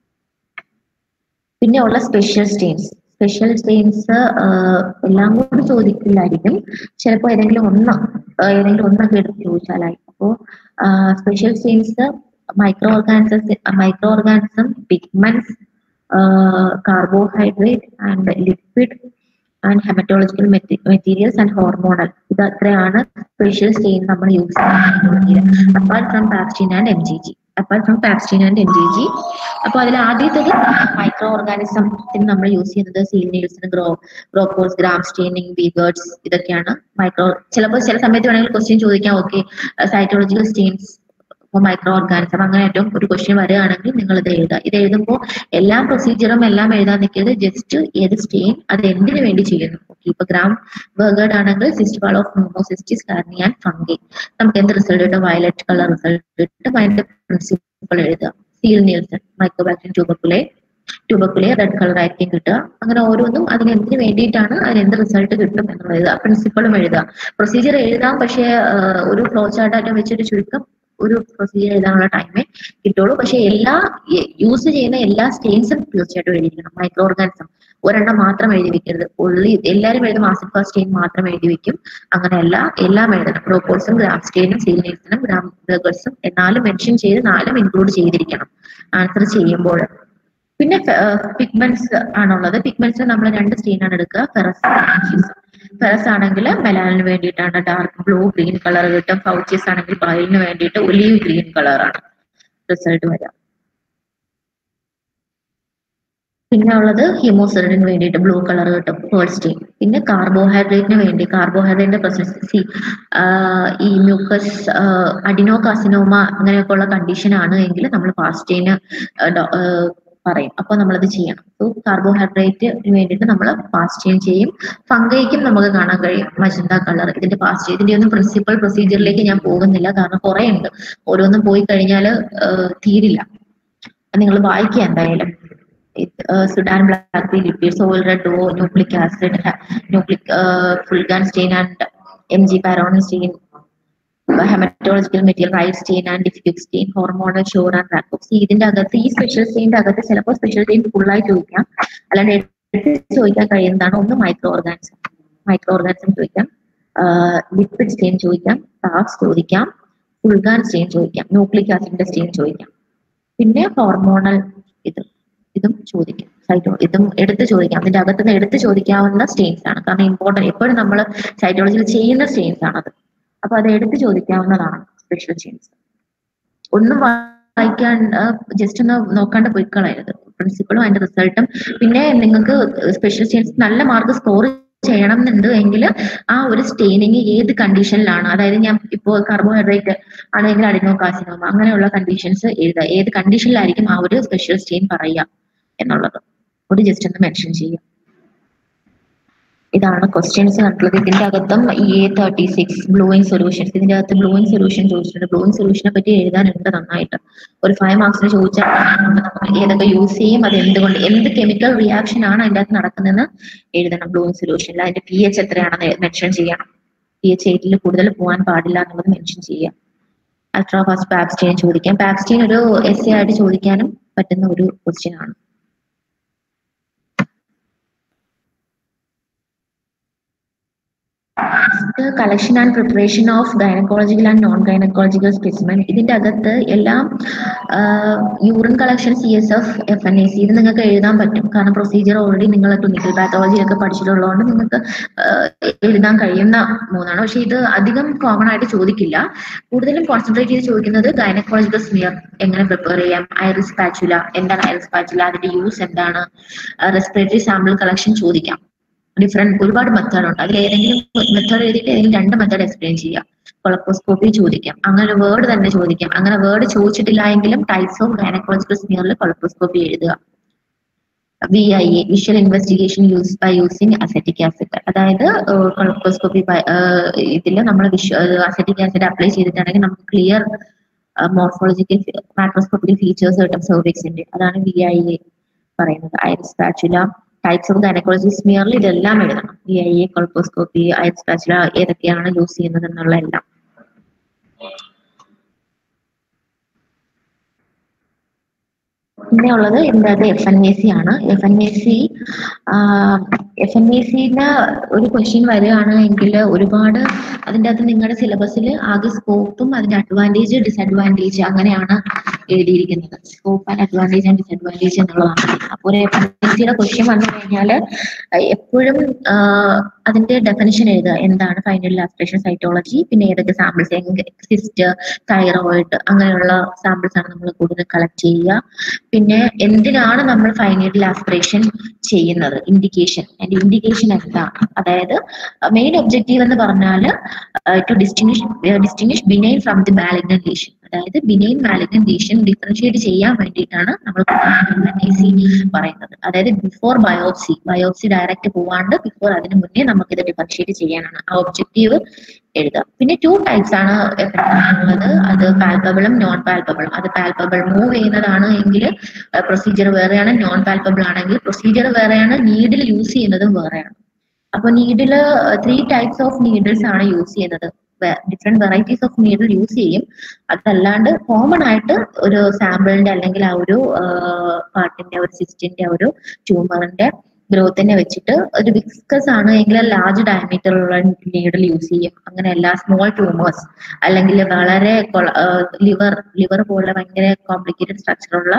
പിന്നെ ഉള്ള സ്പെഷ്യൽ സ്റ്റെയിൻസ് സ്പെഷ്യൽ സ്റ്റെയിൻസ് എല്ലാം കൂടി ചോദിക്കില്ലായിരിക്കും ചിലപ്പോൾ ഏതെങ്കിലും ഒന്ന് ഏതെങ്കിലും ഒന്നൊക്കെ എടുത്ത് ചോദിച്ചാലായി അപ്പോ special stains micro organism micro organism pigments carbohydrate and liquid and haematological materials and hormonal ഇത് അത്രയാണ് സ്പെഷ്യൽ സ്റ്റെയിൻ നമ്മൾ യൂസ് ചെയ്യുന്നത് apart from pap stain and M G G apart from pap stain and M G G അപ്പൊ അതിൽ ആദ്യത്തേത് മൈക്രോ ഓർഗാനിസത്തിന് നമ്മൾ യൂസ് ചെയ്യുന്നത് സീനിയൽസിന് ഗ്രോ ഗ്രോപ്പോൾസ് ഗ്രാം സ്റ്റെയിനിങ് ബീഗേർഡ്സ് ഇതൊക്കെയാണ് മൈക്രോ ചിലപ്പോൾ ചില സമയത്ത് വേണമെങ്കിൽ ക്വസ്റ്റ്യൻ ചോദിക്കാം okay cytological stains micro organism അങ്ങനെ ഏറ്റവും ഒരു ക്വസ്റ്റ്യൻ വരികയാണെങ്കിൽ നിങ്ങൾ ഇത് എഴുതുക ഇത് എഴുതുമ്പോൾ എല്ലാ പ്രൊസീജിയറും എല്ലാം എഴുതാൻ നിൽക്കരുത് ജസ്റ്റ് ഏത് സ്റ്റെയിൻ അത് എന്തിനു വേണ്ടി ചെയ്യുന്നു ഓക്കെ ഇപ്പൊ ഗ്രാം ബർഗേർഡ് ആണെങ്കിൽ സിസ്റ്റിബാൾ of pneumocystis carinii and fungi നമുക്ക് എന്ത് റിസൾട്ട് കിട്ടും വയലറ്റ് കളർ റിസൾട്ട് കിട്ടും അതിന്റെ പ്രിൻസിപ്പിൾ എഴുതുക Ziehl Neelsen mycobacterium tubercle tubercle red colour ആയിരിക്കും കിട്ടുക അങ്ങനെ ഓരോന്നും അതിന് എന്തിനു വേണ്ടിയിട്ടാണ് അതിന് എന്ത് റിസൾട്ട് കിട്ടും എന്നുള്ളത് എഴുതുക പ്രിൻസിപ്പിളും എഴുതുക പ്രൊസീജിയർ എഴുതാം പക്ഷേ ഒരു ഫ്ലോ ചാർട്ടായിട്ട് വെച്ചിട്ട് ചുരുക്കം ഒരു പ്രൊസീജിയർ എഴുതാനുള്ള ടൈമേ കിട്ടുള്ളൂ പക്ഷെ എല്ലാ യൂസ് ചെയ്യുന്ന എല്ലാ സ്റ്റെയിൻസും തീർച്ചയായിട്ടും എഴുതിയിരിക്കണം മൈക്രോ ഓർഗാനിസം ഒരെണ്ണം മാത്രം എഴുതി വെക്കരുത് ഉള്ളി എല്ലാവരും എഴുതും ആസിഡ് സ്റ്റെയിൻ മാത്രം എഴുതി വെക്കും അങ്ങനെയല്ല എല്ലാം എഴുതണം പ്രോപ്പോൾസും ഗ്രാം സ്റ്റെയിനും സീലിനേഴ്സിനും ഗ്രാം ബ്രഗേഴ്സും എന്നാലും മെൻഷൻ ചെയ്ത് നാലും ഇൻക്ലൂഡ് ചെയ്തിരിക്കണം ആൻസർ ചെയ്യുമ്പോൾ പിന്നെ പിഗ്മെന്റ്സ് ആണുള്ളത് പിഗ്മെന്റ്സ് നമ്മൾ രണ്ട് സ്റ്റെയിൻ ആണ് എടുക്കുക ഫെറസ് ഫെറസ് ആണെങ്കിൽ മെലാനിന് വേണ്ടിയിട്ടാണ് ഡാർക്ക് ബ്ലൂ ഗ്രീൻ കളർ കിട്ടും പൗച്ചസ് ആണെങ്കിൽ പയലിന് വേണ്ടിയിട്ട് ഒലീവ് ഗ്രീൻ കളറാണ് റിസൾട്ട് വരിക പിന്നെ ഉള്ളത് ഹീമോസെറിന് വേണ്ടിയിട്ട് ബ്ലൂ കളർ കിട്ടും പേൾസ്റ്റീൻ പിന്നെ കാർബോഹൈഡ്രേറ്റിന് വേണ്ടി കാർബോഹൈഡ്രേറ്റിന്റെ പ്രസൻസി ഈ മ്യൂക്കസ് അഡിനോ കാസിനോമ അങ്ങനെയൊക്കെ ഉള്ള കണ്ടീഷൻ ആണ് എങ്കിൽ നമ്മൾ ഫാസ്റ്റീന് പറയും അപ്പൊ നമ്മളത് ചെയ്യണം സോ കാർബോഹൈഡ്രേറ്റിന് വേണ്ടിയിട്ട് നമ്മൾ ഫാസ്റ്റീൻ ചെയ്യും ഫംഗൈക്കും നമുക്ക് കാണാൻ കഴിയും മജന്ത കളർ ഇതിന്റെ ഫാസ്റ്റ് ഇതിന്റെ ഒന്നും പ്രിൻസിപ്പൽ പ്രൊസീജിയറിലേക്ക് ഞാൻ പോകുന്നില്ല കാരണം കുറെ ഉണ്ട് ഓരോന്നും പോയി കഴിഞ്ഞാൽ തീരില്ല നിങ്ങൾ വായിക്കുക എന്തായാലും Sudan black T lipid oil red O nucleic acid nucleic Feulgen stain and M G pyronin stain haematological material Wright stain and diff quik stain hormonal Shorr and Rakoff ഇതിന്റെ അകത്ത് ഈ സ്പെഷ്യൽ സ്റ്റെയിന്റെ അകത്ത് ചിലപ്പോൾ സ്പെഷ്യൽ സ്റ്റെയിൻ ഫുള്ളായി ചോദിക്കാം അല്ലാണ്ട് എടുത്ത് ചോദിക്കാൻ കഴിയുന്നതാണ് ഒന്ന് മൈക്രോ ഓർഗാനിസം മൈക്രോ ഓർഗാനിസം ചോദിക്കാം ലിപ്പിഡ് സ്റ്റെയിൻ ചോദിക്കാം ടാക്സ് ചോദിക്കാം ഫുൾഗാൻ സ്റ്റെയിൻ ചോദിക്കാം ന്യൂക്ലിക് ആസിഡിന്റെ സ്റ്റെയിൻ ചോദിക്കാം പിന്നെ ഹോർമോണൽ ഇത് ഇതും ചോദിക്കാം സൈറ്റോ ഇതും എടുത്ത് ചോദിക്കാം അതിന്റെ അകത്ത് നിന്ന് എടുത്ത് ചോദിക്കാവുന്ന സ്റ്റെയിൻസ് ആണ് കാരണം ഇമ്പോർട്ടന്റ് എപ്പോഴും നമ്മൾ സൈറ്റോളജിയിൽ ചെയ്യുന്ന സ്റ്റെയിൻസ് ആണത് അപ്പൊ അത് എടുത്ത് ചോദിക്കാവുന്നതാണ് സ്പെഷ്യൽ സ്റ്റെയിൻസ് ഒന്നും വായിക്കാൻ ജസ്റ്റ് ഒന്ന് നോക്കാണ്ട് പോയി കളയരുത് പ്രിൻസിപ്പിളും അതിന്റെ റിസൾട്ടും പിന്നെ നിങ്ങൾക്ക് സ്പെഷ്യൽ സ്റ്റേൻസ് നല്ല മാർക്ക് സ്കോർ ചെയ്യണം എന്നുണ്ട് എങ്കിൽ ആ ഒരു സ്റ്റെയിനിങ് ഏത് കണ്ടീഷനിലാണ് അതായത് ഞാൻ ഇപ്പോൾ കാർബോഹൈഡ്രേറ്റ് ആണെങ്കിൽ അഡിനോകാസിനോമ അങ്ങനെയുള്ള കണ്ടീഷൻസ് എഴുതുക ഏത് കണ്ടീഷനിലായിരിക്കും ആ ഒരു സ്പെഷ്യൽ സ്റ്റെയിൻ പറയുക എന്നുള്ളത് ഒരു ജസ്റ്റ് ഒന്ന് മെൻഷൻ ചെയ്യുക ഇതാണ് ക്വസ്റ്റ്യൻസ് കണ്ടുള്ളത് ഇതിന്റെ അകത്തും A thirty six bluing solutions ഇതിന്റെ അകത്ത് ബ്ലൂയിങ് സൊല്യൂഷൻ ചോദിച്ചിട്ടുണ്ട് ബ്ലൂയിങ് സൊല്യൂഷനെ പറ്റി എഴുതാനുണ്ട് നന്നായിട്ട് ഒരു ഫൈവ് മാർക്സിന് ചോദിച്ചാൽ നമുക്ക് ഏതൊക്കെ യൂസ് ചെയ്യും അത് എന്തുകൊണ്ട് എന്ത് കെമിക്കൽ റിയാക്ഷൻ ആണ് അതിന്റെ അകത്ത് നടക്കുന്നതെന്ന് എഴുതണം ബ്ലൂയിങ് സൊല്യൂഷനിൽ അതിന്റെ പി എച്ച് എത്രയാണെന്ന് മെൻഷൻ ചെയ്യണം പി എച്ച് എയ്റ്റിൽ കൂടുതൽ പോകാൻ പാടില്ല എന്നുള്ളത് മെൻഷൻ ചെയ്യാം അൾട്രാ ഫാസ്റ്റ് പാബ്സ്റ്റീൻ ചോദിക്കാം പാബ്സ്റ്റീൻ ഒരു എസ് എ ആയിട്ട് ചോദിക്കാനും പറ്റുന്ന ഒരു ക്വസ്റ്റ്യൻ ആണ് collection and preparation of gynaecological and non gynaecological specimen ഇതിന്റെ അകത്ത് എല്ലാം urine collection C S F F N A C ഇത് നിങ്ങൾക്ക് എഴുതാൻ പറ്റും കാരണം പ്രൊസീജിയർ ഓൾറെഡി നിങ്ങൾ ക്ലിനിക്കൽ പാത്തോളജി ഒക്കെ പഠിച്ചിട്ടുള്ളതുകൊണ്ട് നിങ്ങൾക്ക് എഴുതാൻ കഴിയുന്ന മൂന്നാണ് പക്ഷെ ഇത് അധികം കോമൺ ആയിട്ട് ചോദിക്കില്ല കൂടുതലും കോൺസെൻട്രേറ്റ് ചെയ്ത് ചോദിക്കുന്നത് ഗൈനക്കോളജിക്കൽ സ്മിയർ എങ്ങനെ പ്രിപ്പയർ ചെയ്യാം ഐറിസ് പാച്ചുല എന്താണ് ഐറിസ് പാച്ചുല അതിന്റെ യൂസ് എന്താണ് റെസ്പിറേറ്ററി സാമ്പിൾ കളക്ഷൻ ചോദിക്കാം ഡിഫറെന്റ് ഒരുപാട് മെത്തേഡ് ഉണ്ട് അതിൽ ഏതെങ്കിലും മെത്തേഡ് എഴുതിയിട്ട് ഏതെങ്കിലും രണ്ട് മെത്തേഡ് എക്സ്പ്ലെയിൻ ചെയ്യാം കൊളപ്പോസ്കോപ്പി ചോദിക്കാം അങ്ങനെ വേർഡ് തന്നെ ചോദിക്കാം അങ്ങനെ വേർഡ് ചോദിച്ചിട്ടില്ല എങ്കിലും ടൈപ്സ് ഓഫ് ഗൈനക്കോളജിക്കൽ സ്മിയറിൽ കൊളപ്പോസ്കോപ്പി എഴുതുക V I A visual investigation use by using acetic acid അതായത് കൊളപ്പോസ്കോപ്പി ഇതിൽ നമ്മൾ അസെറ്റിക് ആസിഡ് അപ്ലൈ ചെയ്തിട്ടാണെങ്കിൽ നമുക്ക് ക്ലിയർ മോർഫോളജിക്കൽ മാക്രോസ്കോപ്പിക്കൽ ഫീച്ചേഴ്സ് കിട്ടും സെർവിക്സിന്റെ അതാണ് വി ഐ എ പറയുന്നത് Ayre's spatula types of gynaecology സ്മിയറിൽ ഇതെല്ലാം എഴുതണം V I A colposcopy Ayre's spatula ഏതൊക്കെയാണ് യൂസ് ചെയ്യുന്നത് എന്നുള്ള എല്ലാം പിന്നെ ഉള്ളത് ഇതിൻ്റെ അകത്ത് എഫ് എൻ എ സി ആണ് F N A C F N A സിന് ഒരു ക്വസ്റ്റ്യൻ വരികയാണ് എങ്കിൽ ഒരുപാട് അതിൻ്റെ അകത്ത് നിങ്ങളുടെ സിലബസിൽ ആകെ സ്കോപ്പും അതിന്റെ അഡ്വാൻറ്റേജ് ഡിസഡ്വാൻറ്റേജ് അങ്ങനെയാണ് എഴുതിയിരിക്കുന്നത് scope and advantage and disadvantage എന്നുള്ളതാണ് അപ്പോൾ ഒരു എഫ് എൻ എ സിയുടെ ക്വസ്റ്റ്യൻ വന്നു കഴിഞ്ഞാൽ എപ്പോഴും അതിന്റെ ഡെഫിനിഷൻ എഴുതുക എന്താണ് ഫൈനൽ ആസ്പിറേഷൻ സൈറ്റോളജി പിന്നെ ഏതൊക്കെ സാമ്പിൾസ് സിസ്റ്റ് തൈറോയിഡ് അങ്ങനെയുള്ള സാമ്പിൾസ് ആണ് നമ്മൾ കൂടുതൽ കളക്ട് ചെയ്യുക പിന്നെ എന്തിനാണ് നമ്മൾ ഫൈനൽ ആസ്പിറേഷൻ ചെയ്യുന്നത് ഇൻഡിക്കേഷൻ അതിന്റെ ഇൻഡിക്കേഷൻ എന്താണ് അതായത് മെയിൻ ഒബ്ജക്റ്റീവ് എന്ന് പറഞ്ഞാൽ to distinguish distinguish benign from the malignant lesion അതായത് ബിനൈൻ മാലിഗ്നൻ ലീഷൻ ഡിഫറൻഷിയേറ്റ് ചെയ്യാൻ വേണ്ടിയിട്ടാണ് നമ്മൾ പറയുന്നത് അതായത് ബിഫോർ ബയോപ്സി ബയോപ്സി ഡയറക്റ്റ് പോവാണ്ട് ബിഫോർ അതിന് മുന്നേ നമുക്ക് ഇത് ഡിഫറൻഷിയേറ്റ് ചെയ്യാനാണ് ആ ഒബ്ജക്റ്റീവ് എഴുതുക പിന്നെ ടു ടൈപ്സ് ആണ് ഉള്ളത് അത് പാൽപ്പബിളും നോൺ പാൽപ്പബിളും അത് പാൽപ്പബിൾ മൂവ് ചെയ്യുന്നതാണ് എങ്കിൽ പ്രൊസീജിയർ വേറെയാണ് നോൺ പാൽപ്പബിൾ ആണെങ്കിൽ പ്രൊസീജിയർ വേറെയാണ് നീഡിൽ യൂസ് ചെയ്യുന്നതും വേറെയാണ് അപ്പൊ needle three types of needles ആണ് യൂസ് ചെയ്യുന്നത് different varieties of needle use ചെയ്യും അതല്ലാണ്ട് കോമൺ ആയിട്ട് ഒരു സാമ്പിളിന്റെ അല്ലെങ്കിൽ ആ ഒരു പാർട്ടിന്റെ ഒരു സിസ്റ്റിന്റെ ഒരു ട്യൂമറിന്റെ ഗ്രോത്തിനെ വെച്ചിട്ട് ഒരു വിസ്കസ് ആണ് എങ്കിൽ ലാർജ് ഡയമീറ്റർ ഉള്ള നീഡിൽ യൂസ് ചെയ്യും അങ്ങനെ എല്ലാ സ്മോൾ ട്യൂമേഴ്സ് അല്ലെങ്കിൽ വളരെ ലിവർ ലിവർ പോലെ ഭയങ്കര കോംപ്ലിക്കേറ്റഡ് സ്ട്രക്ചർ ഉള്ള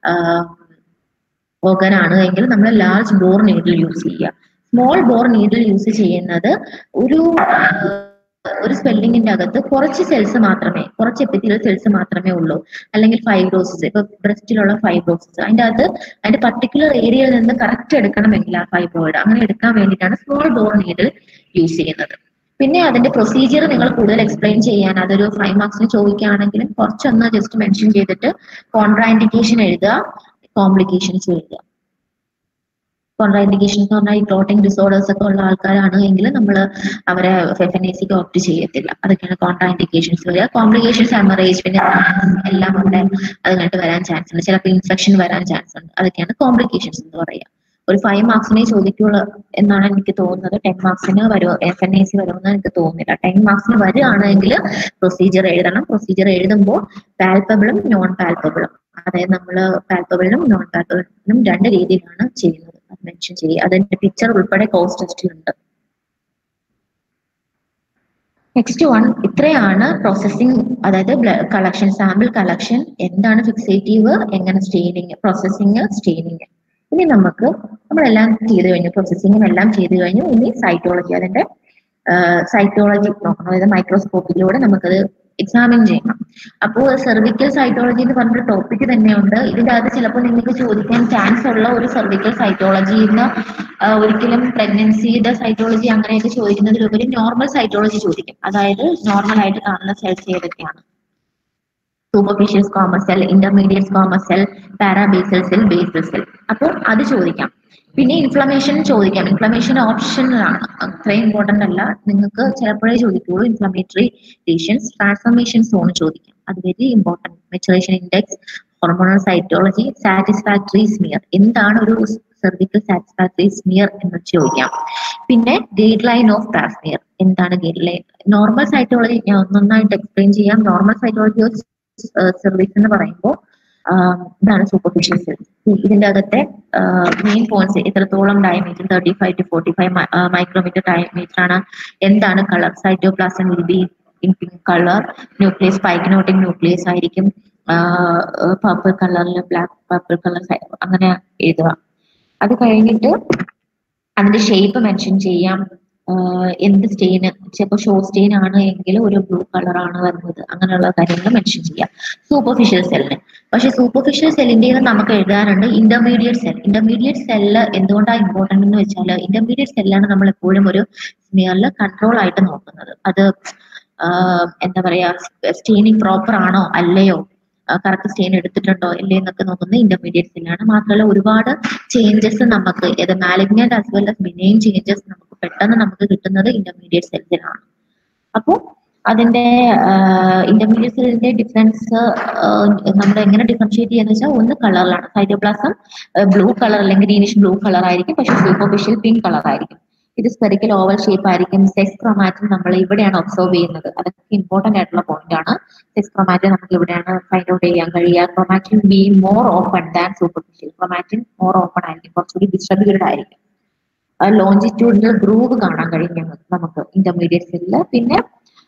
ഓർഗൻ ആണ് എങ്കിൽ നമ്മൾ ലാർജ് ബോർ നീഡിൽ യൂസ് ചെയ്യുക സ്മോൾ ബോർ നീഡിൽ യൂസ് ചെയ്യുന്നത് ഒരു ഒരു സ്പെല്ലിങ്ങിന്റെ അകത്ത് കുറച്ച് സെൽസ് മാത്രമേ കുറച്ച് എപ്പിത്തീരിയൽ സെൽസ് മാത്രമേ ഉള്ളൂ അല്ലെങ്കിൽ ഫൈബ്രോസിസ് ഇപ്പൊ ബ്രസ്റ്റിലുള്ള ഫൈബ്രോസിസ് അതിന്റെ അകത്ത് അതിന്റെ പർട്ടിക്കുലർ ഏരിയയിൽ നിന്ന് കറക്റ്റ് എടുക്കണമെങ്കിൽ ആ ഫൈബ്രോയിഡ് അങ്ങനെ എടുക്കാൻ വേണ്ടിയിട്ടാണ് സ്മോൾ ബോർ നീഡിൽ യൂസ് ചെയ്യുന്നത് പിന്നെ അതിന്റെ പ്രൊസീജിയർ നിങ്ങൾ കൂടുതൽ എക്സ്പ്ലെയിൻ ചെയ്യാൻ അതൊരു ഫൈവ് മാർക്സിന് ചോദിക്കുകയാണെങ്കിലും കുറച്ചൊന്ന് ജസ്റ്റ് മെൻഷൻ ചെയ്തിട്ട് കോൺട്രാൻഡിക്കേഷൻ എഴുതുക കോംപ്ലിക്കേഷൻസ് എഴുതുക കോൺട്രാൻഡിക്കേഷൻ എന്ന് പറഞ്ഞാൽ ഈ ക്ലോട്ടിംഗ് ഡിസോർഡേഴ്സ് ഒക്കെ ഉള്ള ആൾക്കാരാണ് എങ്കിൽ നമ്മൾ അവരെ ഫെഫനേസിക്ക് ഓപ്റ്റ് ചെയ്യത്തില്ല അതൊക്കെയാണ് കോൺട്രാൻഡിക്കേഷൻസ് വരിക കോംപ്ലിക്കേഷൻസ് ഹെമറേജ് പിന്നെ എല്ലാം അവിടെ അത് കണ്ടിട്ട് വരാൻ ചാൻസ് ഉണ്ട് ചിലപ്പോൾ ഇൻഫെക്ഷൻ വരാൻ ചാൻസ് ഉണ്ട് അതൊക്കെയാണ് കോംപ്ലിക്കേഷൻസ് എന്ന് പറയുക ഒരു ഫൈവ് മാർക്സിനെ ചോദിക്കുള്ളൂ എന്നാണ് എനിക്ക് തോന്നുന്നത് ടെൻ മാർക്സിന് വരുമോ എഫ് എൻ എ സി വരുമെന്ന് എനിക്ക് തോന്നുന്നില്ല ടെൻ മാർക്സിന് വരികയാണെങ്കിൽ പ്രൊസീജിയർ എഴുതണം പ്രൊസീജിയർ എഴുതുമ്പോൾ പാൽപ്പബിളും നോൺ പാൽപ്പബിളും അതായത് നമ്മൾ പാൽപ്പബിളിനും നോൺ പാൽപ്പബിളിനും രണ്ട് രീതിയിലാണ് ചെയ്യുന്നത് അത് മെൻഷൻ ചെയ്യുക അതിന്റെ പിക്ചർ ഉൾപ്പെടെ കോസ്റ്റ് ടെസ്റ്റ് ഉണ്ട് നെക്സ്റ്റ് വൺ ഇത്രയാണ് പ്രോസസ്സിംഗ് അതായത് കളക്ഷൻ സാമ്പിൾ കളക്ഷൻ എന്താണ് ഫിക്സേറ്റീവ് എങ്ങനെ സ്റ്റെയിനിങ് പ്രോസസ്സിംഗ് സ്റ്റെയിനിങ് ഇനി നമുക്ക് നമ്മളെല്ലാം ചെയ്ത് കഴിഞ്ഞു പ്രോസസ്സിംഗും എല്ലാം ചെയ്ത് കഴിഞ്ഞു ഇനി സൈറ്റോളജി അതിന്റെ സൈറ്റോളജി നോക്കണം അതായത് മൈക്രോസ്കോപ്പിലൂടെ നമുക്കത് എക്സാമിൻ ചെയ്യണം അപ്പോൾ സെർവിക്കൽ സൈറ്റോളജി എന്ന് പറഞ്ഞൊരു ടോപ്പിക് തന്നെയുണ്ട് ഇതിന്റെ അകത്ത് ചിലപ്പോൾ നിങ്ങൾക്ക് ചോദിക്കാൻ ചാൻസ് ഉള്ള ഒരു സെർവിക്കൽ സൈറ്റോളജി എന്ന് ഒരിക്കലും പ്രഗ്നൻസിയുടെ സൈറ്റോളജി അങ്ങനെയൊക്കെ ചോദിക്കുന്നതിലുപരി നോർമൽ സൈറ്റോളജി ചോദിക്കും അതായത് നോർമൽ ആയിട്ട് കാണുന്ന സെൽസ് ഏതൊക്കെയാണ് superficial squamous cell intermediate squamous cell parabasal cell basal cell അപ്പോൾ അത് ചോദിക്കാം പിന്നെ ഇൻഫ്ലമേഷൻ ചോദിക്കാം ഇൻഫ്ലമേഷൻ ഓപ്ഷനിലാണ് അത്ര ഇമ്പോർട്ടന്റ് അല്ല നിങ്ങൾക്ക് ചിലപ്പോഴേ ചോദിക്കുള്ളൂ ഇൻഫ്ലമേറ്ററി ലീഷൻസ് ട്രാൻസ്ഫോർമേഷൻ സോൺ ചോദിക്കാം അത് very important maturation index hormonal cytology satisfactory smear എന്താണ് ഒരു സെർവിക്കൽ സാറ്റിസ്ഫാക്ടറി സ്മിയർ എന്ന് ചോദിക്കാം പിന്നെ ഗൈഡ് ലൈൻ ഓഫ് പാസ്മിയർ എന്താണ് ഗൈഡ് ലൈൻ നോർമൽ സൈറ്റോളജി ഞാൻ നന്നായിട്ട് എക്സ്പ്ലെയിൻ ചെയ്യാം നോർമൽ സൈറ്റോളജി ഓഫ് സർവീസ് എന്ന് പറയുമ്പോൾ ഇതാണ് സൂപ്പർഫിഷ്യൽ സെൽസ് ഇതിന്റെ അകത്തെ മെയിൻ പോയിന്റ്സ് എത്രത്തോളം diameter thirty five to forty five micrometer diameter ആണ് എന്താണ് colour cytoplasm will be in pink colour nucleus pyknotic nucleus ആയിരിക്കും പർപ്പിൾ കളറിൽ ബ്ലാക്ക് പർപ്പിൾ കളർ അങ്ങനെ എഴുതുക അത് കഴിഞ്ഞിട്ട് അതിന്റെ ഷേപ്പ് മെൻഷൻ ചെയ്യാം എന്ത് സ്റ്റെയിന് ചിലപ്പോൾ ഷോ സ്റ്റെയിൻ ആണ് എങ്കിൽ ഒരു ബ്ലൂ കളർ ആണ് വരുന്നത് അങ്ങനെയുള്ള കാര്യങ്ങൾ മെൻഷൻ ചെയ്യാം സൂപ്പർഫിഷ്യൽ സെല്ലിന് പക്ഷെ സൂപ്പർഫിഷ്യൽ സെല്ലിന്റെ നമുക്ക് എഴുതാറുണ്ട് ഇന്റർമീഡിയറ്റ് സെൽ ഇന്റർമീഡിയറ്റ് സെല്ല് എന്തുകൊണ്ടാണ് ഇമ്പോർട്ടന്റ് എന്ന് വെച്ചാൽ ഇന്റർമീഡിയറ്റ് സെല്ലാണ് നമ്മൾ എപ്പോഴും ഒരു സ്മിയറിൽ കൺട്രോൾ ആയിട്ട് നോക്കുന്നത് അത് എന്താ പറയാ സ്റ്റെയിനിങ് പ്രോപ്പർ ആണോ അല്ലയോ കറക്റ്റ് സ്റ്റെയിൻ എടുത്തിട്ടുണ്ടോ ഇല്ലേ എന്നൊക്കെ നോക്കുന്നത് ഇന്റർമീഡിയറ്റ് സെല്ലാണ് മാത്രമല്ല ഒരുപാട് ചേഞ്ചസ് നമുക്ക് ഇത് malignant as well as benign changes നമുക്ക് പെട്ടെന്ന് നമുക്ക് കിട്ടുന്നത് ഇന്റർമീഡിയറ്റ് സെൽസിലാണ് അപ്പോൾ അതിന്റെ ഇന്റർമീഡിയറ്റ് സെല്ലിന്റെ ഡിഫറൻസ് നമ്മൾ എങ്ങനെ ഡിഫറൻഷിയേറ്റ് ചെയ്യുന്ന വെച്ചാൽ ഒന്ന് കളറിലാണ് സൈറ്റോപ്ലാസം ബ്ലൂ കളർ അല്ലെങ്കിൽ ഗ്രീനിഷ് ബ്ലൂ കളർ ആയിരിക്കും പക്ഷെ സൂപ്പർഫിഷ്യൽ പിങ്ക് കളർ ആയിരിക്കും ഇത് സ്പെറിക്കൽ ഓവൽ ഷേപ്പ് ആയിരിക്കും സെക്സ് ക്രോമാറ്റിൻ നമ്മൾ ഇവിടെയാണ് ഒബ്സർവ് ചെയ്യുന്നത് അതൊക്കെ ഇമ്പോർട്ടന്റ് ആയിട്ടുള്ള പോയിന്റ് ആണ് സെക്സ് ക്രോമാറ്റിൻ നമുക്ക് ഇവിടെയാണ് ഫൈൻഡ് ഔട്ട് ചെയ്യാൻ കഴിയുക chromatin be more open than superficial chromatin more open ആയിരിക്കും കുറച്ചുകൂടി ഡിസ്ട്രിബ്യൂട്ടഡ് ആയിരിക്കും ലോഞ്ചിറ്റ്യൂഡിനൽ ഗ്രൂവ് കാണാൻ കഴിയും ഞങ്ങൾക്ക് നമുക്ക് ഇന്റർമീഡിയറ്റ് സെല്ലില് പിന്നെ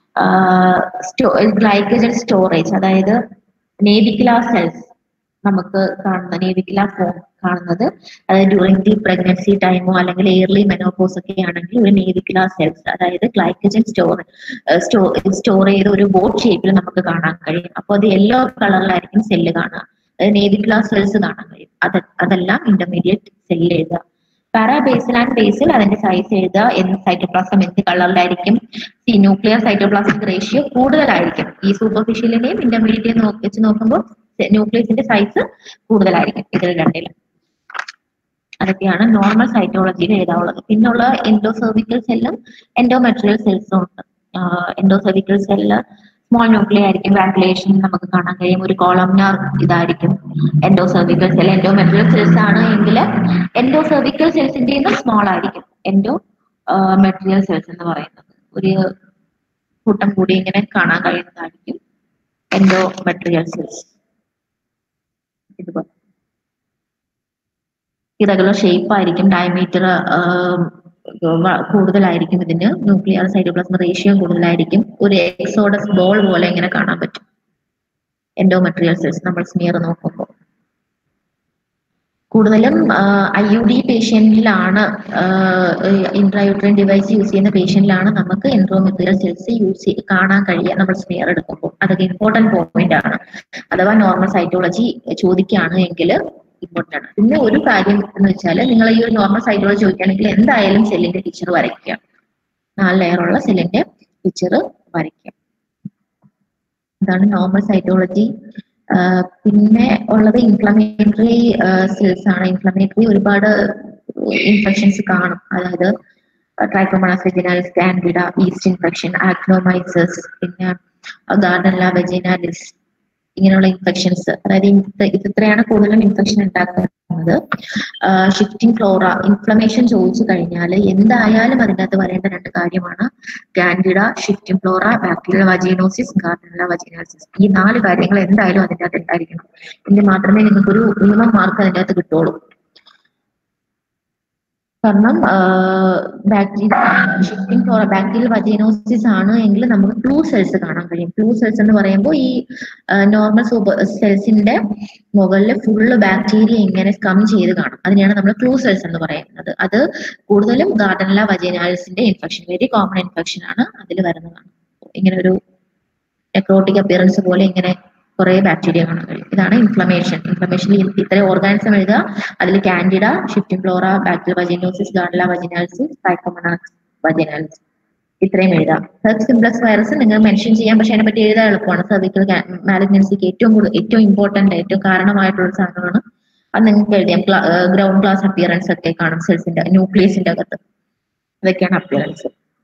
ഗ്ലൈക്കജൻ സ്റ്റോറേജ് അതായത് നേവിക്കുലാർ സെൽസ് നമുക്ക് കാണുന്ന നേവിക്കുലാർ ഫോം കാണുന്നത് അതായത് ഡ്യൂറിങ് ദി പ്രഗ്നൻസി ടൈമോ അല്ലെങ്കിൽ എയർലി മെനോപോസ് ഒക്കെ ആണെങ്കിൽ ഒരു നേവിക്കുലാർ സെൽസ് അതായത് ഗ്ലൈക്കജൻ സ്റ്റോർ സ്റ്റോർ ചെയ്ത ഒരു ബോട്ട് ഷേപ്പിൽ നമുക്ക് കാണാൻ കഴിയും അപ്പോൾ അത് യെല്ലോ കളറിലായിരിക്കും സെല്ല് കാണുക അതായത് നേവിക്കുലാർ സെൽസ് കാണാൻ കഴിയും അത് അതെല്ലാം ഇന്റർമീഡിയറ്റ് സെല്ലിൽ എഴുതുക പാരാബേസിൽ ആൻഡ് ബേസിൽ അതിന്റെ സൈസ് എഴുതുക എന്ന് സൈറ്റോപ്ലാസം എന്ത് കളറിലായിരിക്കും ഈ ന്യൂക്ലിയർ സൈറ്റോപ്ലാസ്മിക് റേഷ്യോ കൂടുതലായിരിക്കും ഈ സൂപ്പർഫിഷ്യലിന്റെയും ഇന്റർമീഡിയറ്റിനെയും വെച്ച് നോക്കുമ്പോൾ ന്യൂക്ലിയസിന്റെ സൈസ് കൂടുതലായിരിക്കും ഇതിൽ രണ്ടിലും അതൊക്കെയാണ് നോർമൽ സൈറ്റോളജിയിൽ എഴുതാവുള്ളത് പിന്നുള്ള എൻഡോസെർവിക്കൽ സെല്ലും എൻഡോമെട്രിയൽ സെൽസും ഉണ്ട് എൻഡോസെർവിക്കൽ സെല്ല് സ്മോൾ ന്യൂക്ലിയ ആയിരിക്കും വാക്കുലേഷൻ നമുക്ക് കാണാൻ കഴിയും ഒരു കോളംനാർ ഇതായിരിക്കും എൻഡോസെർവിക്കൽ സെൽ എൻഡോമെട്രിയൽ സെൽസ് ആണ് എങ്കിൽ എൻഡോസെർവിക്കൽ സെൽസിന്റെ സ്മോൾ ആയിരിക്കും എൻഡോ മെട്രിയൽ സെൽസ് എന്ന് പറയുന്നത് ഒരു കൂട്ടം കൂടി ഇങ്ങനെ കാണാൻ കഴിയുന്നതായിരിക്കും എൻഡോ മെട്രിയൽ സെൽസ് ഇതുപോലെ ഇറഗുലർ ഷേപ്പ് ആയിരിക്കും ഡയമീറ്റർ കൂടുതലായിരിക്കും ഇതിന് ന്യൂക്ലിയർ സൈറ്റോപ്ലാസം റേഷ്യോ കൂടുതലായിരിക്കും ഒരു എക്സോഡസ് ബോൾ പോലെ ഇങ്ങനെ കാണാൻ പറ്റും എൻഡോമെട്രിയൽ സെൽസ് നമ്മൾ സ്മിയർ നോക്കുമ്പോൾ കൂടുതലും ഐ യു ഡി പേഷ്യന്റിലാണ് ഇൻട്രായൂട്രൈൻ ഡിവൈസ് യൂസ് ചെയ്യുന്ന പേഷ്യന്റിലാണ് നമുക്ക് എൻഡോമെട്രിയൽ സെൽസ് യൂസ് കാണാൻ കഴിയുക നമ്മൾ സ്മിയർ എടുക്കുമ്പോൾ അതൊക്കെ ഇമ്പോർട്ടന്റ് പോയിന്റ് ആണ് അഥവാ നോർമൽ സൈറ്റോളജി ചോദിക്കുകയാണ് എങ്കിൽ ഇമ്പോർട്ടന്റ് ആണ് പിന്നെ ഒരു കാര്യം എന്ന് വെച്ചാൽ നിങ്ങൾ ഈ ഒരു നോർമൽ സൈറ്റോളജി ചോദിക്കുകയാണെങ്കിൽ എന്തായാലും സെല്ലിന്റെ പിക്ചർ വരയ്ക്കുക നാല് ലെയറുള്ള സെല്ലിന്റെ പിക്ചർ വരയ്ക്കുക ഇതാണ് നോർമൽ സൈറ്റോളജി പിന്നെ ഉള്ളത് ഇൻഫ്ലമേറ്ററി സെൽസ് ആണ് ഇൻഫ്ലമേറ്ററി ഒരുപാട് ഇൻഫെക്ഷൻസ് കാണും അതായത് trichomonas vaginalis candida yeast infection actinomyces പിന്നെ ഗാർഡൻല വെജിനാലിസ് ഇങ്ങനെയുള്ള ഇൻഫെക്ഷൻസ് അതായത് ഇത് ഇത്രയാണ് കൂടുതലും ഇൻഫെക്ഷൻ ഉണ്ടാക്കുന്നത് ഷിഫ്റ്റിംഗ് ഫ്ലോറ ഇൻഫ്ലമേഷൻ ചോദിച്ചു കഴിഞ്ഞാൽ എന്തായാലും അതിൻ്റെ അകത്ത് വരേണ്ട രണ്ട് കാര്യമാണ് candida shifting flora bacterial vaginosis gardnerella vaginosis ഈ നാല് കാര്യങ്ങൾ എന്തായാലും അതിൻ്റെ അകത്ത് ഉണ്ടായിരിക്കണം എങ്കിൽ മാത്രമേ നിങ്ങൾക്ക് ഒരു മിനിമം മാർക്ക് അതിൻ്റെ അകത്ത് കിട്ടുള്ളൂ കാരണം bacteria shifting flora bacterial vaginosis ആണ് എങ്കിൽ നമുക്ക് ഫ്ലൂ സെൽസ് കാണാൻ കഴിയും ഫ്ലൂ സെൽസ് എന്ന് പറയുമ്പോൾ ഈ നോർമൽ സൂപ്പർ സെൽസിന്റെ മുകളിൽ ഫുള്ള് ബാക്ടീരിയ ഇങ്ങനെ കം ചെയ്ത് കാണും അതിനെയാണ് നമ്മൾ ഫ്ലൂ സെൽസ് എന്ന് പറയുന്നത് അത് കൂടുതലും ഗാർഡനല വജീനാലിസിന്റെ ഇൻഫെക്ഷൻ വെരി കോമൺ ഇൻഫെക്ഷൻ ആണ് അതിൽ വരുന്നതാണ് ഇങ്ങനെ ഒരു നെക്രോട്ടിക് അപ്പിയറൻസ് പോലെ ഇങ്ങനെ കുറെ ബാക്ടീരിയ കാണാൻ കഴിയും ഇതാണ് ഇൻഫ്ലമേഷൻ ഇൻഫ്ലമേഷനിൽ ഇത്രയും ഓർഗാനിസം എഴുതുക അതിൽ candida shifting flora bacteria vaginosis gardnerella vaginalis സൈക്കോമനാക്സ് വജിനാൽസ് ഇത്രയും എഴുതാം സെർച്ച് സിംപ്ലക്സ് വൈറസ് നിങ്ങൾ മെൻഷൻ ചെയ്യാം പക്ഷെ അതിനെ പറ്റി എഴുതാൻ എളുപ്പമാണ് സെർവിക്കൽ മാലിഗ്നൻസിക്ക് ഏറ്റവും കൂടുതൽ ഏറ്റവും ഇമ്പോർട്ടന്റ് ഏറ്റവും കാരണമായിട്ടുള്ള സാധനമാണ് അത് നിങ്ങൾക്ക് എഴുതിയാം ഗ്രൗണ്ട് ക്ലാസ് അപ്പിയറൻസ് ഒക്കെ കാണും സെൽസിന്റെ ന്യൂക്ലിയസിന്റെ അകത്ത് അതൊക്കെയാണ് അപ്പിയറൻസ്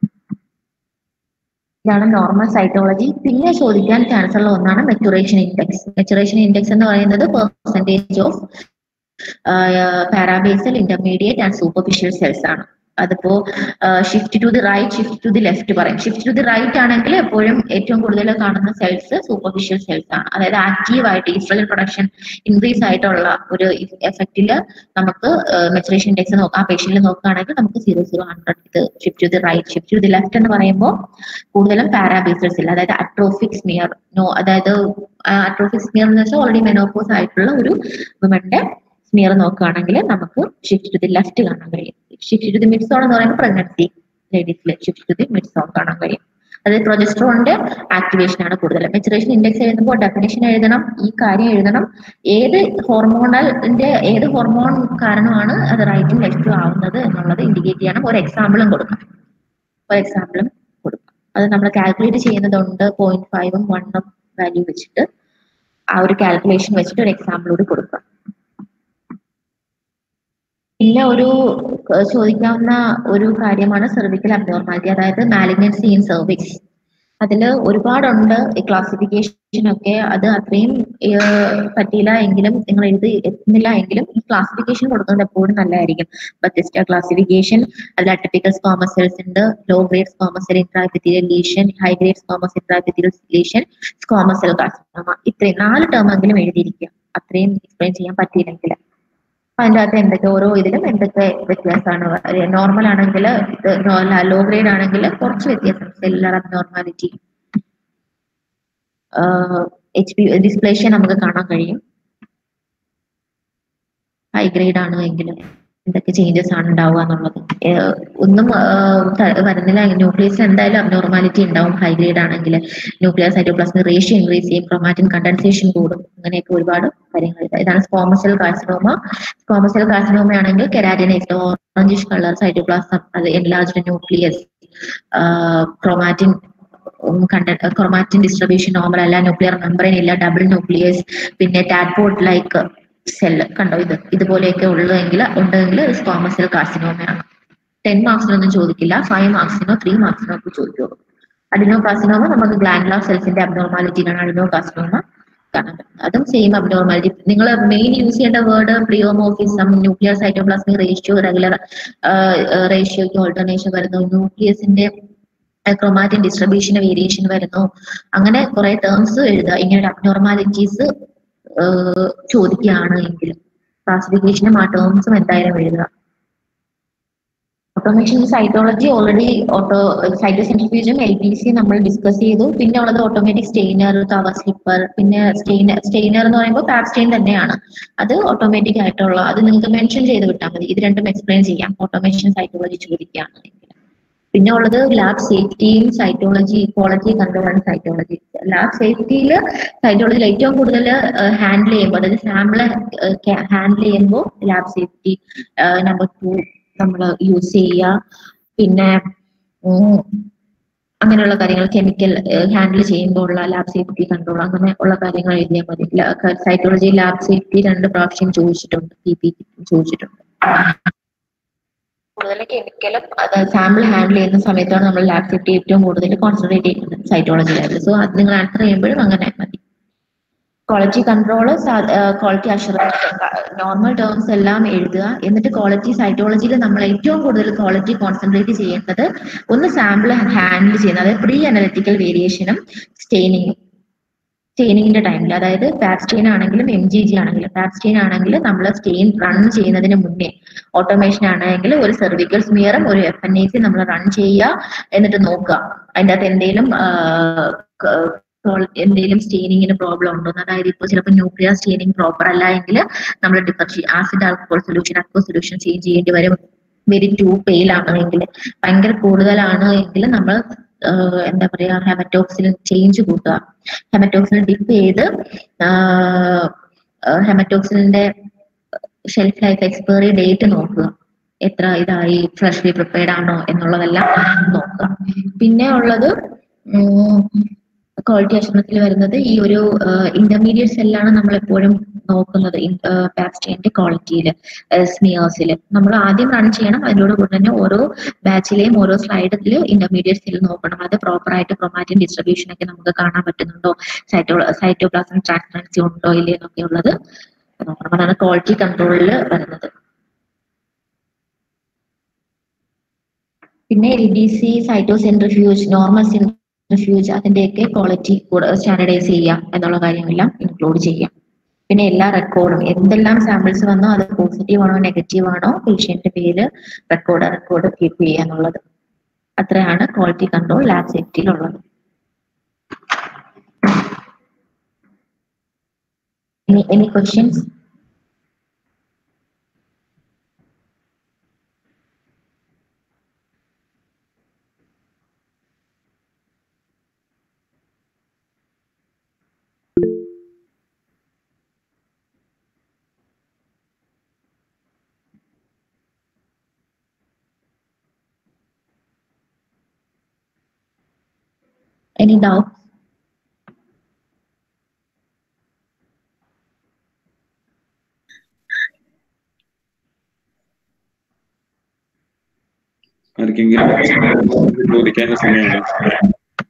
ഇതാണ് നോർമൽ സൈറ്റോളജി പിന്നെ ചോദിക്കാൻ ചാൻസ് ഉള്ള ഒന്നാണ് മെച്ചുറേഷൻ ഇൻഡെക്സ് മെച്ചുറേഷൻ ഇൻഡെക്സ് എന്ന് പറയുന്നത് percentage of parabasal intermediate and superficial cells ആണ് അതിപ്പോ shift to the right shift to the left പറയും ഷിഫ്റ്റ് ടു ദി റൈറ്റ് ആണെങ്കിൽ എപ്പോഴും ഏറ്റവും കൂടുതൽ കാണുന്ന സെൽസ് സൂപ്പർഫിഷ്യൽ സെൽസ് ആണ് അതായത് ആക്റ്റീവ് ആയിട്ട് ഈസ്ട്രജൻ പ്രൊഡക്ഷൻ ഇൻക്രീസ് ആയിട്ടുള്ള ഒരു എഫക്റ്റിൽ നമുക്ക് മെച്ചുറേഷൻ ഇൻഡെക്സ് നോക്കാം ആ പേഷ്യന്റിൽ നോക്കുകയാണെങ്കിൽ നമുക്ക് സീറോ സീറോ ഹൺഡ്രഡ് ഇത് shift to the right shift to the left എന്ന് പറയുമ്പോൾ കൂടുതലും പാരാബേസൽസ് ഇല്ല അതായത് അട്രോഫിക് സ്മിയർ നോ അതായത് അട്രോഫിക് സ്മിയർ എന്ന് വെച്ചാൽ ഓൾറെഡി മെനോപ്പോസ് ആയിട്ടുള്ള ഒരു വുമന്റെ സ്മിയർ നോക്കുകയാണെങ്കിൽ നമുക്ക് ഷിഫ്റ്റ് ടു ദി ലെഫ്റ്റ് കാണാൻ കഴിയും shift to the mid zone എന്ന് പറയുമ്പോൾ പ്രഗ്നൻസി ലേഡീസിൽ shift to the mid zone കാണാൻ കഴിയും അതായത് പ്രൊജസ്ട്രോണിന്റെ ആക്ടിവേഷൻ ആണ് കൂടുതൽ മെച്ചുറേഷൻ ഇൻഡെക്സ് എഴുതുമ്പോൾ ഡെഫിനേഷൻ എഴുതണം ഈ കാര്യം എഴുതണം ഏത് ഹോർമോണലിന്റെ ഏത് ഹോർമോൺ കാരണമാണ് അത് റൈറ്റും ലെഫ്റ്റും ആവുന്നത് എന്നുള്ളത് ഇൻഡിക്കേറ്റ് ചെയ്യണം ഒരു എക്സാമ്പിളും കൊടുക്കണം ഒരു എക്സാമ്പിളും കൊടുക്കാം അത് നമ്മൾ കാൽക്കുലേറ്റ് ചെയ്യുന്നതുണ്ട് പോയിന്റ് ഫൈവും വണ്ണും വാല്യൂ വെച്ചിട്ട് ആ ഒരു കാൽക്കുലേഷൻ വെച്ചിട്ട് ഒരു എക്സാമ്പിൾ കൂടി കൊടുക്കാം പിന്നെ ഒരു ചോദിക്കാവുന്ന ഒരു കാര്യമാണ് സെർവിക്കൽ അബ്നോർമാലിറ്റി അതായത് മാലിഗ്നൻസി ഇൻ സെർവിക്സ് അതിൽ ഒരുപാടുണ്ട് ക്ലാസിഫിക്കേഷൻ ഒക്കെ അത് അത്രയും പറ്റിയില്ല എങ്കിലും നിങ്ങൾ എഴുതി എത്തുന്നില്ല എങ്കിലും ഈ ക്ലാസിഫിക്കേഷൻ കൊടുക്കുന്നത് എപ്പോഴും നല്ലതായിരിക്കും ബത്തിസ്റ്റ ക്ലാസിഫിക്കേഷൻ അതിൽ അട്ടിപ്പിക്കൽ സ്കോമസെൽസ് ഉണ്ട് low grade squamous cell intraepithelial lesion high grade squamous intraepithelial lesion squamous cell carcinoma ഇത്രയും നാല് ടേം എങ്കിലും എഴുതിയിരിക്കുക അത്രയും എക്സ്പ്ലെയിൻ ചെയ്യാൻ പറ്റിയില്ലെങ്കിൽ അതിൻ്റെ അകത്ത് എന്തൊക്കെ ഓരോ ഇതിലും എന്തൊക്കെ വ്യത്യാസമാണ് നോർമൽ ആണെങ്കിൽ ലോ ഗ്രേഡ് ആണെങ്കിൽ കുറച്ച് വ്യത്യാസം cellular abnormality H P dysplasia നമുക്ക് കാണാൻ കഴിയും ഹൈ ഗ്രേഡ് ആണ് എങ്കിൽ എന്തൊക്കെ ചേഞ്ചസ് ആണ് ഉണ്ടാവുക എന്നുള്ളത് ഒന്നും വരുന്നില്ല ന്യൂക്ലിയസ് എന്തായാലും അബ്നോർമാലിറ്റി ഉണ്ടാവും ഹൈ ഗ്രേഡ് ആണെങ്കിൽ ന്യൂക്ലിയർ സൈറ്റോപ്ലാസ്മിക് റേഷ്യോ ഇൻക്രീസ് ചെയ്യും ക്രൊമാറ്റിൻ കണ്ടൻസേഷൻ കൂടും അങ്ങനെയൊക്കെ ഒരുപാട് കാര്യങ്ങൾ ഇതാണ് സ്കോമസെൽ കാർസിനോമ സ്കോമസെൽ കാർസിനോമ ആണെങ്കിൽ കെരാറ്റിനൈസ് ഓറഞ്ചിഷ് കളർ സൈറ്റോപ്ലാസം അത് enlarged nucleus chromatin chromatin distribution normal അല്ല ന്യൂക്ലിയർ മെമ്പറൈൻ ഇല്ല ഡബിൾ ന്യൂക്ലിയസ് പിന്നെ ടാഡ്പോട്ട് ലൈക്ക് സെല്ല് കണ്ടോ ഇത് ഇതുപോലെയൊക്കെ ഉള്ളതെങ്കിൽ ഉണ്ടെങ്കിൽ സ്കോമസെൽ കാർസിനോമയാണ് ടെൻ മാർക്സിനൊന്നും ചോദിക്കില്ല ഫൈവ് മാർക്സിനോ ത്രീ മാർക്സിനോ ഒക്കെ ചോദിക്കുള്ളൂ അഡിനോ കാർസിനോമ നമുക്ക് ഗ്ലാൻഡുലാർ സെൽസിന്റെ അബ്നോർമാലിറ്റിയിലാണ് അഡിനോ കാർസിനോമ കാണാൻ പറ്റുന്നത് അതും സെയിം അബ്നോർമാലിറ്റി നിങ്ങൾ മെയിൻ യൂസ് ചെയ്യേണ്ട word pleomorphism nuclear cytoplasmic ratio regular റേഷ്യോയ്ക്ക് ഓൾട്ടർനേഷൻ വരുന്നു ന്യൂക്ലിയസിന്റെ ക്രൊമാറ്റിൻ ഡിസ്ട്രിബ്യൂഷൻ വേരിയേഷൻ വരുന്നു അങ്ങനെ കുറെ ടേംസ് എഴുതുക ഇങ്ങനെ അബ്നോർമാലിറ്റീസ് ചോദിക്കുകയാണ് എങ്കിൽ ക്ലാസിഫിക്കേഷനും ആ ടേംസും എന്തായാലും എഴുതുക ഓട്ടോമേഷൻ സൈറ്റോളജി ഓൾറെഡി ഓട്ടോ സൈറ്റോസെൻട്രിഫ്യൂജും എൽ പി സി നമ്മൾ ഡിസ്കസ് ചെയ്തു പിന്നെ ഉള്ളത് ഓട്ടോമാറ്റിക് സ്റ്റെയിനർ കവർ സ്ലിപ്പർ പിന്നെ സ്റ്റെയിനർ സ്റ്റെയിനർ എന്ന് പറയുമ്പോൾ പാപ്പ് സ്റ്റെയിൻ തന്നെയാണ് അത് ഓട്ടോമാറ്റിക് ആയിട്ടുള്ള അത് നിങ്ങൾക്ക് മെൻഷൻ ചെയ്ത് വിട്ടാൽ മതി ഇത് രണ്ടും എക്സ്പ്ലെയിൻ ചെയ്യാം ഓട്ടോമേഷൻ സൈറ്റോളജി ചോദിക്കുകയാണെങ്കിൽ പിന്നെ ഉള്ളത് ലാബ് സേഫ്റ്റിയും സൈറ്റോളജി ക്വാളിറ്റി കൺട്രോളാണ് സൈറ്റോളജി ലാബ് സേഫ്റ്റിയിൽ സൈറ്റോളജിയിൽ ഏറ്റവും കൂടുതൽ ഹാൻഡിൽ ചെയ്യുമ്പോൾ അതായത് സാമ്പിള് ഹാൻഡിൽ ചെയ്യുമ്പോൾ ലാബ് സേഫ്റ്റി നമ്പർ ടു നമ്മൾ യൂസ് ചെയ്യുക പിന്നെ അങ്ങനെയുള്ള കാര്യങ്ങൾ കെമിക്കൽ ഹാൻഡിൽ ചെയ്യുമ്പോൾ ഉള്ള ലാബ് സേഫ്റ്റി കൺട്രോൾ അങ്ങനെ ഉള്ള കാര്യങ്ങൾ എഴുതിയാൽ മതി സൈറ്റോളജി ലാബ് സേഫ്റ്റി രണ്ട് പ്രാവശ്യം ചോദിച്ചിട്ടുണ്ട് പി പി ചോദിച്ചിട്ടുണ്ട് കൂടുതൽ കെമിക്കലും സാമ്പിൾ ഹാൻഡിൽ ചെയ്യുന്ന സമയത്താണ് നമ്മൾ ലാബ് സേഫ്റ്റി ഏറ്റവും കൂടുതൽ കോൺസെൻട്രേറ്റ് ചെയ്യുന്നത് സൈറ്റോളജി ലാബിൽ സോ അത് നിങ്ങൾ ആൻസർ ചെയ്യുമ്പോഴും അങ്ങനെ മതി quality control quality assurance normal terms എല്ലാം എഴുതുക എന്നിട്ട് ക്വാളിറ്റി സൈറ്റോളജിയിൽ നമ്മൾ ഏറ്റവും കൂടുതൽ ക്വാളിറ്റി കോൺസെൻട്രേറ്റ് ചെയ്യേണ്ടത് ഒന്ന് സാമ്പിൾ ഹാൻഡിൽ ചെയ്യുന്നത് അതായത് പ്രീ അനലിറ്റിക്കൽ വേരിയേഷനും സ്റ്റെയിനിങ്ങും സ്റ്റെയിനിങ്ങിന്റെ ടൈമിൽ അതായത് പാപ് സ്റ്റെയിൻ ആണെങ്കിലും എം ജി ജി ആണെങ്കിലും പാപ് സ്റ്റെയിൻ ആണെങ്കിൽ നമ്മൾ സ്റ്റെയിൻ റൺ ചെയ്യുന്നതിന് മുന്നേ ഓട്ടോമേഷൻ ആണെങ്കിൽ ഒരു സെർവിക്കൽ സ്മിയറും ഒരു എഫ് എൻ എ സി നമ്മൾ റൺ ചെയ്യുക എന്നിട്ട് നോക്കുക അതിൻ്റെ അകത്ത് എന്തെങ്കിലും എന്തെങ്കിലും സ്റ്റെയിനിങ്ങിന് പ്രോബ്ലം ഉണ്ടോ അതായത് ഇപ്പോൾ ചിലപ്പോൾ ന്യൂക്ലിയർ സ്റ്റെയിനിങ് പ്രോപ്പർ അല്ല എങ്കിൽ നമ്മൾ ഡിഫർഷി acid alcohol solution aqua solution change ചെയ്യേണ്ടി വരും വെരി ടു പെയിൽ ആണ് എങ്കിൽ ഭയങ്കര കൂടുതലാണ് എങ്കിൽ നമ്മൾ എന്താ പറയാ ഹെമറ്റോക്സിലിൻ ചേഞ്ച് കൂട്ടുക ഹെമറ്റോക്സിലിൻ ഡിപ്പ് ചെയ്ത് ഹെമറ്റോക്സിലിന്റെ ഷെൽഫ് ലൈഫ് എക്സ്പയറി ഡേറ്റ് നോക്കുക എത്ര ഇതായി ഫ്രഷ്ലി പ്രിപ്പയർഡ് ആണോ എന്നുള്ളതെല്ലാം നോക്കുക പിന്നെ ഉള്ളത് ക്വാളിറ്റി അഷ്യൂറൻസിൽ വരുന്നത് ഈ ഒരു ഇന്റർമീഡിയറ്റ് സെല്ലാണ് നമ്മൾ എപ്പോഴും നോക്കുന്നത് പാപ്സ്റ്റൈന്റെ ക്വാളിറ്റിയിൽ സ്മിയേഴ്സിൽ നമ്മൾ ആദ്യം റൺ ചെയ്യണം അതിനോട് കൂടെ തന്നെ ഓരോ ബാച്ചിലെയും ഓരോ സ്ലൈഡിൽ ഇന്റർമീഡിയറ്റ് സെൽ നോക്കണം അത് പ്രോപ്പർ ആയിട്ട് ക്രൊമാറ്റിൻ ഡിസ്ട്രിബ്യൂഷൻ ഒക്കെ നമുക്ക് കാണാൻ പറ്റുന്നുണ്ടോ സൈറ്റോ സൈറ്റോപ്ലാസം ട്രാൻസ്പറൻസി ഉണ്ടോ ഇല്ലേ എന്നൊക്കെ ഉള്ളത് നോക്കണം അതാണ് ക്വാളിറ്റി കൺട്രോളിൽ വരുന്നത് പിന്നെ L D C cytocentrifuge normal centrifuge അതിന്റെയൊക്കെ ക്വാളിറ്റി കൂടെ സ്റ്റാൻഡർഡൈസ് ചെയ്യാം എന്നുള്ള കാര്യമെല്ലാം ഇൻക്ലൂഡ് ചെയ്യാം പിന്നെ എല്ലാ റെക്കോർഡും എന്തെല്ലാം സാമ്പിൾസ് വന്നോ അത് പോസിറ്റീവ് ആണോ നെഗറ്റീവ് ആണോ പേഷ്യന്റ് പേര് റെക്കോർഡ് റെക്കോർഡ് കീപ്പ് ചെയ്യുക എന്നുള്ളത് അത്രയാണ് ക്വാളിറ്റി കൺട്രോൾ ലാബ് സേഫ്റ്റിയിലുള്ളത് Any, any questions? Any doubts? ആർക്കെങ്കിലും ചോദിക്കാനുള്ള സമയമാണ്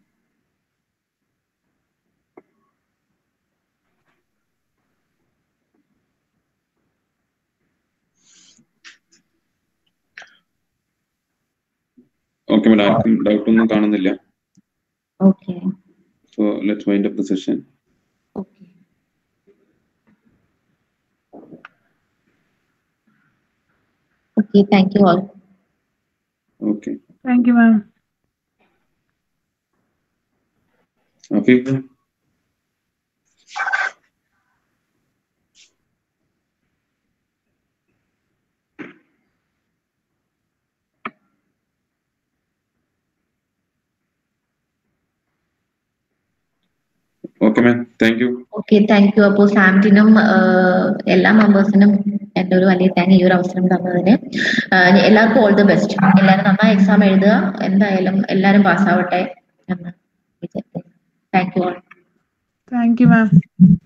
ഓക്കെ മാഡം ആർക്കും ഡൗട്ട് ഒന്നും കാണുന്നില്ല Okay, so let's wind up the session okay. Okay, thank you all. Okay Thank you, ma'am. Afeef okay ma'am thank you okay thank you അപ്പോൾ സാംറ്റിനും എല്ലാ മെമ്പേഴ്സിനും എൻ്റെ ഒരു വലിയ താങ്ക് ഈ ഒരു അവസരം തന്നതിന് ആഹ് എല്ലാവർക്കും ഓൾ ദി ബെസ്റ്റ് എല്ലാവരും നന്നായി എക്സാം എഴുതുക എന്തായാലും എല്ലാവരും പാസ്സാവട്ടെ എന്ന് വിചാരിക്കുന്നു thank you all Thank you, ma'am.